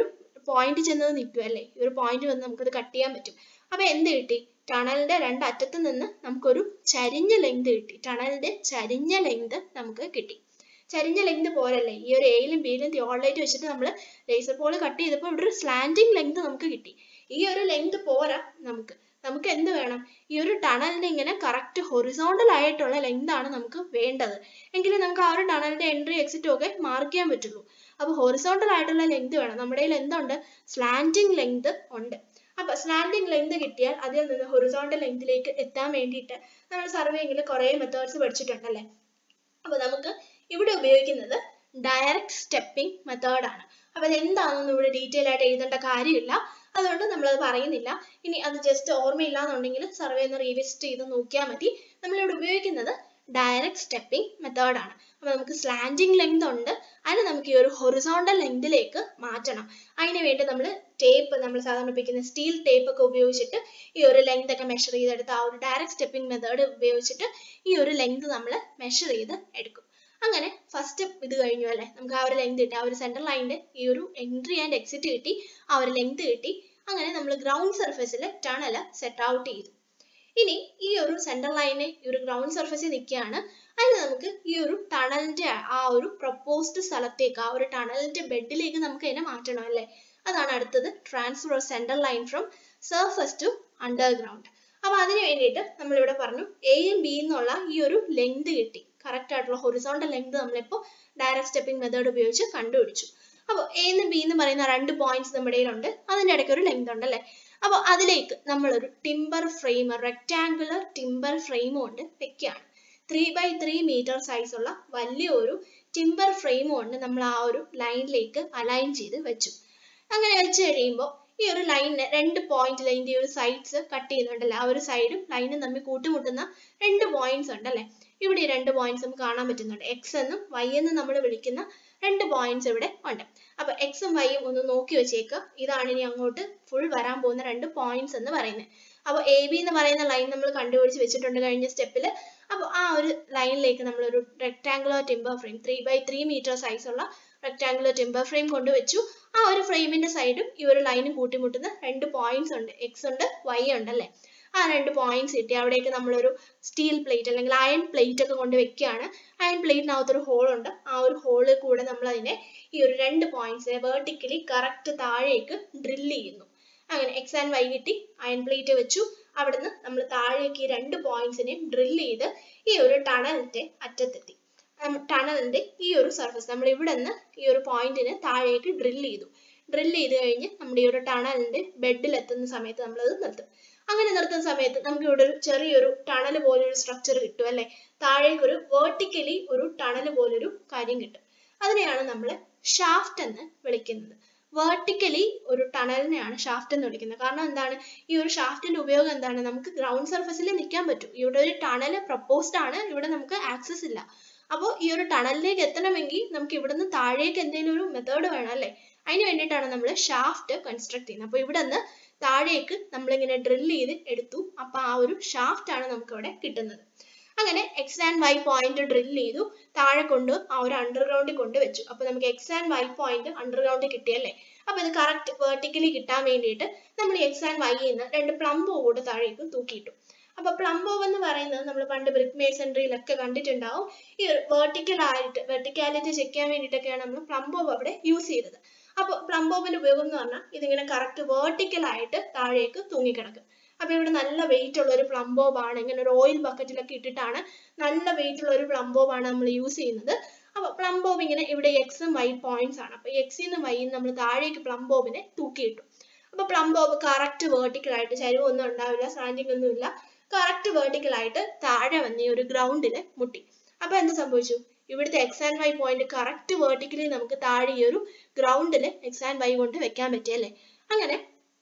പോയിന്റ് ചെന്നത് നിൽക്കും അല്ലേ ഈ ഒരു പോയിന്റ് വന്ന് നമുക്കത് കട്ട് ചെയ്യാൻ പറ്റും അപ്പൊ എന്ത് കിട്ടി ടണലിന്റെ രണ്ട് അറ്റത്ത് നിന്ന് നമുക്കൊരു ചരിഞ്ഞ ലെങ്ത് കിട്ടി ടണലിന്റെ ചരിഞ്ഞ ലെങ്ത് നമുക്ക് കിട്ടി ചരിഞ്ഞ ലെങ്ത് പോരല്ലേ ഈ ഒരു എയിലും ബിയിലും തിയോളൈറ്റ് വെച്ചിട്ട് നമ്മൾ ലേസർ പോൾ കട്ട് ചെയ്തപ്പോൾ ഇവിടെ ഒരു സ്ലാൻഡിങ് ലെങ്ത് നമുക്ക് കിട്ടി ഈ ഒരു ലെങ്ത് പോരാ നമുക്ക് നമുക്ക് എന്ത് വേണം ഈ ഒരു ടണലിന് ഇങ്ങനെ കറക്റ്റ് ഹൊറിസോണ്ടൽ ആയിട്ടുള്ള ലെങ്ത് ആണ് നമുക്ക് വേണ്ടത് എങ്കിലും നമുക്ക് ആ ഒരു ടണലിന്റെ എൻട്രി എക്സിറ്റും ഒക്കെ മാർക്ക് ചെയ്യാൻ പറ്റുള്ളൂ അപ്പൊ ഹൊറിസോണ്ടൽ ആയിട്ടുള്ള ലെങ്ത് വേണം നമ്മുടെ കയ്യിൽ എന്തുണ്ട് സ്ലാൻഡിങ് ലെങ്ത് ഉണ്ട് അപ്പൊ സ്ലാൻഡിങ് ലെങ്ത് കിട്ടിയാൽ അതിൽ നിന്ന് ഹൊറിസോണ്ടൽ ലെങ്തിലേക്ക് എത്താൻ വേണ്ടിയിട്ട് നമ്മൾ സർവേയിൽ കുറേ മെത്തേഡ്സ് പഠിച്ചിട്ടുണ്ടല്ലേ അപ്പൊ നമുക്ക് ഇവിടെ ഉപയോഗിക്കുന്നത് ഡയറക്റ്റ് സ്റ്റെപ്പിംഗ് മെത്തേഡ് ആണ് അപ്പൊ അത് എന്താണെന്ന് ഇവിടെ ഡീറ്റെയിൽ ആയിട്ട് എഴുതേണ്ട കാര്യമില്ല അതുകൊണ്ട് നമ്മളത് പറയുന്നില്ല ഇനി അത് ജസ്റ്റ് ഓർമ്മയില്ല എന്നുണ്ടെങ്കിൽ സർവേ ഒന്ന് റീവിസിറ്റ് ചെയ്ത് നോക്കിയാൽ മതി നമ്മളിവിടെ ഉപയോഗിക്കുന്നത് ഡയറക്റ്റ് സ്റ്റെപ്പിംഗ് മെത്തേഡ് ആണ് അപ്പൊ നമുക്ക് സ്ലാൻഡിങ് ലെങ്ത് ഉണ്ട് അതിന് നമുക്ക് ഈ ഒരു ഹൊറിസോണ്ടൽ ലെങ്തിലേക്ക് മാറ്റണം അതിന് വേണ്ടി നമ്മൾ ടേപ്പ് നമ്മൾ സാധാരണ ഉപയോഗിക്കുന്ന സ്റ്റീൽ ടേപ്പ് ഒക്കെ ഉപയോഗിച്ചിട്ട് ഈ ഒരു ലെങ്ത് ഒക്കെ മെഷർ ചെയ്തെടുത്ത് ആ ഒരു ഡയറക്റ്റ് സ്റ്റെപ്പിംഗ് മെത്തേഡ് ഉപയോഗിച്ചിട്ട് ഈ ഒരു ലെങ്ത് നമ്മൾ മെഷർ ചെയ്ത് എടുക്കും അങ്ങനെ ഫസ്റ്റ് ഇത് കഴിഞ്ഞു അല്ലേ നമുക്ക് ആ ഒരു ലെങ്ത് കിട്ടി ആ ഒരു സെന്റർ ലൈനിന്റെ ഈ ഒരു എൻട്രി ആൻഡ് എക്സിറ്റ് കിട്ടി ആ ഒരു ലെങ്ത് കിട്ടി അങ്ങനെ നമ്മൾ ഗ്രൗണ്ട് സർഫസിൽ ടണൽ സെറ്റ് ഔട്ട് ചെയ്തു ഇനി ഈ ഒരു സെന്റർ ലൈന് ഈ ഒരു ഗ്രൗണ്ട് സർഫസിൽ നിൽക്കുകയാണ് അതിന് നമുക്ക് ഈ ഒരു ടണലിന്റെ ആ ഒരു പ്രപ്പോസ്ഡ് സ്ഥലത്തേക്ക് ആ ഒരു ടണലിന്റെ ബെഡിലേക്ക് നമുക്ക് ഇതിനെ മാറ്റണം അല്ലേ അതാണ് അടുത്തത് transfer centre line from surface to underground അപ്പൊ അതിന് വേണ്ടിയിട്ട് നമ്മൾ ഇവിടെ പറഞ്ഞു എയും ബി എന്നുള്ള ഈ ഒരു ലെങ്ത് കിട്ടി കറക്റ്റ് ആയിട്ടുള്ള ഹൊറിസോണ്ടൽ ലെങ്ത് നമ്മളിപ്പോൾ ഡയറക്റ്റ് സ്റ്റെപ്പിംഗ് മെത്തേഡ് ഉപയോഗിച്ച് കണ്ടുപിടിച്ചു അപ്പോൾ എ എന്ന് ബി എന്ന് പറയുന്ന രണ്ട് പോയിന്റ്സ് നമ്മുടെ കയ്യിലുണ്ട് അതിൻ്റെ ഇടയ്ക്ക് ഒരു ലെങ്ത് ഉണ്ട് അല്ലേ അപ്പോൾ അതിലേക്ക് നമ്മളൊരു timber frame rectangular timber frame കൊണ്ട് വെക്കുകയാണ് three by three metre size ഉള്ള വലിയ ഒരു ടിമ്പർ ഫ്രെയിം കൊണ്ട് നമ്മൾ ആ ഒരു ലൈനിലേക്ക് അലൈൻ ചെയ്ത് വെച്ചു അങ്ങനെ വെച്ച് കഴിയുമ്പോൾ ഈ ഒരു ലൈനിന് രണ്ട് പോയിന്റ് ലൈനിന്റെ ഈ ഒരു സൈഡ്സ് കട്ട് ചെയ്യുന്നുണ്ടല്ലേ ആ ഒരു സൈഡും ലൈനും തമ്മിൽ കൂട്ടിമുട്ടുന്ന രണ്ട് പോയിന്റ്സ് ഉണ്ടല്ലേ ഇവിടെ ഈ രണ്ട് പോയിന്റ്സ് നമുക്ക് കാണാൻ പറ്റുന്നുണ്ട് എക്സ് എന്നും വൈ എന്നും നമ്മൾ വിളിക്കുന്ന രണ്ട് പോയിന്റ്സ് ഇവിടെ ഉണ്ട് അപ്പൊ എക്സും വൈയും ഒന്ന് നോക്കി വെച്ചേക്കുക ഇതാണ് ഇനി അങ്ങോട്ട് ഫുൾ വരാൻ പോകുന്ന രണ്ട് പോയിന്റ്സ് എന്ന് പറയുന്നത് അപ്പൊ എ ബി എന്ന് പറയുന്ന ലൈൻ നമ്മൾ കണ്ടുപിടിച്ച് വെച്ചിട്ടുണ്ട് കഴിഞ്ഞ സ്റ്റെപ്പിൽ അപ്പോൾ ആ ഒരു ലൈനിലേക്ക് നമ്മൾ ഒരു rectangular timber frame three by three metre size ഉള്ള റെക്ടാങ്കുലർ ടിമ്പർ ഫ്രെയിം കൊണ്ടുവച്ചു ആ ഒരു ഫ്രെയിമിന്റെ സൈഡും ഈ ഒരു ലൈനും കൂട്ടിമുട്ടുന്ന രണ്ട് പോയിന്റ്സ് ഉണ്ട് എക്സ് ഉണ്ട് വൈ ഉണ്ട് അല്ലേ ആ രണ്ട് പോയിന്റ്സ് കിട്ടി അവിടേക്ക് നമ്മളൊരു സ്റ്റീൽ പ്ലേറ്റ് അല്ലെങ്കിൽ അയൺ പ്ലേറ്റ് ഒക്കെ കൊണ്ട് വെക്കുകയാണ് അയൺ പ്ലേറ്റിനകത്ത് ഒരു ഹോൾ ഉണ്ട് ആ ഒരു ഹോളിൽ കൂടെ നമ്മൾ അതിനെ ഈ ഒരു രണ്ട് പോയിന്റ്സിനെ വേർട്ടിക്കലി കറക്റ്റ് താഴേക്ക് ഡ്രിൽ ചെയ്യുന്നു അങ്ങനെ എക്സ് ആൻഡ് വൈ കിട്ടി അയൺ പ്ലേറ്റ് വെച്ചു അവിടുന്ന് നമ്മൾ താഴേക്ക് ഈ രണ്ട് പോയിന്റ്സിനെയും ഡ്രിൽ ചെയ്ത് ഈ ഒരു ടണലിന്റെ അറ്റത്തെത്തി ടണലിന്റെ ഈ ഒരു സർഫസ് നമ്മൾ ഇവിടെ നിന്ന് ഈ ഒരു പോയിന്റിന് താഴേക്ക് ഡ്രിൽ ചെയ്തു ഡ്രിൽ ചെയ്ത് കഴിഞ്ഞ് നമ്മുടെ ഈ ഒരു ടണലിന്റെ ബെഡിൽ എത്തുന്ന സമയത്ത് നമ്മൾ അത് നിർത്തും അങ്ങനെ നിർത്തുന്ന സമയത്ത് നമുക്ക് ഇവിടെ ഒരു ചെറിയൊരു ടണൽ പോലെ ഒരു സ്ട്രക്ചർ കിട്ടും അല്ലെ താഴേക്ക് ഒരു വേർട്ടിക്കലി ഒരു ടണൽ പോലൊരു കാര്യം കിട്ടും അതിനെയാണ് നമ്മൾ ഷാഫ്റ്റ് എന്ന് വിളിക്കുന്നത് വേർട്ടിക്കലി ഒരു ടണലിനെയാണ് ഷാഫ്റ്റ് എന്ന് വിളിക്കുന്നത് കാരണം എന്താണ് ഈ ഒരു ഷാഫ്റ്റിന്റെ ഉപയോഗം എന്താണ് നമുക്ക് ഗ്രൗണ്ട് സർഫസിൽ നിൽക്കാൻ പറ്റും ഇവിടെ ഒരു ടണൽ പ്രപ്പോസ്ഡ് ആണ് ഇവിടെ നമുക്ക് ആക്സസ് ഇല്ല അപ്പോൾ ഈ ഒരു ടണലിലേക്ക് എത്തണമെങ്കിൽ നമുക്ക് ഇവിടുന്ന് താഴേക്ക് എന്തെങ്കിലും ഒരു മെത്തേഡ് വേണം അല്ലേ അതിന് വേണ്ടിയിട്ടാണ് നമ്മൾ ഷാഫ്റ്റ് കൺസ്ട്രക്ട് ചെയ്യുന്നത് അപ്പോൾ ഇവിടെ നിന്ന് താഴേക്ക് നമ്മളിങ്ങനെ ഡ്രിൽ ചെയ്ത് എടുത്തു അപ്പൊ ആ ഒരു ഷാഫ്റ്റ് ആണ് നമുക്ക് ഇവിടെ കിട്ടുന്നത് അങ്ങനെ X and Y point drill ചെയ്തു താഴെ കൊണ്ട് ആ ഒരു അണ്ടർഗ്രൗണ്ടിൽ കൊണ്ട് വെച്ചു അപ്പൊ നമുക്ക് എക്സ് ആൻഡ് വൈ പോയിന്റ് അണ്ടർഗ്രൗണ്ടിൽ കിട്ടിയല്ലേ അപ്പൊ ഇത് കറക്റ്റ് വേർട്ടിക്കലി കിട്ടാൻ വേണ്ടിയിട്ട് നമ്മൾ എക്സ് ആൻഡ് വൈ നിന്ന് രണ്ട് പ്ലംബ് കൂടെ താഴേക്ക് തൂക്കിയിട്ടു അപ്പൊ പ്ലംബോവ് എന്ന് പറയുന്നത് നമ്മൾ പണ്ട് ബ്രിക്ക് മേസൺട്രിയിലൊക്കെ കണ്ടിട്ടുണ്ടാവും ഈ ഒരു വെർട്ടിക്കൽ ആയിട്ട് വെർട്ടിക്കാലിറ്റി ചെക്ക് ചെയ്യാൻ വേണ്ടിയിട്ടൊക്കെയാണ് നമ്മൾ പ്ലംബോവ് അവിടെ യൂസ് ചെയ്തത് അപ്പൊ പ്ലംബോവിന്റെ ഉപയോഗം എന്ന് പറഞ്ഞാൽ ഇതിങ്ങനെ കറക്റ്റ് വേർട്ടിക്കൽ ആയിട്ട് താഴേക്ക് തൂങ്ങിക്കിടക്കും അപ്പൊ ഇവിടെ നല്ല വെയിറ്റ് ഉള്ള ഒരു പ്ലംബോബ് ആണ് ഇങ്ങനെ ഒരു ഓയിൽ ബക്കറ്റിലൊക്കെ ഇട്ടിട്ടാണ് നല്ല വെയിറ്റ് ഉള്ള ഒരു പ്ലംബോബ് ആണ് നമ്മൾ യൂസ് ചെയ്യുന്നത് അപ്പൊ പ്ലംബോബ് ഇങ്ങനെ ഇവിടെ എക്സും വൈ പോയിന്റ്സ് ആണ് അപ്പൊ എക്സിന്നും വൈയും നമ്മൾ താഴേക്ക് പ്ലംബോബിനെ തൂക്കിയിട്ടു അപ്പൊ പ്ലംബോബ് കറക്റ്റ് വേർട്ടിക്കൽ ആയിട്ട് ചരിവൊന്നും ഉണ്ടാവില്ല സ്ലാൻഡിങ് ഒന്നും ഇല്ല കറക്റ്റ് വേർട്ടിക്കൽ ആയിട്ട് താഴെ വന്ന് ഈ ഒരു ഗ്രൗണ്ടിൽ മുട്ടി അപ്പൊ എന്ത് സംഭവിച്ചു ഇവിടുത്തെ X and Y point correct vertically നമുക്ക് താഴെ ഈ ഒരു ഗ്രൗണ്ടിൽ എക്സ് ആൻഡ് വൈ കൊണ്ട് വെക്കാൻ പറ്റിയല്ലേ അങ്ങനെ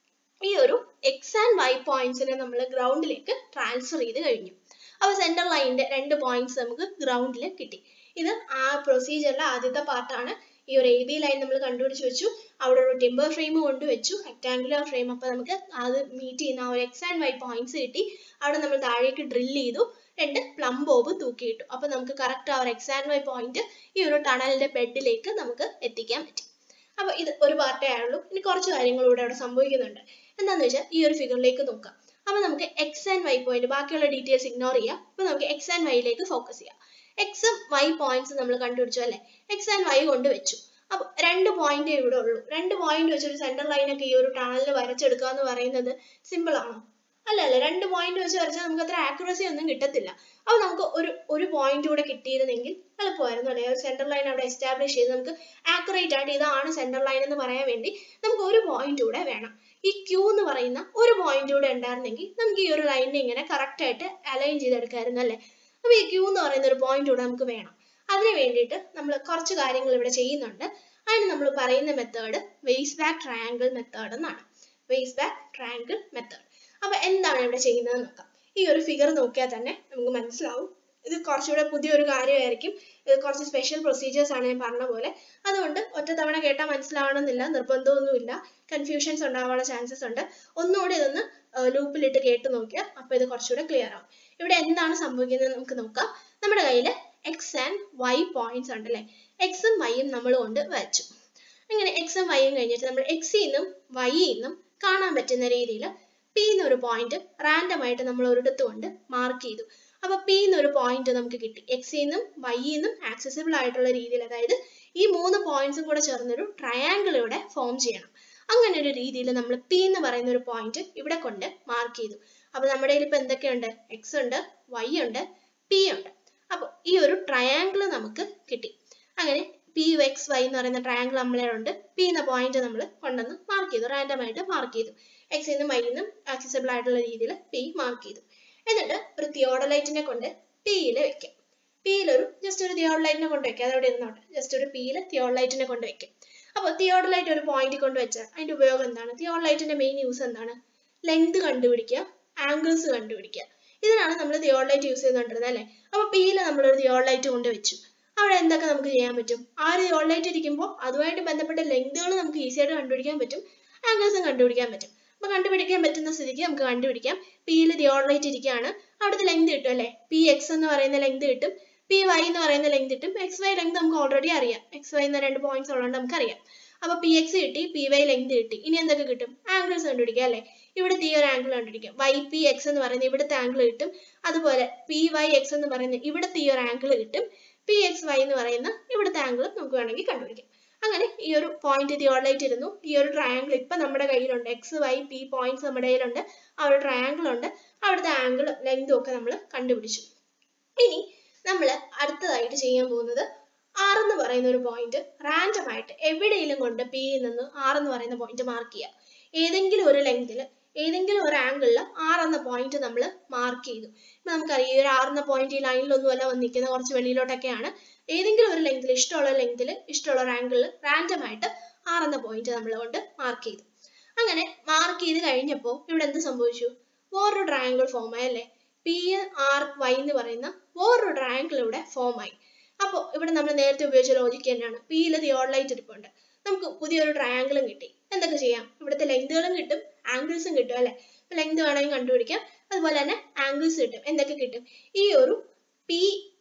ഈ ഒരു എക്സ് ആൻഡ് വൈ പോയിന്റ്സിനെ നമ്മൾ ഗ്രൗണ്ടിലേക്ക് ട്രാൻസ്ഫർ ചെയ്ത് കഴിഞ്ഞു അപ്പോൾ സെന്റർ ലൈനിന്റെ രണ്ട് പോയിന്റ്സ് നമുക്ക് ഗ്രൗണ്ടിൽ കിട്ടി ഇത് ആ പ്രൊസീജിയറിലെ ആദ്യത്തെ പാർട്ടാണ് ഈ ഒരു എ ബി ലൈൻ നമ്മൾ കണ്ടുപിടിച്ച് വെച്ചു അവിടെ ഒരു ടിമ്പർ ഫ്രെയിം കൊണ്ട് വെച്ചു റെക്ടാങ്കുലർ ഫ്രെയിം അപ്പോൾ നമുക്ക് അത് മീറ്റ് ചെയ്യുന്ന ആ ഒരു എക്സ് ആൻഡ് വൈ പോയിന്റ്സ് കിട്ടി അവിടെ നമ്മൾ താഴേക്ക് ഡ്രിൽ ചെയ്തു രണ്ട് പ്ലം ബോബ് തൂക്കിയിട്ടു അപ്പോൾ നമുക്ക് കറക്റ്റ് ആ ഒരു എക്സ് ആൻഡ് വൈ പോയിന്റ് ഈ ഒരു ടണലിന്റെ ബെഡിലേക്ക് നമുക്ക് എത്തിക്കാൻ പറ്റി അപ്പൊ ഇത് ഒരു പാർട്ടേ ആയുള്ളൂ ഇനി കുറച്ച് കാര്യങ്ങൾ കൂടെ അവിടെ സംഭവിക്കുന്നുണ്ട് എന്താന്ന് വെച്ചാൽ ഈ ഒരു ഫിഗറിലേക്ക് നോക്കാം അപ്പൊ നമുക്ക് എക്സ് ആൻഡ് വൈ പോയിന്റ് ബാക്കിയുള്ള ഡീറ്റെയിൽസ് ഇഗ്നോർ ചെയ്യാം അപ്പൊ നമുക്ക് എക്സ് ആൻഡ് വൈയിലേക്ക് ഫോക്കസ് ചെയ്യാം എക്സും വൈ പോയിന്റ്സ് നമ്മൾ കണ്ടുപിടിച്ചു അല്ലെ എക്സ് ആൻഡ് വൈ കൊണ്ട് വെച്ചു അപ്പൊ രണ്ട് പോയിന്റേ ഇവിടെ ഉള്ളൂ രണ്ട് പോയിന്റ് വെച്ചൊരു സെന്റർ ലൈനൊക്കെ ഈ ഒരു ടണലിൽ വരച്ചെടുക്കുക എന്ന് പറയുന്നത് സിമ്പിൾ ആണോ അല്ല അല്ല രണ്ട് പോയിന്റ് വെച്ച് വരച്ചാൽ നമുക്ക് അത്ര ആക്യുറസി ഒന്നും കിട്ടത്തില്ല അപ്പൊ നമുക്ക് ഒരു ഒരു പോയിന്റ് കൂടെ കിട്ടിയിരുന്നെങ്കിൽ എളുപ്പമായിരുന്നു അല്ലെ ഒരു സെന്റർ ലൈൻ അവിടെ എസ്റ്റാബ്ലിഷ് ചെയ്ത് നമുക്ക് ആക്യുറേറ്റ് ആയിട്ട് ഇതാണ് സെന്റർ ലൈൻ എന്ന് പറയാൻ വേണ്ടി നമുക്ക് ഒരു പോയിന്റ് കൂടെ വേണം ഈ ക്യൂ എന്ന് പറയുന്ന ഒരു പോയിന്റ് കൂടെ ഉണ്ടായിരുന്നെങ്കിൽ നമുക്ക് ഈ ഒരു ലൈനിനെ ഇങ്ങനെ കറക്റ്റ് ആയിട്ട് അലൈൻ ചെയ്തെടുക്കായിരുന്നു അല്ലെ അപ്പൊ ഈ ക്യൂ എന്ന് പറയുന്ന ഒരു പോയിന്റ് കൂടെ നമുക്ക് വേണം അതിന് വേണ്ടിയിട്ട് നമ്മൾ കുറച്ച് കാര്യങ്ങൾ ഇവിടെ ചെയ്യുന്നുണ്ട് അതിന് നമ്മൾ പറയുന്ന method Weisbach triangle method എന്നാണ് വേസ് ബാക്ക് ട്രയാങ്കിൾ മെത്തേഡ് അപ്പൊ എന്താണ് ഇവിടെ ചെയ്യുന്നത് നോക്കാം ഈ ഒരു ഫിഗർ നോക്കിയാൽ തന്നെ നമുക്ക് മനസ്സിലാവും ഇത് കുറച്ചുകൂടെ പുതിയൊരു കാര്യമായിരിക്കും ഇത് കുറച്ച് സ്പെഷ്യൽ പ്രൊസീജിയേഴ്സ് ആണ് ഞാൻ പറഞ്ഞ പോലെ അതുകൊണ്ട് ഒറ്റ തവണ കേട്ടാൽ മനസ്സിലാവണമെന്നില്ല നിർബന്ധമൊന്നുമില്ല കൺഫ്യൂഷൻസ് ഉണ്ടാവാനുള്ള ചാൻസസ് ഉണ്ട് ഒന്നുകൂടി ഇതൊന്ന് ലൂപ്പിലിട്ട് കേട്ട് നോക്കിയാൽ അപ്പൊ ഇത് കുറച്ചുകൂടെ ക്ലിയർ ആവും ഇവിടെ എന്താണ് സംഭവിക്കുന്നത് നമുക്ക് നോക്കാം നമ്മുടെ കയ്യിൽ എക്സ് ആൻഡ് വൈ പോയിന്റ്സ് ഉണ്ട് അല്ലെ എക്സും വൈയും നമ്മൾ കൊണ്ട് വരച്ചു അങ്ങനെ എക്സും വൈയും കഴിഞ്ഞിട്ട് നമ്മൾ എക്സിൽ നിന്നും വൈയിൽ നിന്നും കാണാൻ പറ്റുന്ന രീതിയിൽ പി എന്നൊരു പോയിന്റ് റാൻഡം ആയിട്ട് നമ്മൾ ഒരിടത്ത് കൊണ്ട് മാർക്ക് ചെയ്തു അപ്പൊ പി എന്നൊരു പോയിന്റ് നമുക്ക് കിട്ടി എക്സിൽ നിന്നും വൈയിൽ നിന്നും ആക്സസിബിൾ ആയിട്ടുള്ള രീതിയിൽ അതായത് ഈ മൂന്ന് പോയിന്റ്സും കൂടെ ചേർന്നൊരു ട്രയാങ്കിൾ ഇവിടെ ഫോം ചെയ്യണം അങ്ങനെ ഒരു രീതിയിൽ നമ്മൾ പി എന്ന് പറയുന്ന ഒരു പോയിന്റ് ഇവിടെ കൊണ്ട് മാർക്ക് ചെയ്തു അപ്പൊ നമ്മുടെ കയ്യിൽ ഇപ്പൊ എന്തൊക്കെയുണ്ട് എക്സ് ഉണ്ട് വൈ ഉണ്ട് പി ഉണ്ട് അപ്പൊ ഈ ഒരു ട്രയാങ്കിൾ നമുക്ക് കിട്ടി അങ്ങനെ പി യു എക്സ് വൈ എന്ന് പറയുന്ന ട്രയാങ്കിൾ നമ്മളെ ഉണ്ട് പി എന്ന പോയിന്റ് നമ്മൾ കൊണ്ടുവന്ന് മാർക്ക് ചെയ്തു റാൻഡം ആയിട്ട് മാർക്ക് ചെയ്തു എക്സിൽ നിന്നും വൈ നിന്നും ആക്സസിബിൾ ആയിട്ടുള്ള രീതിയിൽ പി മാർക്ക് ചെയ്തു എന്നിട്ട് ഒരു തിയോഡലൈറ്റിനെ കൊണ്ട് പിയിൽ വെക്കാം പിയിൽ ഒരു ജസ്റ്റ് ഒരു തിയോഡലൈറ്റിനെ കൊണ്ട് വെക്കാം അതവിടെ ഇരുന്നോട്ടെ ജസ്റ്റ് ഒരു പിയിൽ തിയോഡലൈറ്റിനെ കൊണ്ട് വെക്കാം അപ്പോൾ തിയോഡലൈറ്റ് ഒരു പോയിന്റ് കൊണ്ട് വെച്ചാൽ അതിന്റെ ഉപയോഗം എന്താണ് തിയോഡലൈറ്റിന്റെ മെയിൻ യൂസ് എന്താണ് ലെങ്ത് കണ്ടുപിടിക്കുക ആംഗിൾസ് കണ്ടുപിടിക്കുക ഇതിനാണ് നമ്മൾ തിയോഡലൈറ്റ് യൂസ് ചെയ്തുകൊണ്ടിരുന്നത് അല്ലേ അപ്പോൾ പിയിൽ നമ്മൾ ഒരു തിയോഡലൈറ്റ് കൊണ്ട് വെച്ചു അവിടെ എന്തൊക്കെ നമുക്ക് ചെയ്യാൻ പറ്റും ആ ഒരു തിയോഡലൈറ്റ് ഇരിക്കുമ്പോൾ അതുമായിട്ട് ബന്ധപ്പെട്ട ലെങ്തുകൾ നമുക്ക് ഈസി ആയിട്ട് കണ്ടുപിടിക്കാൻ പറ്റും ആംഗിൾസും കണ്ടുപിടിക്കാൻ പറ്റും അപ്പൊ കണ്ടുപിടിക്കാൻ പറ്റുന്ന സ്ഥിതിക്ക് നമുക്ക് കണ്ടുപിടിക്കാം പിയിൽ തിയോഡലൈറ്റ് ഇരിക്കുകയാണ് അവിടുത്തെ ലെങ്ത് കിട്ടും അല്ലേ പി എക്സ് എന്ന് പറയുന്ന ലെങ്ത് കിട്ടും പി വൈ എന്ന് പറയുന്ന ലെങ്ത് കിട്ടും എക്സ് വൈ ലെങ്ത് നമുക്ക് ഓൾറെഡി അറിയാം എക്സ് വൈ എന്ന രണ്ട് പോയിന്റ്സ് ഉള്ളതുകൊണ്ട് നമുക്ക് അറിയാം അപ്പൊ പി എക്സ് കിട്ടി പി വൈ ലെങ്ത് കിട്ടി ഇനി എന്തൊക്കെ കിട്ടും ആംഗിൾസ് കണ്ടുപിടിക്കാം അല്ലേ ഇവിടുത്തെ ഈ ഒരു ആംഗിൾ കണ്ടുപിടിക്കാം വൈ പി എക്സ് എന്ന് പറയുന്ന ഇവിടുത്തെ ആംഗിൾ കിട്ടും അതുപോലെ പി വൈ എക്സ് എന്ന് പറയുന്ന ഇവിടുത്തെ ഈ ഒരു ആംഗിൾ കിട്ടും പി എക്സ് വൈ എന്ന് പറയുന്ന ഇവിടുത്തെ ആംഗിൾ നമുക്ക് വേണമെങ്കിൽ കണ്ടുപിടിക്കാം അങ്ങനെ ഈ ഒരു പോയിന്റ് തിയോഡലൈറ്റ് ഇരുന്നു ഈ ഒരു ട്രയാങ്കിൾ ഇപ്പൊ നമ്മുടെ കയ്യിലുണ്ട് എക്സ് വൈ പി പോയിന്റ്സ് നമ്മുടെ കയ്യിലുണ്ട് ആ ഒരു ട്രയാങ്കിൾ ഉണ്ട് അവിടുത്തെ ആംഗിൾ ലെങ്തും ഒക്കെ നമ്മൾ കണ്ടുപിടിച്ചു ഇനി നമ്മൾ അടുത്തതായിട്ട് ചെയ്യാൻ പോകുന്നത് ആർ എന്ന് പറയുന്ന ഒരു പോയിന്റ് റാൻഡം ആയിട്ട് എവിടെയെങ്കിലും കൊണ്ട് പി നിന്ന് ആർ എന്ന് പറയുന്ന പോയിന്റ് മാർക്ക് ചെയ്യുക ഏതെങ്കിലും ഒരു ലെങ്തിൽ ഏതെങ്കിലും ഒരു ആംഗിളിൽ ആർ എന്ന പോയിന്റ് നമ്മൾ മാർക്ക് ചെയ്തു ഇപ്പൊ നമുക്കറിയാം ഈ ഒരു ആർ എന്ന പോയിന്റ് ഈ ലൈനിലൊന്നുമല്ല വന്നിരിക്കുന്നത് കുറച്ച് വെളിയിലോട്ടൊക്കെയാണ് ഏതെങ്കിലും ഒരു ലെങ്തിൽ ഇഷ്ടമുള്ള ലെങ്തിൽ ഇഷ്ടമുള്ള ഒരു ആംഗിളിൽ റാൻഡം ആയിട്ട് ആർ എന്ന പോയിന്റ് നമ്മൾ കൊണ്ട് മാർക്ക് ചെയ്തു അങ്ങനെ മാർക്ക് ചെയ്ത് കഴിഞ്ഞപ്പോൾ ഇവിടെ എന്ത് സംഭവിച്ചു വേറൊരു ട്രയാങ്കിൾ ഫോം ആയി അല്ലേ പി ആർ വൈ എന്ന് പറയുന്ന വേറൊരു ട്രയാങ്കിൾ ഇവിടെ ഫോം ആയി അപ്പോൾ ഇവിടെ നമ്മൾ നേരത്തെ ഉപയോഗിച്ച ലോജിക്ക് തന്നെയാണ് പിയിൽ തിയോഡലൈറ്റ് ഇരിപ്പുണ്ട് നമുക്ക് പുതിയൊരു ട്രയാങ്കിളും കിട്ടി എന്തൊക്കെ ചെയ്യാം ഇവിടുത്തെ ലെങ്തുകളും കിട്ടും ആംഗിൾസും കിട്ടും അല്ലെ ലെങ്ത് വേണമെങ്കിൽ കണ്ടുപിടിക്കാം അതുപോലെ തന്നെ ആംഗിൾസ് കിട്ടും എന്തൊക്കെ കിട്ടും ഈ ഒരു പി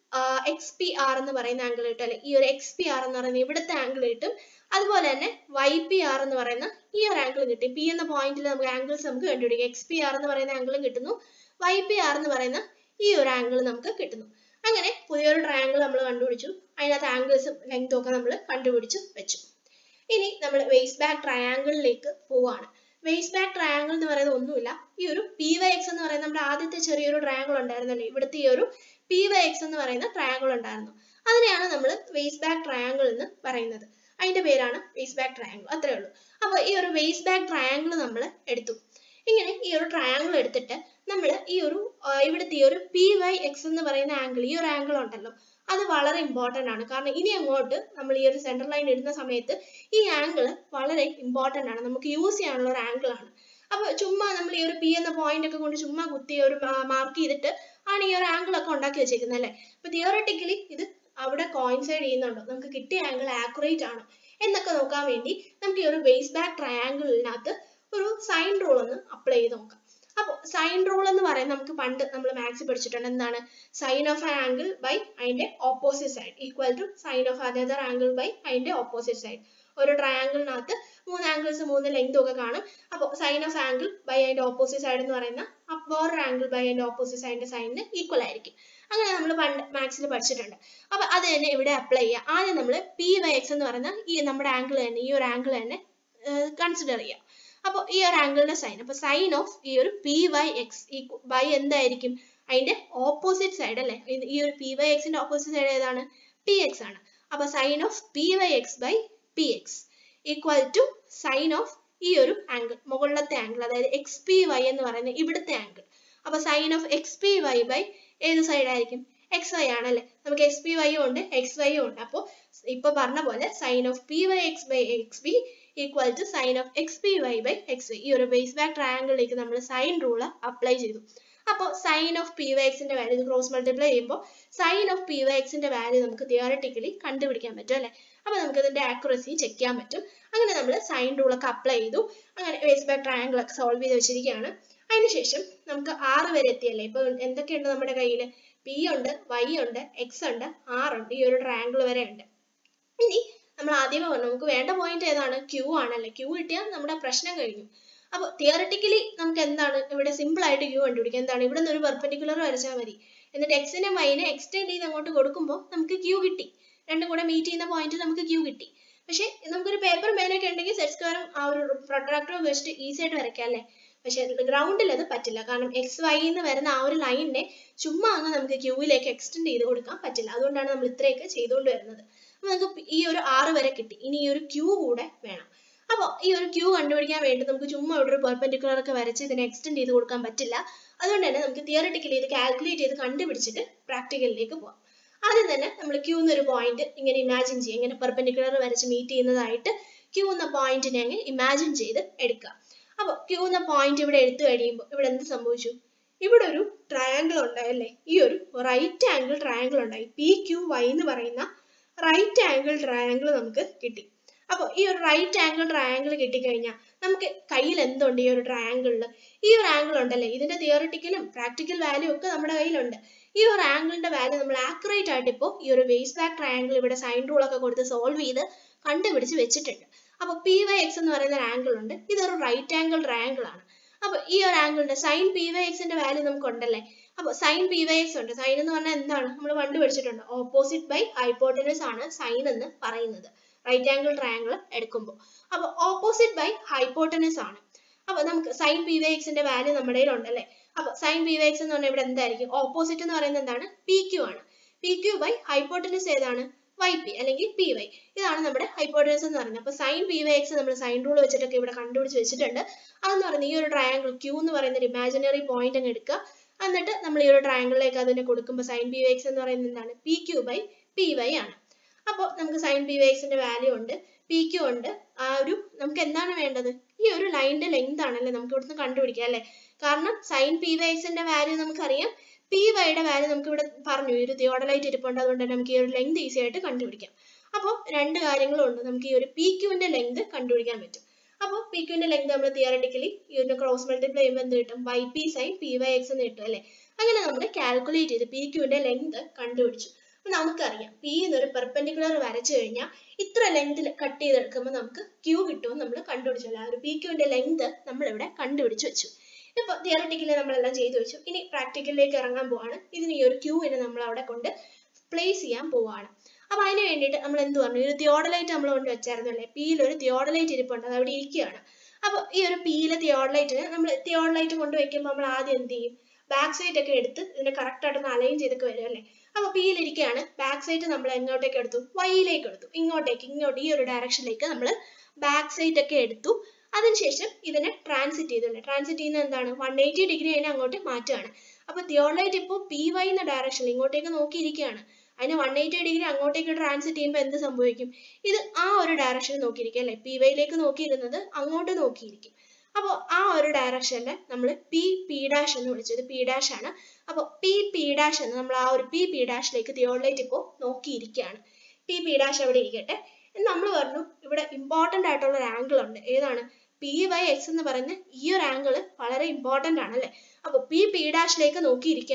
എക്സ് പി ആർ എന്ന് പറയുന്ന ആംഗിൾ കിട്ടും അല്ലെ ഈ ഒരു എക്സ് പി ആർ എന്ന് പറയുന്ന ഇവിടുത്തെ ആംഗിൾ കിട്ടും അതുപോലെ തന്നെ വൈ പി ആർ എന്ന് പറയുന്ന ഈ ഒരു ആംഗിൾ കിട്ടും പി എന്ന പോയിന്റിൽ നമുക്ക് ആംഗിൾസ് നമുക്ക് കണ്ടുപിടിക്കാം എക്സ് പി ആർ എന്ന് പറയുന്ന ആംഗിളും കിട്ടുന്നു വൈ പി ആർ എന്ന് പറയുന്ന ഈ ഒരു ആംഗിൾ നമുക്ക് കിട്ടുന്നു അങ്ങനെ പുതിയൊരു ട്രയാങ്കിൾ നമ്മൾ കണ്ടുപിടിച്ചു അതിനകത്ത് ആംഗിൾസും ലെങ്തും ഒക്കെ നമ്മൾ കണ്ടുപിടിച്ചു വെച്ചു ഇനി നമ്മൾ വേസ്റ്റ് ബാക്ക് ട്രയാങ്കിളിലേക്ക് പോവാണ് വേസ്റ്റ് ബാക്ക് ട്രയാങ്കിൾ എന്ന് പറയുന്നത് ഒന്നുമില്ല ഈ ഒരു പി വൈ എക്സ് എന്ന് പറയുന്ന നമ്മുടെ ആദ്യത്തെ ചെറിയൊരു ട്രയാങ്കിൾ ഉണ്ടായിരുന്നല്ലേ ഇവിടുത്തെ ഈ ഒരു പി വൈ എക്സ് എന്ന് പറയുന്ന ട്രയാങ്കിൾ ഉണ്ടായിരുന്നു അതിനെയാണ് നമ്മൾ വേസ്റ്റ് ബാക്ക് ട്രയാങ്കിൾ എന്ന് പറയുന്നത് അതിന്റെ പേരാണ് വേസ്റ്റ് ബാക്ക് ട്രയാങ്കിൾ അത്രേ ഉള്ളൂ അപ്പോൾ ഈ ഒരു വേസ്റ്റ് ബാക്ക് ട്രയാങ്കിൾ നമ്മൾ എടുത്തു ഇങ്ങനെ ഈ ഒരു ട്രയാങ്കിൾ എടുത്തിട്ട് നമ്മൾ ഈ ഒരു ഇവിടുത്തെ ഈ ഒരു പി വൈ എക്സ് എന്ന് പറയുന്ന ആംഗിൾ ഈ ഒരു ആംഗിൾ ഉണ്ടല്ലോ അത് വളരെ ഇമ്പോർട്ടന്റ് ആണ് കാരണം ഇനി അങ്ങോട്ട് നമ്മൾ ഈ ഒരു സെൻട്രൽ ലൈൻ ഇടുന്ന സമയത്ത് ഈ ആംഗിൾ വളരെ ഇമ്പോർട്ടന്റ് ആണ് നമുക്ക് യൂസ് ചെയ്യാനുള്ള ഒരു ആംഗിൾ ആണ് അപ്പൊ ചുമ്മാ നമ്മൾ ഈ ഒരു പി എന്ന പോയിന്റ് ഒക്കെ കൊണ്ട് ചുമ്മാ കുത്തി ഒരു മാർക്ക് ചെയ്തിട്ട് ആണ് ഈ ഒരു ആംഗിൾ ഒക്കെ ഉണ്ടാക്കി വെച്ചേക്കുന്നത് അല്ലേ അപ്പൊ തിയോറട്ടിക്കലി ഇത് അവിടെ കോയിൻസൈഡ് ചെയ്യുന്നുണ്ടോ നമുക്ക് കിട്ടിയ ആംഗിൾ ആക്യുറേറ്റ് ആണോ എന്നൊക്കെ നോക്കാൻ വേണ്ടി നമുക്ക് ഈ ഒരു ബേസ് ബാക്ക് ട്രയാങ്കിളിനകത്ത് ഒരു സൈൻ റൂൾ ഒന്ന് അപ്ലൈ ചെയ്ത് നോക്കാം അപ്പോൾ സൈൻ റൂൾ എന്ന് പറയുന്നത് നമുക്ക് പണ്ട് നമ്മൾ മാത്സ് പഠിച്ചിട്ടുണ്ട് എന്താണ് സൈൻ ഓഫ് ആംഗിൾ ബൈ അതിന്റെ opposite side equal to sine of other angle by അതിന്റെ ഓപ്പോസിറ്റ് സൈഡ് ഒരു ട്രയാങ്കിളിനകത്ത് മൂന്ന് ആംഗിൾസ് മൂന്ന് ലെങ്തും ഒക്കെ കാണും അപ്പോൾ സൈൻ ഓഫ് ആംഗിൾ ബൈ അതിന്റെ ഓപ്പോസിറ്റ് സൈഡ് എന്ന് പറയുന്ന വേറൊരു ആംഗിൾ ബൈ അതിന്റെ ഓപ്പോസിറ്റ് സൈഡിന്റെ സൈഡിന് ഈക്വൽ ആയിരിക്കും അങ്ങനെ നമ്മൾ പണ്ട് മാത്സിൽ പഠിച്ചിട്ടുണ്ട് അപ്പൊ അത് തന്നെ ഇവിടെ അപ്ലൈ ചെയ്യുക ആദ്യം നമ്മൾ പി ബൈ എക്സ് എന്ന് പറയുന്ന ഈ നമ്മുടെ ആംഗിൾ തന്നെ ഈ ഒരു ആംഗിൾ തന്നെ കൺസിഡർ ചെയ്യാം അപ്പോൾ ഈ ഒരു ആംഗിളിന്റെ സൈൻ അപ്പൊ സൈൻ ഓഫ് ഈ ഒരു പി വൈ എക്സ് ഈ ബൈ എന്തായിരിക്കും അതിന്റെ ഓപ്പോസിറ്റ് സൈഡ് അല്ലെ ഈ ഒരു പി വൈ എക്സിന്റെ ഓപ്പോസിറ്റ് സൈഡ് ഏതാണ് പി എക്സ് ആണ് അപ്പൊ sine of P Y X by P X equal to sine of ഈ ഒരു ആംഗിൾ മുകളിലത്തെ ആംഗിൾ അതായത് എക്സ് പി വൈ എന്ന് പറയുന്ന ഇവിടുത്തെ ആംഗിൾ അപ്പൊ sine of X P Y by ഏത് സൈഡ് ആയിരിക്കും എക്സ് വൈ ആണല്ലേ നമുക്ക് എക്സ് പി വൈയും ഉണ്ട് എക്സ് വൈയും ഉണ്ട് അപ്പോൾ ഇപ്പൊ പറഞ്ഞ പോലെ sine of P Y X by X B equal to sine of X P Y by X Y ഈ ഒരു ബേസ് ബാക്ക് ട്രയാങ്കിളിലേക്ക് നമ്മൾ സൈൻ റൂൾ അപ്ലൈ ചെയ്തു അപ്പോൾ സൈൻ ഓഫ് പി വൈ എക്സിന്റെ വാല്യൂ ഇത് ക്രോസ് മൾട്ടിപ്ലൈ ചെയ്യുമ്പോൾ സൈൻ ഓഫ് പി വൈ എക്സിന്റെ വാല്യൂ നമുക്ക് തിയോറട്ടിക്കലി കണ്ടുപിടിക്കാൻ പറ്റും അല്ലെ അപ്പൊ നമുക്ക് ഇതിന്റെ ആക്യുറസി ചെക്ക് ചെയ്യാൻ പറ്റും അങ്ങനെ നമ്മൾ സൈൻ റൂൾ ഒക്കെ അപ്ലൈ ചെയ്തു അങ്ങനെ ബേസ് ബാക്ക് ട്രയാങ്കിൾ ഒക്കെ സോൾവ് ചെയ്ത് വെച്ചിരിക്കുകയാണ് അതിനുശേഷം നമുക്ക് ആറ് വരെ എത്തിയല്ലേ ഇപ്പൊ എന്തൊക്കെയുണ്ട് നമ്മുടെ കയ്യിൽ പി ഉണ്ട് വൈ ഉണ്ട് എക്സ് ഉണ്ട് ആർ ഉണ്ട് ഈ ഒരു ട്രയാങ്കിൾ വരെ ഉണ്ട് ഇനി നമ്മൾ ആദ്യമേ പറഞ്ഞു നമുക്ക് വേണ്ട പോയിന്റ് ഏതാണ് ക്യൂ ആണല്ലേ ക്യൂ കിട്ടിയാൽ നമ്മുടെ പ്രശ്നം കഴിഞ്ഞു അപ്പോൾ തിയറട്ടിക്കലി നമുക്ക് എന്താണ് ഇവിടെ സിമ്പിൾ ആയിട്ട് ക്യൂ കണ്ടുപിടിക്കാം എന്താണ് ഇവിടെ നിന്ന് ഒരു പെർപെൻഡിക്കുലർ വരച്ചാൽ മതി എന്നിട്ട് എക്സിനെ വൈനെ എക്സ്റ്റെൻഡ് ചെയ്ത് അങ്ങോട്ട് കൊടുക്കുമ്പോൾ നമുക്ക് ക്യൂ കിട്ടി രണ്ടും കൂടെ മീറ്റ് ചെയ്യുന്ന പോയിന്റ് നമുക്ക് ക്യൂ കിട്ടി പക്ഷെ നമുക്കൊരു പേപ്പർ പേനൊക്കെ ഉണ്ടെങ്കിൽ സെറ്റ് സ്ക്വയറും ആ ഒരു പ്രൊട്രാക്ടർ ഉപയോഗിച്ചിട്ട് ഈസി ആയിട്ട് വരയ്ക്കാം അല്ലേ പക്ഷെ ഗ്രൗണ്ടിൽ അത് പറ്റില്ല കാരണം എക്സ് വൈ എന്ന് വരുന്ന ആ ഒരു ലൈനിനെ ചുമ്മാ അങ്ങ് നമുക്ക് ക്യൂവിലേക്ക് എക്സ്റ്റെൻഡ് ചെയ്ത് കൊടുക്കാൻ പറ്റില്ല അതുകൊണ്ടാണ് നമ്മൾ ഇത്രയൊക്കെ ചെയ്തുകൊണ്ട് വരുന്നത് അപ്പൊ നമുക്ക് ഈ ഒരു ആറ് വരെ കിട്ടി ഇനി ഈ ഒരു ക്യൂ കൂടെ വേണം അപ്പോൾ ഈ ഒരു ക്യൂ കണ്ടുപിടിക്കാൻ വേണ്ടി നമുക്ക് ചുമ്മാ ഇവിടെ ഒരു പെർപെൻഡിക്കുലർ ഒക്കെ വരച്ച് ഇതിനെ എക്സ്റ്റെൻഡ് ചെയ്ത് കൊടുക്കാൻ പറ്റില്ല അതുകൊണ്ട് തന്നെ നമുക്ക് തിയറട്ടിക്കലി ഇത് കാൽക്കുലേറ്റ് ചെയ്ത് കണ്ടുപിടിച്ചിട്ട് പ്രാക്ടിക്കലിലേക്ക് പോവാം ആദ്യം തന്നെ നമ്മൾ ക്യൂ എന്നൊരു പോയിന്റ് ഇങ്ങനെ ഇമാജിൻ ചെയ്യുക ഇങ്ങനെ പെർപെൻഡിക്കുലർ വരച്ച് മീറ്റ് ചെയ്യുന്നതായിട്ട് ക്യൂ എന്ന പോയിന്റിനെ അങ്ങ് ഇമാജിൻ ചെയ്ത് എടുക്കുക അപ്പോൾ ക്യൂ എന്ന പോയിന്റ് ഇവിടെ എടുത്തു കഴിയുമ്പോൾ ഇവിടെ എന്ത് സംഭവിച്ചു ഇവിടെ ഒരു ട്രയാങ്കിൾ ഉണ്ടായല്ലേ ഈ ഒരു റൈറ്റ് ആംഗിൾ ട്രയാങ്കിൾ ഉണ്ടായി പി ക്യൂ വൈ എന്ന് പറയുന്ന റൈറ്റ് ആംഗിൾ ട്രയാങ്കിൾ നമുക്ക് കിട്ടി അപ്പോൾ ഈ ഒരു റൈറ്റ് ആംഗിൾ ട്രയാങ്കിൾ കിട്ടിക്കഴിഞ്ഞാൽ നമുക്ക് കയ്യിൽ എന്തുണ്ട് ഈ ഒരു ട്രയാങ്കിളിൽ ഈ ഒരു ആംഗിൾ ഉണ്ടല്ലേ ഇതിന്റെ തിയറട്ടിക്കലും പ്രാക്ടിക്കൽ വാല്യൂ ഒക്കെ നമ്മുടെ കയ്യിലുണ്ട് ഈ ഒരു ആംഗിളിന്റെ വാല്യൂ നമ്മൾ ആക്യുറേറ്റ് ആയിട്ട് ഇപ്പോൾ ഈ ഒരു വേസ് ബാക്ക് ട്രയാങ്കിൾ ഇവിടെ സൈൻ റൂൾ ഒക്കെ കൊടുത്ത് സോൾവ് ചെയ്ത് കണ്ടുപിടിച്ച് വെച്ചിട്ടുണ്ട് അപ്പോൾ പി വൈ എക്സ് എന്ന് പറയുന്ന ഒരു ആംഗിൾ ഉണ്ട് ഇതൊരു റൈറ്റ് ആംഗിൾ ട്രയാങ്കിൾ ആണ് അപ്പോൾ ഈ ഒരു ആംഗിളിന്റെ സൈൻ പി വൈ എക്സിന്റെ വാല്യൂ നമുക്ക് ഉണ്ടല്ലേ അപ്പോൾ സൈൻ പി വൈ എക്സ് ഉണ്ട് സൈൻ എന്ന് പറഞ്ഞാൽ എന്താണ് നമ്മൾ പണ്ട് പഠിച്ചിട്ടുണ്ട് ഓപ്പോസിറ്റ് ബൈ ഹൈപ്പോട്ടനസ് ആണ് സൈൻ എന്ന് പറയുന്നത് റൈറ്റ് ആംഗിൾ ട്രയാങ്കിൾ എടുക്കുമ്പോൾ അപ്പോൾ ഓപ്പോസിറ്റ് ബൈ ഹൈപ്പോട്ടനസ് ആണ് അപ്പോൾ നമുക്ക് സൈൻ പി വൈ എക്സിന്റെ വാല്യൂ നമ്മുടെ കയ്യിൽ ഉണ്ടല്ലേ അപ്പോൾ സൈൻ പി വൈ എക്സ് എന്ന് പറഞ്ഞാൽ ഇവിടെ എന്തായിരിക്കും ഓപ്പോസിറ്റ് എന്ന് പറയുന്നത് എന്താണ് പി ക്യൂ ആണ് പി ക്യൂ ബൈ ഹൈപ്പോട്ടനസ് ഏതാണ് വൈ പി അല്ലെങ്കിൽ പി വൈ ഇതാണ് നമ്മുടെ ഹൈപ്പോട്ടനസ് എന്ന് പറയുന്നത് അപ്പോൾ സൈൻ പി വൈ എക്സ് നമ്മൾ സൈൻ റൂൾ വെച്ചിട്ടൊക്കെ ഇവിടെ കണ്ടുപിടിച്ച് വെച്ചിട്ടുണ്ട് അതെന്ന് പറയുന്നത് ഈ ഒരു ട്രയാങ്കിൾ ക്യൂ എന്ന് പറയുന്ന ഒരു ഇമാജിനറി പോയിന്റ് അങ്ങ് എടുക്കുക എന്നിട്ട് നമ്മൾ ഈ ഒരു ട്രയാങ്കിളിലേക്ക് അതിനെ കൊടുക്കുമ്പോൾ സൈൻ പി വൈ എക്സ് എന്ന് പറയുന്നത് എന്താണ് P Q by P Y ആണ് അപ്പോൾ നമുക്ക് സൈൻ പി വൈ എക്സിന്റെ വാല്യൂ ഉണ്ട് പി ക്യൂ ഉണ്ട് ആ ഒരു നമുക്ക് എന്താണ് വേണ്ടത് ഈ ഒരു ലൈനിന്റെ ലെങ്ത് ആണല്ലേ നമുക്ക് ഇവിടുന്ന് കണ്ടുപിടിക്കാം അല്ലേ കാരണം സൈൻ പി വൈ എക്സിന്റെ വാല്യൂ നമുക്കറിയാം പി വൈയുടെ വാല്യൂ നമുക്ക് ഇവിടെ പറഞ്ഞു ഈ ഒരു തിയോഡലൈറ്റ് ഇരിപ്പുണ്ട് അതുകൊണ്ട് തന്നെ നമുക്ക് ഈ ഒരു ലെങ്ത് ഈസി ആയിട്ട് കണ്ടുപിടിക്കാം അപ്പോൾ രണ്ട് കാര്യങ്ങളും ഉണ്ട് നമുക്ക് ഈ ഒരു പി ക്യൂവിന്റെ ലെങ്ത് കണ്ടുപിടിക്കാൻ പറ്റും അപ്പോൾ പി ക്യൂവിന്റെ ലെങ്ത് നമ്മൾ തിയറട്ടിക്കലി ഈ ഒരു ക്രോസ് മൾട്ടിപ്ലൈ ചെയ്യുമ്പോൾ എന്ത് കിട്ടും Y P sine P Y X എന്ന് കിട്ടും അല്ലേ അങ്ങനെ നമ്മൾ കാൽക്കുലേറ്റ് ചെയ്ത് പി ക്യൂവിന്റെ ലെങ്ത് കണ്ടുപിടിച്ചു അപ്പൊ നമുക്കറിയാം പി എന്നൊരു പെർപെൻഡിക്കുലർ വരച്ചു കഴിഞ്ഞാൽ ഇത്ര ലെങ്തിൽ കട്ട് ചെയ്തെടുക്കുമ്പോൾ നമുക്ക് ക്യൂ കിട്ടുമെന്ന് നമ്മൾ കണ്ടുപിടിച്ചു അല്ല ആ ഒരു പി ക്യൂവിന്റെ ലെങ്ത് നമ്മൾ ഇവിടെ കണ്ടുപിടിച്ചു വെച്ചു ഇപ്പൊ തിയറട്ടിക്കലി നമ്മളെല്ലാം ചെയ്തു വെച്ചു ഇനി പ്രാക്ടിക്കലിലേക്ക് ഇറങ്ങാൻ പോവാണ് ഇതിന് ഈ ഒരു ക്യൂവിനെ നമ്മൾ അവിടെ കൊണ്ട് പ്ലേസ് ചെയ്യാൻ പോവാണ് അപ്പൊ അതിന് വേണ്ടിയിട്ട് നമ്മൾ എന്ത് പറഞ്ഞു ഒരു തിയോഡലൈറ്റ് നമ്മൾ കൊണ്ട് വെച്ചായിരുന്നു അല്ലേ പിയിൽ ഒരു തിയോഡലൈറ്റ് ഇരിപ്പുണ്ട് അത് അവിടെ ഇരിക്കുകയാണ് അപ്പൊ ഈ ഒരു പിയിലെ തിയോഡലൈറ്റിന് നമ്മൾ തിയോഡലൈറ്റ് കൊണ്ട് വെക്കുമ്പോൾ നമ്മൾ ആദ്യം എന്ത് ചെയ്യും ബാക്ക് സൈഡ് ഒക്കെ എടുത്ത് ഇതിനെ കറക്റ്റ് ആയിട്ട് അലൈൻ ചെയ്തൊക്കെ വരും അല്ലേ അപ്പൊ പിയിൽ ഇരിക്കുകയാണ് ബാക്ക് സൈഡ് നമ്മൾ എങ്ങോട്ടേക്ക് എടുത്തു വൈയിലേക്ക് എടുത്തു ഇങ്ങോട്ടേക്ക് ഇങ്ങോട്ട് ഈ ഒരു ഡയറക്ഷനിലേക്ക് നമ്മൾ ബാക്ക് സൈഡ് ഒക്കെ എടുത്തു അതിനുശേഷം ഇതിനെ ട്രാൻസിറ്റ് ചെയ്തിട്ടുണ്ട് ട്രാൻസിറ്റ് ചെയ്യുന്നത് എന്താണ് വൺ എയ്റ്റി ഡിഗ്രി അതിനെ അങ്ങോട്ട് മാറ്റുകയാണ് അപ്പൊ തിയോളൈറ്റ് ഇപ്പോൾ പി വൈ എന്ന ഡയറക്ഷനിൽ ഇങ്ങോട്ടേക്ക് നോക്കിയിരിക്കുകയാണ് അതിന് വൺ എയ്റ്റി ഡിഗ്രി അങ്ങോട്ടേക്ക് ട്രാൻസിറ്റ് ചെയ്യുമ്പോൾ എന്ത് സംഭവിക്കും ഇത് ആ ഒരു ഡയറക്ഷനിൽ നോക്കിയിരിക്കും അല്ലെ പി വൈയിലേക്ക് നോക്കിയിരുന്നത് അങ്ങോട്ട് നോക്കിയിരിക്കും അപ്പോൾ ആ ഒരു ഡയറക്ഷനിൽ നമ്മൾ പി പി ഡാഷ് എന്ന് വിളിച്ചത് പി ഡാഷ് ആണ് അപ്പോൾ പി പി ഡാഷ് എന്ന് നമ്മൾ ആ ഒരു പി പി ഡാഷിലേക്ക് തിയോളൈറ്റ് ഇപ്പോൾ നോക്കിയിരിക്കുകയാണ് പി പി ഡാഷ് അവിടെ ഇരിക്കട്ടെ നമ്മൾ പറഞ്ഞു ഇവിടെ ഇമ്പോർട്ടൻ്റ് ആയിട്ടുള്ള ഒരു ആംഗിൾ ഉണ്ട് ഏതാണ് പി വൈ എക്സ് എന്ന് പറയുന്ന ഈ ഒരു ആംഗിൾ വളരെ ഇമ്പോർട്ടൻ്റ് ആണ് അല്ലേ അപ്പോൾ പി പി ഡാഷിലേക്ക് നോക്കിയിരിക്കുകയാണ്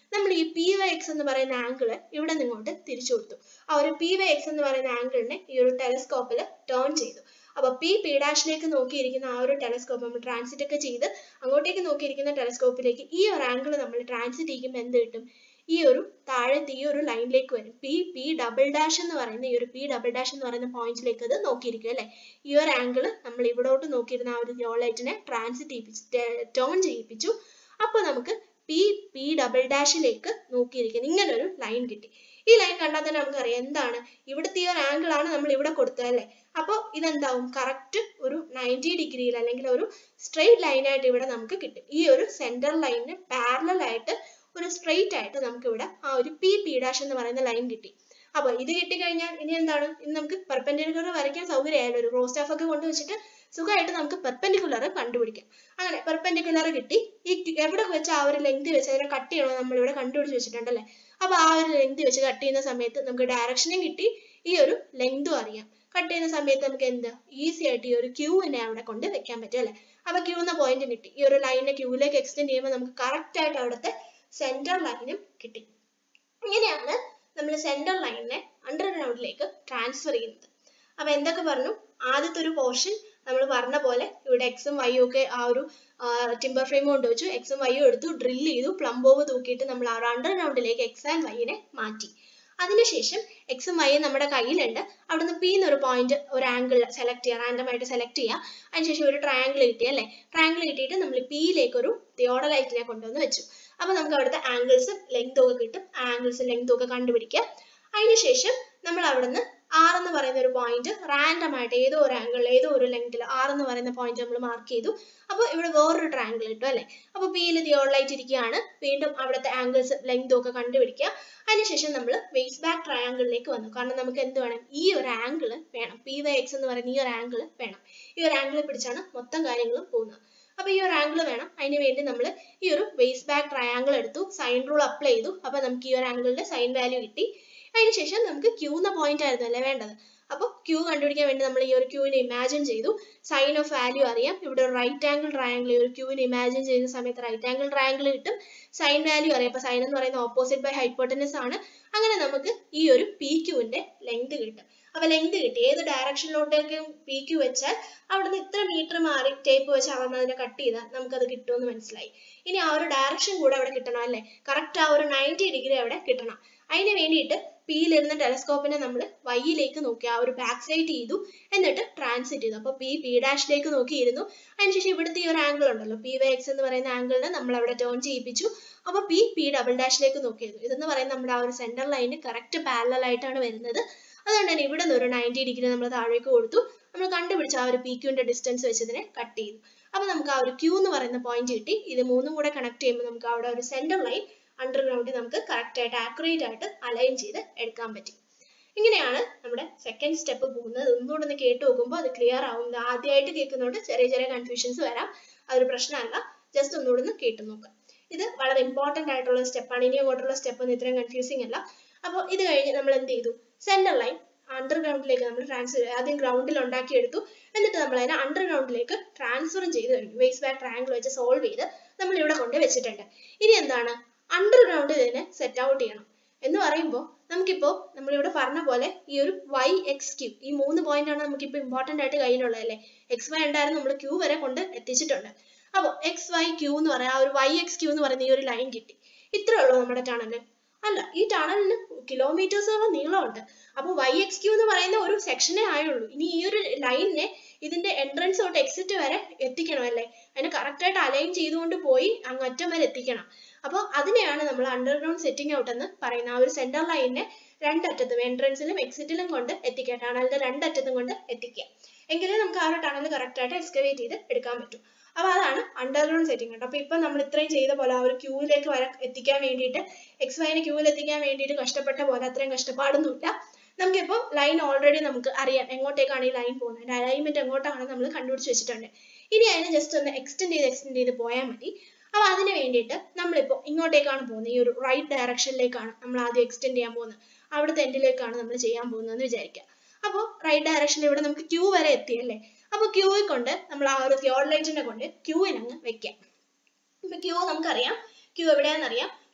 നമ്മൾ ഈ പി വൈ എക്സ് എന്ന് പറയുന്ന ആംഗിൾ ഇവിടെ നിങ്ങോട്ട് തിരിച്ചു കൊടുത്തു ആ ഒരു പി വൈ എക്സ് എന്ന് പറയുന്ന ആംഗിളിനെ ഈ ഒരു ടെലസ്കോപ്പിൽ ടേൺ ചെയ്തു അപ്പൊ പി പി ഡാഷിലേക്ക് നോക്കിയിരിക്കുന്ന ആ ഒരു ടെലസ്കോപ്പ് നമ്മൾ ട്രാൻസിറ്റ് ഒക്കെ ചെയ്ത് അങ്ങോട്ടേക്ക് നോക്കിയിരിക്കുന്ന ടെലസ്കോപ്പിലേക്ക് ഈ ഒരു ആംഗിൾ നമ്മൾ ട്രാൻസിറ്റ് ചെയ്യുമ്പോൾ എന്ത് കിട്ടും ഈ ഒരു താഴത്തെ ഈ ഒരു ലൈനിലേക്ക് വരും പി പി ഡബിൾ ഡാഷ് എന്ന് പറയുന്ന ഈ ഒരു പി ഡബിൾ ഡാഷ് എന്ന് പറയുന്ന പോയിന്റിലേക്ക് അത് നോക്കിയിരിക്കും അല്ലെ ഈ ഒരു ആംഗിൾ നമ്മൾ ഇവിടോട്ട് നോക്കിയിരുന്ന ആ ഒരു തിയോളൈറ്റിനെ ട്രാൻസിറ്റ് ചെയ്യിപ്പിച്ചു ടേൺ ചെയ്യിപ്പിച്ചു അപ്പോൾ നമുക്ക് പി പി ഡബിൾ ഡാഷിലേക്ക് നോക്കിയിരിക്കുന്നു ഇങ്ങനെ ഒരു ലൈൻ കിട്ടി ഈ ലൈൻ കണ്ടാൽ തന്നെ നമുക്കറിയാം എന്താണ് ഇവിടുത്തെ ഈ ഒരു ആംഗിൾ ആണ് നമ്മൾ ഇവിടെ കൊടുത്തത് അല്ലേ അപ്പോൾ ഇതെന്താവും കറക്റ്റ് ഒരു നയൻറ്റി ഡിഗ്രിയിൽ അല്ലെങ്കിൽ ഒരു സ്ട്രെയിറ്റ് ലൈൻ ആയിട്ട് ഇവിടെ നമുക്ക് കിട്ടും ഈ ഒരു സെന്റർ ലൈനിന് പാരലൽ ആയിട്ട് ഒരു സ്ട്രെയിറ്റ് ആയിട്ട് നമുക്ക് ഇവിടെ ആ ഒരു പി പി ഡാഷ് എന്ന് പറയുന്ന ലൈൻ കിട്ടി അപ്പൊ ഇത് കിട്ടിക്കഴിഞ്ഞാൽ ഇനി എന്താണ് ഇനി നമുക്ക് പെർപെൻഡിക്കുലർ വരയ്ക്കാൻ സൗകര്യമായാലും ഒരു റോസ് സ്റ്റാഫ് ഒക്കെ കൊണ്ടുവച്ചിട്ട് സുഖമായിട്ട് നമുക്ക് പെർപെൻഡിക്കുലർ കണ്ടുപിടിക്കാം അങ്ങനെ പെർപെൻഡിക്കുലർ കിട്ടി ഈ എവിടെ വെച്ച് ആ ഒരു ലെങ്ത് വെച്ച് അതിനെ കട്ട് ചെയ്യണോ നമ്മൾ ഇവിടെ കണ്ടുപിടിച്ച് വെച്ചിട്ടുണ്ടല്ലേ അപ്പൊ ആ ഒരു ലെങ്ത് വെച്ച് കട്ട് ചെയ്യുന്ന സമയത്ത് നമുക്ക് ഡയറക്ഷനും കിട്ടി ഈ ഒരു ലെങ്തും അറിയാം കട്ട് ചെയ്യുന്ന സമയത്ത് നമുക്ക് എന്ത് ഈസി ആയിട്ട് ഈ ഒരു ക്യൂവിനെ അവിടെ കൊണ്ട് വെക്കാൻ പറ്റും അല്ലെ അപ്പൊ ക്യൂ എന്ന പോയിന്റ് കിട്ടി ഈ ഒരു ലൈനിനെ ക്യൂവിലേക്ക് എക്സ്റ്റെൻഡ് ചെയ്യുമ്പോൾ നമുക്ക് കറക്റ്റ് ആയിട്ട് അവിടുത്തെ സെന്റർ ലൈനും കിട്ടി ഇങ്ങനെയാണ് നമ്മൾ സെന്റർ ലൈനിനെ അണ്ടർഗ്രൗണ്ടിലേക്ക് ട്രാൻസ്ഫർ ചെയ്യുന്നത് അപ്പൊ എന്തൊക്കെ പറഞ്ഞു ആദ്യത്തെ ഒരു പോർഷൻ നമ്മൾ പറഞ്ഞ പോലെ ഇവിടെ എക്സും വൈയും ഒക്കെ ആ ഒരു ടിമ്പർ ഫ്രെയിം കൊണ്ട് വെച്ചു എക്സും വൈയും എടുത്തു ഡ്രിൽ ചെയ്തു പ്ലംബോവ് തൂക്കിയിട്ട് നമ്മൾ ആ ഒരു അണ്ടർഗ്രൗണ്ടിലേക്ക് എക്സ് ആൻഡ് വൈനെ മാറ്റി അതിനുശേഷം എക്സും വൈയും നമ്മുടെ കയ്യിലുണ്ട് അവിടുന്ന് പി എന്നൊരു പോയിന്റ് ഒരു ആംഗിൾ സെലക്ട് ചെയ്യുക റാൻഡം ആയിട്ട് സെലക്ട് ചെയ്യുക അതിനുശേഷം ഒരു ട്രയാങ്കിൾ കിട്ടി അല്ലേ ട്രയാങ്കിൾ കിട്ടിയിട്ട് നമ്മൾ പിയിലേക്ക് ഒരു തിയോഡലൈറ്റിനെ കൊണ്ടുവന്ന് വെച്ചു അപ്പൊ നമുക്ക് അവിടുത്തെ ആംഗിൾസ് ലെങ്ത് ഒക്കെ കിട്ടും ആംഗിൾസ് ലെങ്ത് ഒക്കെ കണ്ടുപിടിക്കുക അതിനുശേഷം നമ്മൾ അവിടുന്ന് ആർ എന്ന് പറയുന്ന ഒരു പോയിന്റ് റാൻഡം ആയിട്ട് ഏതോ ഒരു ആംഗിൾ ഏതോ ഒരു ലെങ്തിൽ ആർ എന്ന് പറയുന്ന പോയിന്റ് നമ്മൾ മാർക്ക് ചെയ്തു അപ്പോൾ ഇവിടെ വേറൊരു ട്രയാങ്കിൾ കിട്ടും അല്ലേ അപ്പോൾ പിയിൽ തിയോളൈറ്റ് ഇരിക്കുകയാണ് വീണ്ടും അവിടുത്തെ ആംഗിൾസ് ലെങ്ത് ഒക്കെ കണ്ടുപിടിക്കുക അതിനുശേഷം നമ്മൾ വേസ്റ്റ് ബാക്ക് ട്രയാങ്കിളിലേക്ക് വന്നു കാരണം നമുക്ക് എന്ത് വേണം ഈ ഒരു ആംഗിൾ വേണം പി വൈ എക്സ് എന്ന് പറയുന്ന ഈ ഒരു ആംഗിൾ വേണം ഈ ഒരു ആംഗിൾ പിടിച്ചാണ് മൊത്തം കാര്യങ്ങളും പോകുന്നത് അപ്പൊ ഈ ഒരു ആംഗിൾ വേണം അതിന് വേണ്ടി നമ്മൾ ഈ ഒരു വേസ്റ്റ് ബാക്ക് ട്രയാങ്കിൾ എടുത്തു സൈൻ റൂൾ അപ്ലൈ ചെയ്തു അപ്പൊ നമുക്ക് ഈ ഒരു ആംഗിളിന്റെ സൈൻ വാല്യൂ കിട്ടി അതിനുശേഷം നമുക്ക് ക്യൂ എന്ന പോയിന്റ് ആയിരുന്നു അല്ലേ വേണ്ടത് അപ്പോൾ ക്യൂ കണ്ടുപിടിക്കാൻ വേണ്ടി നമ്മൾ ഈ ഒരു ക്യൂവിനെ ഇമാജിൻ ചെയ്തു സൈൻ ഓഫ് വാല്യൂ അറിയാം ഇവിടെ ഒരു റൈറ്റ് ആംഗിൾ ട്രയാങ്കിൾ ഈ ഒരു ക്യൂവിനെ ഇമാജിൻ ചെയ്യുന്ന സമയത്ത് റൈറ്റ് ആംഗിൾ ട്രയാങ്കിൾ കിട്ടും സൈൻ വാല്യൂ അറിയാം അപ്പൊ സൈൻ എന്ന് പറയുന്നത് ഓപ്പോസിറ്റ് ബൈ ഹൈപ്പോട്ടനസ് ആണ് അങ്ങനെ നമുക്ക് ഈ ഒരു പി ക്യൂവിന്റെ ലെങ്ത് കിട്ടും അപ്പൊ ലെങ്ത് കിട്ടി ഏത് ഡയറക്ഷനിലോട്ടേക്കും പി ക്യൂ വെച്ചാൽ അവിടുന്ന് ഇത്ര മീറ്റർ മാറി ടേപ്പ് വെച്ച് അളന്ന് അതിനെ കട്ട് ചെയ്താൽ നമുക്കത് കിട്ടുമെന്ന് മനസ്സിലായി ഇനി ആ ഒരു ഡയറക്ഷൻ കൂടെ അവിടെ കിട്ടണം അല്ലേ കറക്റ്റ് ആ ഒരു നയൻറ്റി ഡിഗ്രി അവിടെ കിട്ടണം അതിന് വേണ്ടിയിട്ട് പിയിലിരുന്ന ടെലസ്കോപ്പിനെ നമ്മൾ വൈയിലേക്ക് നോക്കി ആ ഒരു ബാക്ക് സൈഡ് ചെയ്തു എന്നിട്ട് ട്രാൻസിറ്റ് ചെയ്തു അപ്പോൾ പി പി ഡാഷിലേക്ക് നോക്കിയിരുന്നു അതിനുശേഷം ഇവിടുത്തെ ഈ ഒരു ആംഗിൾ ഉണ്ടല്ലോ പി വൈ എക്സ് എന്ന് പറയുന്ന ആംഗിളിനെ നമ്മൾ അവിടെ ടേൺ ചെയ്യിപ്പിച്ചു അപ്പോൾ പി പി ഡബിൾ ഡാഷിലേക്ക് നോക്കിയിരുന്നു ഇതെന്ന് പറയുന്നത് നമ്മുടെ ആ ഒരു സെന്റർ ലൈന് കറക്റ്റ് പാരലൽ ആയിട്ടാണ് വരുന്നത് അതുകൊണ്ട് തന്നെ ഇവിടെ നിന്ന് ഒരു നയൻറ്റി ഡിഗ്രി നമ്മൾ താഴേക്ക് കൊടുത്തു നമ്മൾ കണ്ടുപിടിച്ച ആ ഒരു പി ക്യൂന്റെ ഡിസ്റ്റൻസ് വെച്ചതിനെ കട്ട് ചെയ്തു അപ്പൊ നമുക്ക് ആ ഒരു ക്യൂ എന്ന് പറയുന്ന പോയിന്റ് കിട്ടി ഇത് മൂന്നും കൂടെ കണക്ട് ചെയ്യുമ്പോൾ നമുക്ക് അവിടെ ഒരു സെന്റർ ലൈൻ അണ്ടർഗ്രൗണ്ടിൽ നമുക്ക് കറക്റ്റ് ആയിട്ട് ആക്യുറേറ്റ് ആയിട്ട് അലൈൻ ചെയ്ത് എടുക്കാൻ പറ്റി ഇങ്ങനെയാണ് നമ്മുടെ സെക്കൻഡ് സ്റ്റെപ്പ് പോകുന്നത് ഒന്നുകൂടെ ഒന്ന് കേട്ട് നോക്കുമ്പോൾ അത് ക്ലിയർ ആവും ഇത് ആദ്യമായിട്ട് കേൾക്കുന്നതുകൊണ്ട് ചെറിയ ചെറിയ കൺഫ്യൂഷൻസ് വരാം അതൊരു പ്രശ്നമല്ല ജസ്റ്റ് ഒന്നുകൂടെ ഒന്ന് കേട്ട് നോക്കാം ഇത് വളരെ ഇമ്പോർട്ടന്റ് ആയിട്ടുള്ള സ്റ്റെപ്പാണ് ഇനി അങ്ങോട്ടുള്ള സ്റ്റെപ്പ് ഒന്നും ഇത്രയും കൺഫ്യൂസിങ് അല്ല അപ്പോൾ ഇത് കഴിഞ്ഞ് നമ്മൾ എന്ത് ചെയ്തു സെന്റർ ലൈൻ അണ്ടർഗ്രൗണ്ടിലേക്ക് നമ്മൾ ട്രാൻസ്ഫർ ആദ്യം ഗ്രൗണ്ടിൽ ഉണ്ടാക്കിയെടുത്തു എന്നിട്ട് നമ്മൾ അതിനെ അണ്ടർഗ്രൗണ്ടിലേക്ക് ട്രാൻസ്ഫറും ചെയ്ത് കഴിഞ്ഞു വേസ്റ്റ് ബാക്ക് ട്രയാങ്കിൾ വെച്ച് സോൾവ് ചെയ്ത് നമ്മൾ ഇവിടെ കൊണ്ട് വെച്ചിട്ടുണ്ട് ഇനി എന്താണ് അണ്ടർഗ്രൗണ്ടിൽ ഇതിനെ സെറ്റ് ഔട്ട് ചെയ്യണം എന്ന് പറയുമ്പോൾ നമുക്കിപ്പോൾ നമ്മളിവിടെ പറഞ്ഞ പോലെ ഈ ഒരു വൈ എക്സ് ക്യൂ ഈ മൂന്ന് പോയിന്റ് ആണ് നമുക്കിപ്പോൾ ഇമ്പോർട്ടന്റ് ആയിട്ട് കയ്യിലുള്ളത് അല്ലേ എക്സ് വൈ ഉണ്ടായിരുന്നു നമ്മൾ ക്യൂ വരെ കൊണ്ട് എത്തിച്ചിട്ടുണ്ട് അപ്പോൾ എക്സ് വൈ ക്യൂ എന്ന് പറയാം ആ ഒരു വൈ എക്സ് ക്യൂ എന്ന് പറയുന്ന ഈ ഒരു ലൈൻ കിട്ടി ഇത്രേ ഉള്ളൂ നമ്മുടെ ടണല് അല്ല ഈ ടണലിന് കിലോമീറ്റേഴ്സോളം നീളമുണ്ട് അപ്പോൾ വൈ എക്സ് ക്യൂ എന്ന് പറയുന്ന ഒരു സെക്ഷനേ ആയുള്ളൂ ഇനി ഈ ഒരു ലൈനിനെ ഇതിന്റെ എൻട്രൻസ് തൊട്ട് എക്സിറ്റ് വരെ എത്തിക്കണം അല്ലേ അതിനെ കറക്റ്റ് ആയിട്ട് അലൈൻ ചെയ്തുകൊണ്ട് പോയി അങ്ങ് അറ്റം വരെ എത്തിക്കണം അപ്പോൾ അതിനെയാണ് നമ്മൾ അണ്ടർഗ്രൗണ്ട് സെറ്റിംഗ് ഔട്ട് എന്ന് പറയുന്നത് ആ ഒരു സെന്റർ ലൈനിനെ രണ്ടറ്റത്തും എൻട്രൻസിലും എക്സിറ്റിലും കൊണ്ട് എത്തിക്കുക ടണലിന്റെ രണ്ടറ്റത്തും കൊണ്ട് എത്തിക്കുക എങ്കിലേ നമുക്ക് ആ ഒരു ടണൽ കറക്റ്റ് ആയിട്ട് എക്സ്കവേറ്റ് ചെയ്ത് എടുക്കാൻ പറ്റും അപ്പൊ അതാണ് അണ്ടർഗ്രൗണ്ട് സെറ്റിംഗ് കേട്ടോ അപ്പൊ ഇപ്പൊ നമ്മൾ ഇത്രയും ചെയ്ത പോലെ ആ ഒരു ക്യൂവിലേക്ക് വരെ എത്തിക്കാൻ വേണ്ടിയിട്ട് എക്സ് വൈനെ ക്യൂവിൽ എത്തിക്കാൻ വേണ്ടിയിട്ട് കഷ്ടപ്പെട്ട പോലെ അത്രയും കഷ്ടപ്പാടൊന്നുമില്ല നമുക്കിപ്പോൾ ലൈൻ ഓൾറെഡി നമുക്ക് അറിയാം എങ്ങോട്ടേക്കാണ് ഈ ലൈൻ പോകുന്നത് അതിന്റെ അലൈൻമെന്റ് എങ്ങോട്ടാണ് നമ്മൾ കണ്ടുപിടിച്ച് വെച്ചിട്ടുണ്ട് ഇനി അതിനെ ജസ്റ്റ് ഒന്ന് എക്സ്റ്റെൻഡ് ചെയ്ത് എക്സ്റ്റെൻഡ് ചെയ്ത് പോയാൽ മതി അപ്പൊ അതിന് വേണ്ടിയിട്ട് നമ്മളിപ്പോൾ ഇങ്ങോട്ടേക്കാണ് പോകുന്നത് ഈ ഒരു റൈറ്റ് ഡയറക്ഷനിലേക്കാണ് നമ്മൾ ആദ്യം എക്സ്റ്റെൻഡ് ചെയ്യാൻ പോകുന്നത് അവിടുത്തെ എൻഡിലേക്കാണ് നമ്മൾ ചെയ്യാൻ പോകുന്നതെന്ന് വിചാരിക്കുക അപ്പോൾ റൈറ്റ് ഡയറക്ഷനിൽ ഇവിടെ നമുക്ക് ക്യൂ വരെ എത്തിയല്ലേ അപ്പൊ ക്യൂവിൽ കൊണ്ട് നമ്മൾ ആ ഒരു തിയോഡലൈറ്റിനെ കൊണ്ട് ക്യൂവിനങ്ങ് വെക്കാം ഇപ്പൊ ക്യൂ നമുക്കറിയാം ക്യൂ എവിടെയാണെന്നറിയാം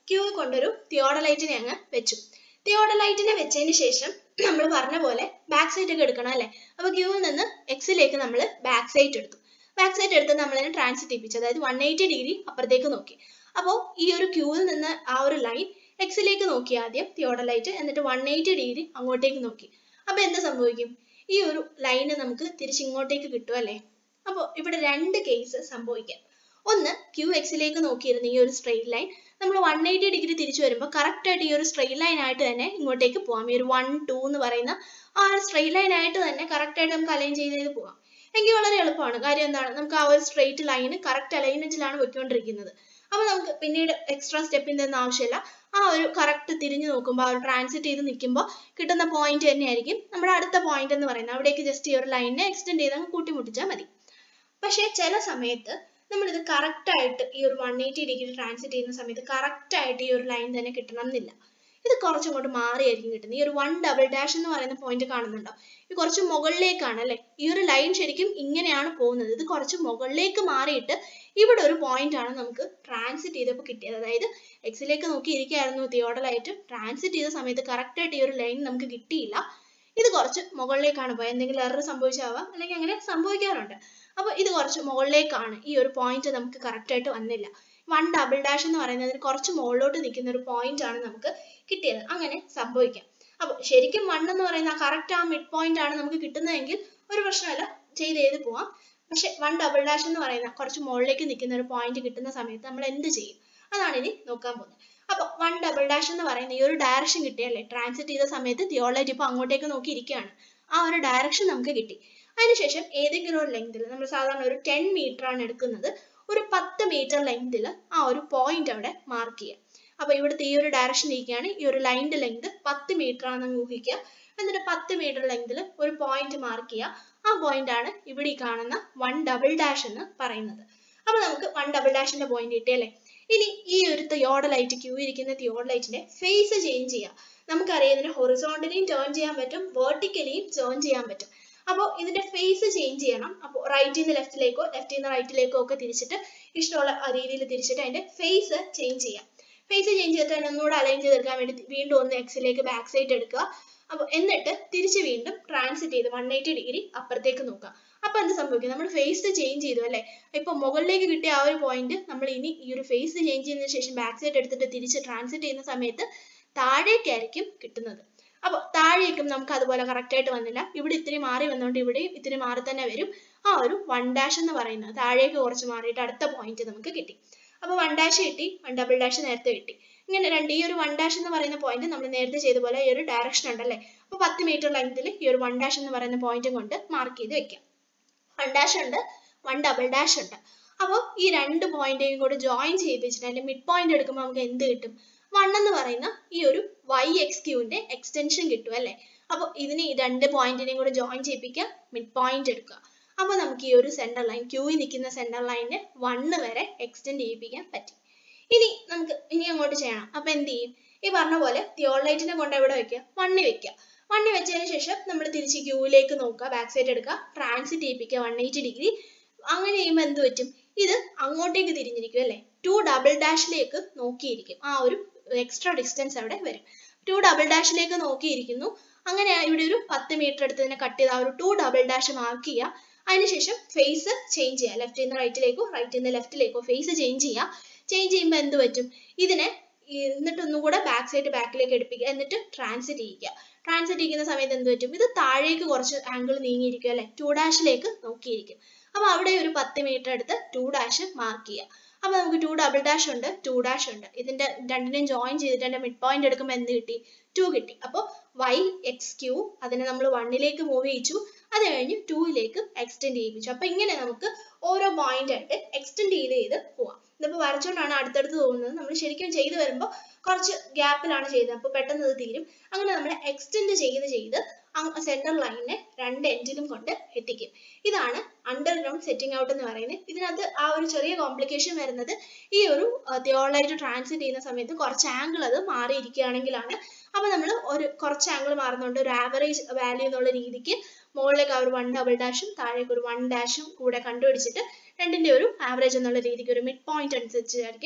ക്യൂവിൽ കൊണ്ടൊരു തിയോഡലൈറ്റിനെ അങ്ങ് വെച്ചു തിയോഡലൈറ്റിനെ വെച്ചതിന് ശേഷം നമ്മൾ പറഞ്ഞ പോലെ ബാക്ക് സൈഡ് ഒക്കെ എടുക്കണം അല്ലേ അപ്പൊ ക്യൂവിൽ നിന്ന് എക്സിലേക്ക് നമ്മൾ ബാക്ക് സൈഡ് എടുത്തു ബാക്ക് സൈഡ് എടുത്ത് നമ്മൾ അതിനെ ട്രാൻസിറ്റ് ചെയ്യിപ്പിച്ചു അതായത് വൺ എയ്റ്റി ഡിഗ്രി അപ്പുറത്തേക്ക് നോക്കി അപ്പോൾ ഈ ഒരു ക്യൂവിൽ നിന്ന് ആ ഒരു ലൈൻ എക്സിലേക്ക് നോക്കി ആദ്യം തിയോഡലൈറ്റ് എന്നിട്ട് വൺ എയ്റ്റി ഡിഗ്രി അങ്ങോട്ടേക്ക് നോക്കി അപ്പൊ എന്ത് സംഭവിക്കും ഈ ഒരു ലൈന് നമുക്ക് തിരിച്ചിങ്ങോട്ടേക്ക് കിട്ടും അല്ലേ അപ്പോൾ ഇവിടെ രണ്ട് കേസ് സംഭവിക്കാം ഒന്ന് ക്യൂ എക്സിലേക്ക് നോക്കിയിരുന്ന ഈ ഒരു സ്ട്രെയിറ്റ് ലൈൻ നമ്മൾ വൺ എയ്റ്റി ഡിഗ്രി തിരിച്ചു വരുമ്പോൾ കറക്റ്റ് ആയിട്ട് ഈ ഒരു സ്ട്രെയിറ്റ് ലൈൻ ആയിട്ട് തന്നെ ഇങ്ങോട്ടേക്ക് പോവാം ഈ ഒരു വൺ ടു എന്ന് പറയുന്ന ആ ഒരു സ്ട്രെയിറ്റ് ലൈൻ ആയിട്ട് തന്നെ കറക്റ്റ് ആയിട്ട് നമുക്ക് അലൈൻ ചെയ്ത് ചെയ്ത് പോവാം എങ്കിൽ വളരെ എളുപ്പമാണ് കാര്യം എന്താണ് നമുക്ക് ആ ഒരു സ്ട്രെയിറ്റ് ലൈന് കറക്റ്റ് അലൈൻമെന്റിലാണ് വെച്ചുകൊണ്ടിരിക്കുന്നത് അപ്പൊ നമുക്ക് പിന്നീട് എക്സ്ട്രാ സ്റ്റെപ്പിന്റെ ഒന്നും ആവശ്യമില്ല ആ ഒരു കറക്റ്റ് തിരിഞ്ഞു നോക്കുമ്പോൾ ആ ഒരു ട്രാൻസിറ്റ് ചെയ്ത് നിൽക്കുമ്പോൾ കിട്ടുന്ന പോയിന്റ് തന്നെയായിരിക്കും നമ്മുടെ അടുത്ത പോയിന്റ് എന്ന് പറയുന്നത് അവിടേക്ക് ജസ്റ്റ് ഈ ഒരു ലൈനിനെ എക്സ്റ്റെൻഡ് ചെയ്ത് അങ്ങ് കൂട്ടിമുട്ടിച്ചാൽ മതി പക്ഷേ ചില സമയത്ത് നമ്മളിത് കറക്റ്റ് ആയിട്ട് ഈ ഒരു വൺ എയ്റ്റി ഡിഗ്രി ട്രാൻസിറ്റ് ചെയ്യുന്ന സമയത്ത് കറക്റ്റ് ആയിട്ട് ഈ ഒരു ലൈൻ തന്നെ കിട്ടണം എന്നില്ല ഇത് കുറച്ചും കൂടെ മാറിയായിരിക്കും കിട്ടുന്നത് ഈ ഒരു വൺ ഡബിൾ ഡാഷ് എന്ന് പറയുന്ന പോയിന്റ് കാണുന്നുണ്ടോ ഇത് കുറച്ച് മുകളിലേക്കാണ് അല്ലെ ഈ ഒരു ലൈൻ ശരിക്കും ഇങ്ങനെയാണ് പോകുന്നത് ഇത് കുറച്ച് മുകളിലേക്ക് മാറിയിട്ട് ഇവിടെ ഒരു പോയിന്റ് ആണ് നമുക്ക് ട്രാൻസിറ്റ് ചെയ്തപ്പോൾ കിട്ടിയത് അതായത് എക്സിലേക്ക് നോക്കി ഇരിക്കുകയായിരുന്നു തിയോഡലായിട്ട് ട്രാൻസിറ്റ് ചെയ്ത സമയത്ത് കറക്റ്റ് ആയിട്ട് ഈ ഒരു ലൈൻ നമുക്ക് കിട്ടിയില്ല ഇത് കുറച്ച് മുകളിലേക്കാണ് പോയത് എന്തെങ്കിലും എറർ സംഭവിച്ചാവാം അല്ലെങ്കിൽ അങ്ങനെ സംഭവിക്കാറുണ്ട് അപ്പൊ ഇത് കുറച്ച് മുകളിലേക്കാണ് ഈ ഒരു പോയിന്റ് നമുക്ക് കറക്റ്റ് ആയിട്ട് വന്നില്ല വൺ ഡബിൾ ഡാഷ് എന്ന് പറയുന്നതിന് കുറച്ച് മുകളിലോട്ട് നിൽക്കുന്ന ഒരു പോയിന്റ് ആണ് നമുക്ക് കിട്ടിയത് അങ്ങനെ സംഭവിക്കാം അപ്പൊ ശരിക്കും വൺ എന്ന് പറയുന്ന കറക്റ്റ് ആ മിഡ് പോയിന്റ് ആണ് നമുക്ക് കിട്ടുന്നതെങ്കിൽ ഒരു പ്രശ്നമല്ല ചെയ്ത് ചെയ്ത് പോവാം പക്ഷെ വൺ ഡബിൾ ഡാഷ് എന്ന് പറയുന്ന കുറച്ച് മുകളിലേക്ക് നിൽക്കുന്ന ഒരു പോയിന്റ് കിട്ടുന്ന സമയത്ത് നമ്മൾ എന്ത് ചെയ്യും അതാണ് ഇനി നോക്കാൻ പോകുന്നത് അപ്പൊ വൺ ഡബിൾ ഡാഷ് എന്ന് പറയുന്ന ഈ ഒരു ഡയറക്ഷൻ കിട്ടിയല്ലേ ട്രാൻസിറ്റ് ചെയ്ത സമയത്ത് തിയോളൈറ്റ് ഇപ്പൊ അങ്ങോട്ടേക്ക് നോക്കി ഇരിക്കുകയാണ് ആ ഒരു ഡയറക്ഷൻ നമുക്ക് കിട്ടി അതിനുശേഷം ഏതെങ്കിലും ഒരു ലെങ്തിൽ നമ്മൾ സാധാരണ ഒരു ടെൻ മീറ്റർ ആണ് എടുക്കുന്നത് ഒരു പത്ത് മീറ്റർ ലെങ്തിൽ ആ ഒരു പോയിന്റ് അവിടെ മാർക്ക് ചെയ്യുക അപ്പൊ ഇവിടുത്തെ ഈ ഒരു ഡയറക്ഷൻ ഇരിക്കുകയാണ് ഈ ഒരു ലൈനിന്റെ ലെങ്ത് പത്ത് മീറ്റർ ആണെന്ന് ഊഹിക്കുക എന്നിട്ട് പത്ത് മീറ്റർ ലെങ്തിൽ ഒരു പോയിന്റ് മാർക്ക് ചെയ്യുക ആ പോയിന്റ് ആണ് ഇവിടെ ഈ കാണുന്ന വൺ ഡബിൾ ഡാഷ് എന്ന് പറയുന്നത് അപ്പൊ നമുക്ക് വൺ ഡബിൾ ഡാഷിന്റെ പോയിന്റ് കിട്ടിയല്ലേ ഇനി ഈ ഒരു തിയോഡലൈറ്റ് ക്യൂ ഇരിക്കുന്ന തിയോഡലൈറ്റിന്റെ ഫേസ് ചേഞ്ച് ചെയ്യാം നമുക്കറിയാം ഇതിനെ ഹൊറിസോണ്ടലിയും ടേൺ ചെയ്യാൻ പറ്റും വേർട്ടിക്കലിയും ടേൺ ചെയ്യാൻ പറ്റും അപ്പോൾ ഇതിന്റെ ഫേസ് ചേഞ്ച് ചെയ്യണം അപ്പോൾ റൈറ്റിൽ നിന്ന് ലെഫ്റ്റിലേക്കോ ലെഫ്റ്റിൽ നിന്ന് റൈറ്റിലേക്കോ ഒക്കെ തിരിച്ചിട്ട് ഇഷ്ടമുള്ള രീതിയിൽ തിരിച്ചിട്ട് അതിന്റെ ഫേസ് ചേഞ്ച് ചെയ്യാം ഫേസ് ചേഞ്ച് ചെയ്തിട്ട് അതിനെ ഒന്നുകൂടെ അലൈൻ ചെയ്തെടുക്കാൻ വേണ്ടി വീണ്ടും ഒന്ന് എക്സിലേക്ക് ബാക്ക് സൈഡ് എടുക്കുക അപ്പോൾ എന്നിട്ട് തിരിച്ച് വീണ്ടും ട്രാൻസിറ്റ് ചെയ്ത് വൺ എയ്റ്റി ഡിഗ്രി അപ്പുറത്തേക്ക് നോക്കുക അപ്പൊ എന്ത് സംഭവിക്കും നമ്മൾ ഫേസ് ചേഞ്ച് ചെയ്തു അല്ലേ ഇപ്പൊ മുകളിലേക്ക് കിട്ടിയ ആ ഒരു പോയിന്റ് നമ്മൾ ഇനി ഈ ഒരു ഫേസ് ചേഞ്ച് ചെയ്തതിനു ശേഷം ബാക്ക് സൈഡ് എടുത്തിട്ട് തിരിച്ച് ട്രാൻസിറ്റ് ചെയ്യുന്ന സമയത്ത് താഴേക്കായിരിക്കും കിട്ടുന്നത് അപ്പൊ താഴേക്കും നമുക്ക് അതുപോലെ കറക്റ്റ് ആയിട്ട് വന്നില്ല ഇവിടെ ഇത്തിരി മാറി വന്നുകൊണ്ട് ഇവിടെയും ഇത്തിരി മാറി തന്നെ വരും ആ ഒരു വൺ ഡാഷ് എന്ന് പറയുന്നത് താഴേക്ക് കുറച്ച് മാറിയിട്ട് അടുത്ത പോയിന്റ് നമുക്ക് കിട്ടി അപ്പൊ വൺ ഡാഷ് കിട്ടി വൺ ഡബിൾ ഡാഷ് നേരത്തെ കിട്ടി ഇങ്ങനെ രണ്ട് ഈ ഒരു വൺ ഡാഷ് എന്ന് പറയുന്ന പോയിന്റ് നമ്മൾ നേരത്തെ ചെയ്ത പോലെ ഈ ഒരു ഡയറക്ഷൻ ഉണ്ടല്ലേ അപ്പൊ പത്ത് മീറ്റർ ലെങ്തിൽ ഈ ഒരു വൺ ഡാഷ് എന്ന് പറയുന്ന പോയിന്റും കൊണ്ട് മാർക്ക് ചെയ്ത് വെക്കാം വൺ ഡാഷ് ഉണ്ട് വൺ ഡബിൾ ഡാഷ് ഉണ്ട് അപ്പോൾ ഈ രണ്ട് പോയിന്റേയും കൂടെ ജോയിൻ ചെയ്യിപ്പിച്ചിട്ട് അതിന്റെ മിഡ് പോയിന്റ് എടുക്കുമ്പോൾ നമുക്ക് എന്ത് കിട്ടും വൺ എന്ന് പറയുന്ന ഈ ഒരു വൈ എക്സ് ക്യൂവിന്റെ എക്സ്റ്റൻഷൻ കിട്ടും അല്ലേ അപ്പോൾ ഇതിന് ഈ രണ്ട് പോയിന്റിനെയും കൂടെ ജോയിൻ ചെയ്യിപ്പിക്കുക മിഡ് പോയിന്റ് എടുക്കുക അപ്പോൾ നമുക്ക് ഈ ഒരു സെന്റർ ലൈൻ ക്യൂവിൽ നിൽക്കുന്ന സെന്റർ ലൈനിനെ വണ്ണ് വരെ എക്സ്റ്റെൻഡ് ചെയ്യിപ്പിക്കാൻ പറ്റി ഇനി നമുക്ക് ഇനി അങ്ങോട്ട് ചെയ്യണം അപ്പൊ എന്ത് ചെയ്യും ഈ പറഞ്ഞ പോലെ തിയോളൈറ്റിനെ കൊണ്ട് എവിടെ വെക്കുക വണ്ണി വെക്കുക വണ്ണി വെച്ചതിന് ശേഷം നമ്മൾ തിരിച്ച് ക്യൂവിലേക്ക് നോക്കുക ബാക്ക് സൈഡ് എടുക്കുക ട്രാൻസിറ്റ് ചെയ്യിപ്പിക്കുക വൺ എയ്റ്റി ഡിഗ്രി അങ്ങനെ ചെയ്യുമ്പോൾ എന്ത് പറ്റും ഇത് അങ്ങോട്ടേക്ക് തിരിഞ്ഞിരിക്കും അല്ലേ ടു ഡബിൾ ഡാഷിലേക്ക് നോക്കിയിരിക്കും ആ ഒരു എക്സ്ട്രാ ഡിസ്റ്റൻസ് അവിടെ വരും ടു ഡബിൾ ഡാഷിലേക്ക് നോക്കിയിരിക്കുന്നു അങ്ങനെ ഇവിടെ ഒരു പത്ത് മീറ്റർ എടുത്തതിനെ കട്ട് ചെയ്ത് ആ ഒരു ടു ഡബിൾ ഡാഷ് മാർക്ക് ചെയ്യുക അതിനുശേഷം ഫേസ് ചേഞ്ച് ചെയ്യുക ലെഫ്റ്റിൽ നിന്ന് റൈറ്റിലേക്കോ റൈറ്റിൽ നിന്ന് ലെഫ്റ്റിലേക്കോ ഫേസ് ചേഞ്ച് ചെയ്യുക ചേഞ്ച് ചെയ്യുമ്പോൾ എന്ത് പറ്റും ഇതിനെ എന്നിട്ട് ഒന്നും കൂടെ ബാക്ക് സൈഡ് ബാക്കിലേക്ക് എടുപ്പിക്കുക എന്നിട്ട് ട്രാൻസിറ്റ് ചെയ്യിക്കുക ട്രാൻസിറ്റ് ചെയ്യുന്ന സമയത്ത് എന്ത് പറ്റും ഇത് താഴേക്ക് കുറച്ച് ആംഗിൾ നീങ്ങിയിരിക്കും അല്ലെ ടു ഡാഷിലേക്ക് നോക്കിയിരിക്കും അപ്പൊ അവിടെ ഒരു പത്ത് മീറ്റർ എടുത്ത് ടു ഡാഷ് മാർക്ക് ചെയ്യുക അപ്പൊ നമുക്ക് ടു ഡബിൾ ഡാഷ് ഉണ്ട് ടു ഡാഷ് ഉണ്ട് ഇതിന്റെ രണ്ടിനെയും ജോയിൻ ചെയ്തിട്ട് അതിന്റെ മിഡ് പോയിന്റ് എടുക്കുമ്പോൾ എന്ത് കിട്ടി ടു കിട്ടി അപ്പോൾ വൈ എക്സ് ക്യൂ അതിനെ നമ്മൾ വണ്ണിലേക്ക് മൂവ് ചെയ്യിച്ചു അത് കഴിഞ്ഞ് ടൂയിലേക്ക് എക്സ്റ്റെൻഡ് ചെയ്യിപ്പിച്ചു അപ്പൊ ഇങ്ങനെ നമുക്ക് ഓരോ പോയിന്റ് ആയിട്ട് എക്സ്റ്റെൻഡ് ചെയ്ത് ചെയ്ത് പോവാം ഇതിപ്പോ വരച്ചോണ്ടാണ് അടുത്തടുത്ത് തോന്നുന്നത് നമ്മൾ ശരിക്കും ചെയ്തു വരുമ്പോൾ കുറച്ച് ഗ്യാപ്പിലാണ് ചെയ്തത് അപ്പോൾ പെട്ടെന്ന് അത് തീരും അങ്ങനെ നമ്മൾ എക്സ്റ്റെൻഡ് ചെയ്ത് ചെയ്ത് സെന്റർ ലൈനിനെ രണ്ട് എൻഡിലും കൊണ്ട് എത്തിക്കും ഇതാണ് അണ്ടർഗ്രൗണ്ട് സെറ്റിംഗ് ഔട്ട് എന്ന് പറയുന്നത് ഇതിനകത്ത് ആ ഒരു ചെറിയ കോംപ്ലിക്കേഷൻ വരുന്നത് ഈ ഒരു തിയോളായിട്ട് ട്രാൻസിറ്റ് ചെയ്യുന്ന സമയത്ത് കുറച്ച് ആംഗിൾ അത് മാറിയിരിക്കുകയാണെങ്കിലാണ് അപ്പൊ നമ്മൾ ഒരു കുറച്ച് ആംഗിൾ മാറുന്നുണ്ട് ഒരു ആവറേജ് വാല്യൂ എന്നുള്ള രീതിക്ക് മുകളിലേക്ക് ആ ഒരു വൺ ഡബിൾ ഡാഷും താഴേക്ക് ഒരു വൺ ഡാഷും കൂടെ കണ്ടുപിടിച്ചിട്ട് രണ്ടിന്റെ ഒരു ആവറേജ് എന്നുള്ള രീതിക്ക് ഒരു മിഡ് പോയിന്റ് അനുസരിച്ചായിരിക്കും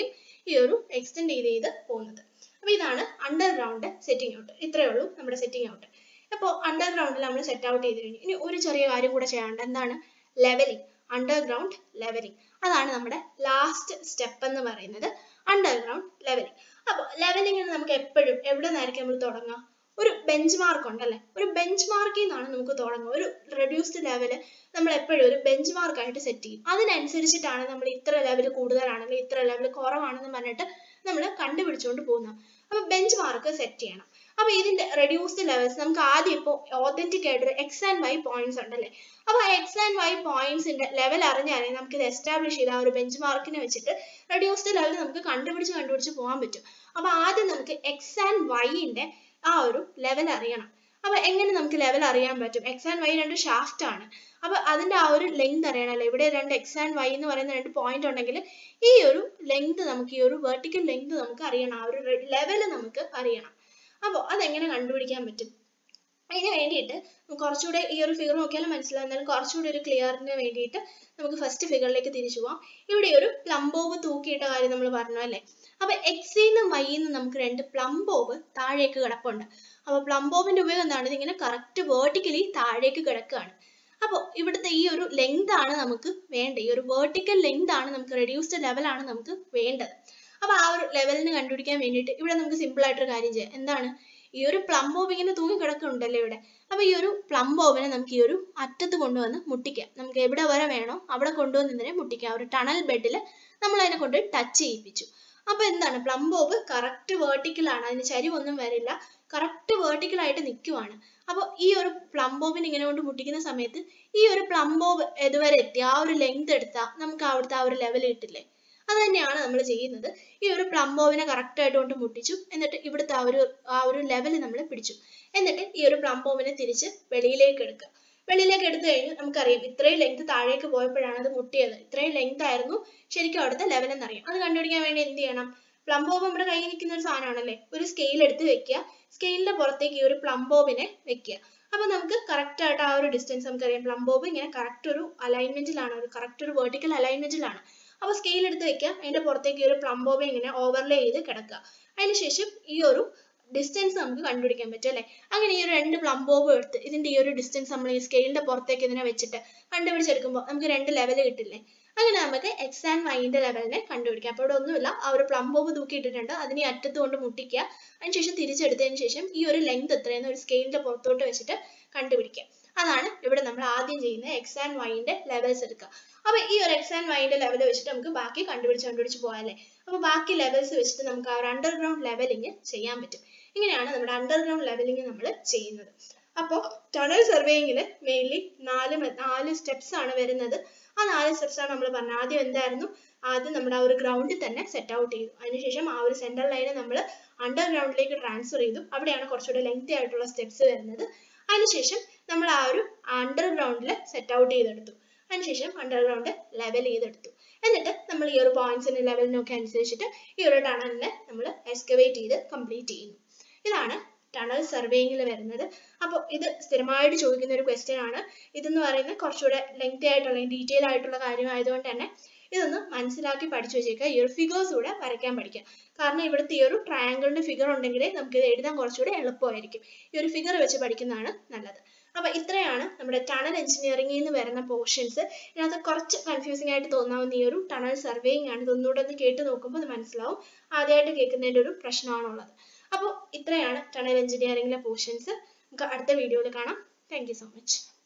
ഈ ഒരു എക്സ്റ്റെൻഡ് ചെയ്ത് ചെയ്ത് പോകുന്നത് അപ്പൊ ഇതാണ് അണ്ടർഗ്രൗണ്ട് സെറ്റിംഗ് ഔട്ട് ഇത്രയേ ഉള്ളൂ നമ്മുടെ സെറ്റിംഗ് ഔട്ട് അപ്പോൾ അണ്ടർഗ്രൗണ്ടിൽ നമ്മൾ സെറ്റ് ഔട്ട് ചെയ്ത് കഴിഞ്ഞു ഇനി ഒരു ചെറിയ കാര്യം കൂടെ ചെയ്യാനുണ്ട് എന്താണ് ലെവലിംഗ് അണ്ടർഗ്രൗണ്ട് ലെവലിംഗ് അതാണ് നമ്മുടെ ലാസ്റ്റ് സ്റ്റെപ്പ് എന്ന് പറയുന്നത് അണ്ടർഗ്രൗണ്ട് ലെവലിംഗ് അപ്പോൾ ലെവലിംഗിന് നമുക്ക് എപ്പോഴും എവിടെ നിന്നായിരിക്കും നമ്മൾ തുടങ്ങുക ഒരു ബെഞ്ച് മാർക്ക് ഉണ്ടല്ലേ ഒരു ബെഞ്ച് മാർക്കിൽ നിന്നാണ് നമുക്ക് തുടങ്ങുക ഒരു റെഡ്യൂസ്ഡ് ലെവല് നമ്മൾ എപ്പോഴും ഒരു ബെഞ്ച് മാർക്ക് ആയിട്ട് സെറ്റ് ചെയ്യും അതിനനുസരിച്ചിട്ടാണ് നമ്മൾ ഇത്ര ലെവൽ കൂടുതലാണെങ്കിൽ ഇത്ര ലെവൽ കുറവാണെന്ന് പറഞ്ഞിട്ട് നമ്മൾ കണ്ടുപിടിച്ചുകൊണ്ട് പോകുന്നത് അപ്പൊ ബെഞ്ച് മാർക്ക് സെറ്റ് ചെയ്യണം അപ്പൊ ഇതിന്റെ റെഡ്യൂസ്ഡ് ലെവൽസ് നമുക്ക് ആദ്യം ഇപ്പോൾ ഓതന്റിക് ആയിട്ട് എക്സ് ആൻഡ് വൈ പോയിന്റ്സ് ഉണ്ടല്ലേ അപ്പൊ ആ എക്സ് ആൻഡ് വൈ പോയിന്റ്സിന്റെ ലെവൽ അറിഞ്ഞാലേ നമുക്ക് ഇത് എസ്റ്റാബ്ലിഷ് ചെയ്ത ആ ഒരു ബെഞ്ച് മാർക്കിനെ വെച്ചിട്ട് റെഡ്യൂസ്ഡ് ലെവൽ നമുക്ക് കണ്ടുപിടിച്ച് കണ്ടുപിടിച്ച് പോകാൻ പറ്റും അപ്പൊ ആദ്യം നമുക്ക് എക്സ് ആൻഡ് വൈന്റെ ആ ഒരു ലെവൽ അറിയണം അപ്പൊ എങ്ങനെ നമുക്ക് ലെവൽ അറിയാൻ പറ്റും എക്സ് ആൻഡ് വൈ രണ്ട് ഷാഫ്റ്റ് ആണ് അപ്പൊ അതിന്റെ ആ ഒരു ലെങ്ത് അറിയണമല്ലോ ഇവിടെ രണ്ട് എക്സ് ആൻഡ് വൈ എന്ന് പറയുന്ന രണ്ട് പോയിന്റ് ഉണ്ടെങ്കിൽ ഈ ഒരു ലെങ്ത് നമുക്ക് ഈ ഒരു വെർട്ടിക്കൽ ലെങ്ത് നമുക്ക് അറിയണം ആ ഒരു ലെവൽ നമുക്ക് അറിയണം അപ്പോൾ അതെങ്ങനെ കണ്ടുപിടിക്കാൻ പറ്റും അതിന് വേണ്ടിയിട്ട് കുറച്ചുകൂടെ ഈ ഒരു ഫിഗർ നോക്കിയാലും മനസ്സിലാവും എന്നാലും കുറച്ചുകൂടി ഒരു ക്ലിയറിന് വേണ്ടിയിട്ട് നമുക്ക് ഫസ്റ്റ് ഫിഗറിലേക്ക് തിരിച്ചു പോവാം ഇവിടെ ഒരു പ്ലം ബോബ് തൂക്കിയിട്ട കാര്യം നമ്മൾ പറഞ്ഞു അല്ലേ അപ്പൊ എക്സിന്ന് വൈന്ന് നമുക്ക് രണ്ട് പ്ലം ബോബ് താഴേക്ക് കിടപ്പുണ്ട് അപ്പൊ പ്ലം ബോബിന്റെ ഉപയോഗം എന്താണ് ഇതിങ്ങനെ കറക്റ്റ് വേർട്ടിക്കലി താഴേക്ക് കിടക്കുകയാണ് അപ്പോൾ ഇവിടുത്തെ ഈ ഒരു ലെങ്ത് ആണ് നമുക്ക് വേണ്ടത് ഈ ഒരു വേർട്ടിക്കൽ ലെങ്ത് ആണ് നമുക്ക് റെഡ്യൂസ്ഡ് ലെവൽ ആണ് നമുക്ക് വേണ്ടത് അപ്പൊ ആ ഒരു ലെവലിന് കണ്ടുപിടിക്കാൻ വേണ്ടിയിട്ട് ഇവിടെ നമുക്ക് സിമ്പിൾ ആയിട്ടൊരു കാര്യം ചെയ്യാം എന്താണ് ഈ ഒരു പ്ലം ബോബ് ഇങ്ങനെ തൂങ്ങി കിടക്കുന്നുണ്ടല്ലോ ഇവിടെ അപ്പൊ ഈ ഒരു പ്ലം ബോബിനെ നമുക്ക് ഈ ഒരു അറ്റത്ത് കൊണ്ടുവന്ന് മുട്ടിക്കാം നമുക്ക് എവിടെ വരെ വേണോ അവിടെ കൊണ്ടുവന്ന് ഇതിനെ മുട്ടിക്കാം ഒരു ടണൽ ബെഡിൽ നമ്മൾ അതിനെ കൊണ്ട് ടച്ച് ചെയ്യിപ്പിച്ചു അപ്പൊ എന്താണ് പ്ലം ബോബ് കറക്റ്റ് വേർട്ടിക്കൽ ആണ് അതിന് ചരിവൊന്നും വരില്ല കറക്റ്റ് വേർട്ടിക്കൽ ആയിട്ട് നിൽക്കുവാണ് അപ്പോൾ ഈ ഒരു പ്ലം ബോബിന് ഇങ്ങനെ കൊണ്ട് മുട്ടിക്കുന്ന സമയത്ത് ഈ ഒരു പ്ലം ബോബ് ഇതുവരെ എത്തി ആ ഒരു ലെങ്ത് എടുത്താൽ നമുക്ക് അവിടുത്തെ ആ ഒരു ലെവൽ കിട്ടില്ലേ അത് തന്നെയാണ് നമ്മൾ ചെയ്യുന്നത് ഈ ഒരു പ്ലം ബോബിനെ കറക്റ്റ് ആയിട്ട് കൊണ്ട് മുട്ടിച്ചു എന്നിട്ട് ഇവിടുത്തെ ആ ഒരു ആ ഒരു ലെവൽ നമ്മൾ പിടിച്ചു എന്നിട്ട് ഈ ഒരു പ്ലം ബോബിനെ തിരിച്ച് വെളിയിലേക്ക് എടുക്കുക വെളിയിലേക്ക് എടുത്തു കഴിഞ്ഞു നമുക്കറിയാം ഇത്രയും ലെങ്ത് താഴേക്ക് പോയപ്പോഴാണ് അത് മുട്ടിയത് ഇത്രയും ലെങ്ത് ആയിരുന്നു ശരിക്കും അവിടുത്തെ ലെവൽ എന്നറിയാം അത് കണ്ടുപിടിക്കാൻ വേണ്ടി എന്ത് ചെയ്യണം പ്ലം ബോബ് നമ്മുടെ കയ്യിൽ നിൽക്കുന്ന ഒരു സാധനമാണല്ലേ ഒരു സ്കെയിൽ എടുത്ത് വെക്കുക സ്കെയിലിന്റെ പുറത്തേക്ക് ഈ ഒരു പ്ലം ബോബിനെ വെക്കുക അപ്പൊ നമുക്ക് കറക്റ്റ് ആയിട്ട് ആ ഒരു ഡിസ്റ്റൻസ് നമുക്കറിയാം പ്ലം ബോബ് ഇങ്ങനെ കറക്റ്റ് ഒരു അലൈൻമെന്റിലാണ് ഒരു കറക്റ്റ് ഒരു വെർട്ടിക്കൽ അലൈൻമെന്റിലാണ് അപ്പൊ സ്കെയിൽ എടുത്ത് വെക്കുക അതിന്റെ പുറത്തേക്ക് ഈ ഒരു പ്ലം ബോബ് ഇങ്ങനെ ഓവർലേ ചെയ്ത് കിടക്കുക അതിനുശേഷം ഈ ഒരു ഡിസ്റ്റൻസ് നമുക്ക് കണ്ടുപിടിക്കാൻ പറ്റും അല്ലെ അങ്ങനെ ഈ ഒരു രണ്ട് പ്ലം ബോബ് എടുത്ത് ഇതിന്റെ ഈ ഒരു ഡിസ്റ്റൻസ് നമ്മൾ ഈ സ്കെയിലിന്റെ പുറത്തേക്ക് ഇതിനെ വെച്ചിട്ട് കണ്ടുപിടിച്ചെടുക്കുമ്പോൾ നമുക്ക് രണ്ട് ലെവൽ കിട്ടില്ലേ അങ്ങനെ നമുക്ക് എക്സ് ആൻഡ് വൈന്റെ ലെവലിനെ കണ്ടുപിടിക്കാം അപ്പോൾ ഇവിടെ ഒന്നുമില്ല ആ ഒരു പ്ലം ബോബ് തൂക്കിയിട്ടിട്ടുണ്ട് അതിനെ അറ്റത്ത് കൊണ്ട് മുട്ടിക്കുക അതിനുശേഷം തിരിച്ചെടുത്തതിന് ശേഷം ഈ ഒരു ലെങ്ത് എത്രയെന്ന് ഒരു സ്കെയിലിന്റെ പുറത്തോട്ട് വെച്ചിട്ട് കണ്ടുപിടിക്കുക അതാണ് ഇവിടെ നമ്മൾ ആദ്യം ചെയ്യുന്ന എക്സ് ആൻഡ് വൈന്റെ ലെവൽസ് എടുക്കുക അപ്പൊ ഈ ഒരു എക്സ് ആൻഡ് വൈന്റെ ലെവൽ വെച്ചിട്ട് നമുക്ക് ബാക്കി കണ്ടുപിടിച്ച് കണ്ടുപിടിച്ച് പോകാല്ലേ അപ്പൊ ബാക്കി ലെവൽസ് വെച്ചിട്ട് നമുക്ക് ആ ഒരു അണ്ടർഗ്രൗണ്ട് ലെവലിംഗ് ചെയ്യാൻ പറ്റും ഇങ്ങനെയാണ് നമ്മുടെ അണ്ടർഗ്രൗണ്ട് ലെവലിംഗ് നമ്മൾ ചെയ്യുന്നത് അപ്പോൾ ടണൽ സർവേയിങ്ങിൽ മെയിൻലി നാല് നാല് സ്റ്റെപ്സ് ആണ് വരുന്നത് ആ നാല് സ്റ്റെപ്സ് ആണ് നമ്മൾ പറഞ്ഞത് ആദ്യം എന്തായിരുന്നു ആദ്യം നമ്മുടെ ആ ഒരു ഗ്രൗണ്ടിൽ തന്നെ സെറ്റ് ഔട്ട് ചെയ്തു അതിനുശേഷം ആ ഒരു സെൻട്രൽ ലൈനെ നമ്മൾ അണ്ടർഗ്രൗണ്ടിലേക്ക് ട്രാൻസ്ഫർ ചെയ്തു അവിടെയാണ് കുറച്ചുകൂടെ ലെങ്തി ആയിട്ടുള്ള സ്റ്റെപ്സ് വരുന്നത് അതിനുശേഷം നമ്മൾ ആ ഒരു അണ്ടർഗ്രൗണ്ടിൽ സെറ്റ് ഔട്ട് ചെയ്തെടുത്തു അതിനുശേഷം അണ്ടർഗ്രൗണ്ട് ലെവൽ ചെയ്തെടുത്തു എന്നിട്ട് നമ്മൾ ഈ ഒരു പോയിന്റ്സിന്റെ ലെവലിനൊക്കെ അനുസരിച്ചിട്ട് ഈ ഒരു ടണലിനെ നമ്മൾ എക്സ്കവേറ്റ് ചെയ്ത് കംപ്ലീറ്റ് ചെയ്യുന്നു ഇതാണ് ടണൽ സർവേയിങ്ങിൽ വരുന്നത് അപ്പോൾ ഇത് സ്ഥിരമായിട്ട് ചോദിക്കുന്ന ഒരു ക്വസ്റ്റ്യൻ ആണ് ഇതെന്ന് പറയുന്നത് കുറച്ചുകൂടെ ലെങ്തി ആയിട്ടുള്ള ഡീറ്റെയിൽ ആയിട്ടുള്ള കാര്യമായതുകൊണ്ട് തന്നെ ഇതൊന്ന് മനസ്സിലാക്കി പഠിച്ചു വെച്ചേക്കുക ഈ ഒരു ഫിഗേഴ്സ് കൂടെ വരയ്ക്കാൻ പഠിക്കുക കാരണം ഇവിടുത്തെ ഈ ഒരു ട്രയാങ്കിളിന്റെ ഫിഗർ ഉണ്ടെങ്കിൽ നമുക്ക് ഇത് എഴുതാൻ കുറച്ചുകൂടെ എളുപ്പമായിരിക്കും ഈ ഒരു ഫിഗർ വെച്ച് പഠിക്കുന്നതാണ് നല്ലത് അപ്പൊ ഇത്രയാണ് നമ്മുടെ ടണൽ എഞ്ചിനീയറിംഗിൽ നിന്ന് വരുന്ന പോർഷൻസ് ഇതിനകത്ത് കുറച്ച് കൺഫ്യൂസിംഗ് ആയിട്ട് തോന്നാവുന്ന ഈ ഒരു ടണൽ സർവേയിങ് ആണ് ഇതൊന്നുകൂടെ ഒന്ന് കേട്ട് നോക്കുമ്പോൾ അത് മനസ്സിലാവും ആദ്യമായിട്ട് കേൾക്കുന്നതിന്റെ ഒരു പ്രശ്നമാണുള്ളത് അപ്പോൾ ഇത്രയാണ് ടണൽ എഞ്ചിനീയറിംഗിലെ പോർഷൻസ് നമുക്ക് അടുത്ത വീഡിയോയിൽ കാണാം താങ്ക് സോ മച്ച്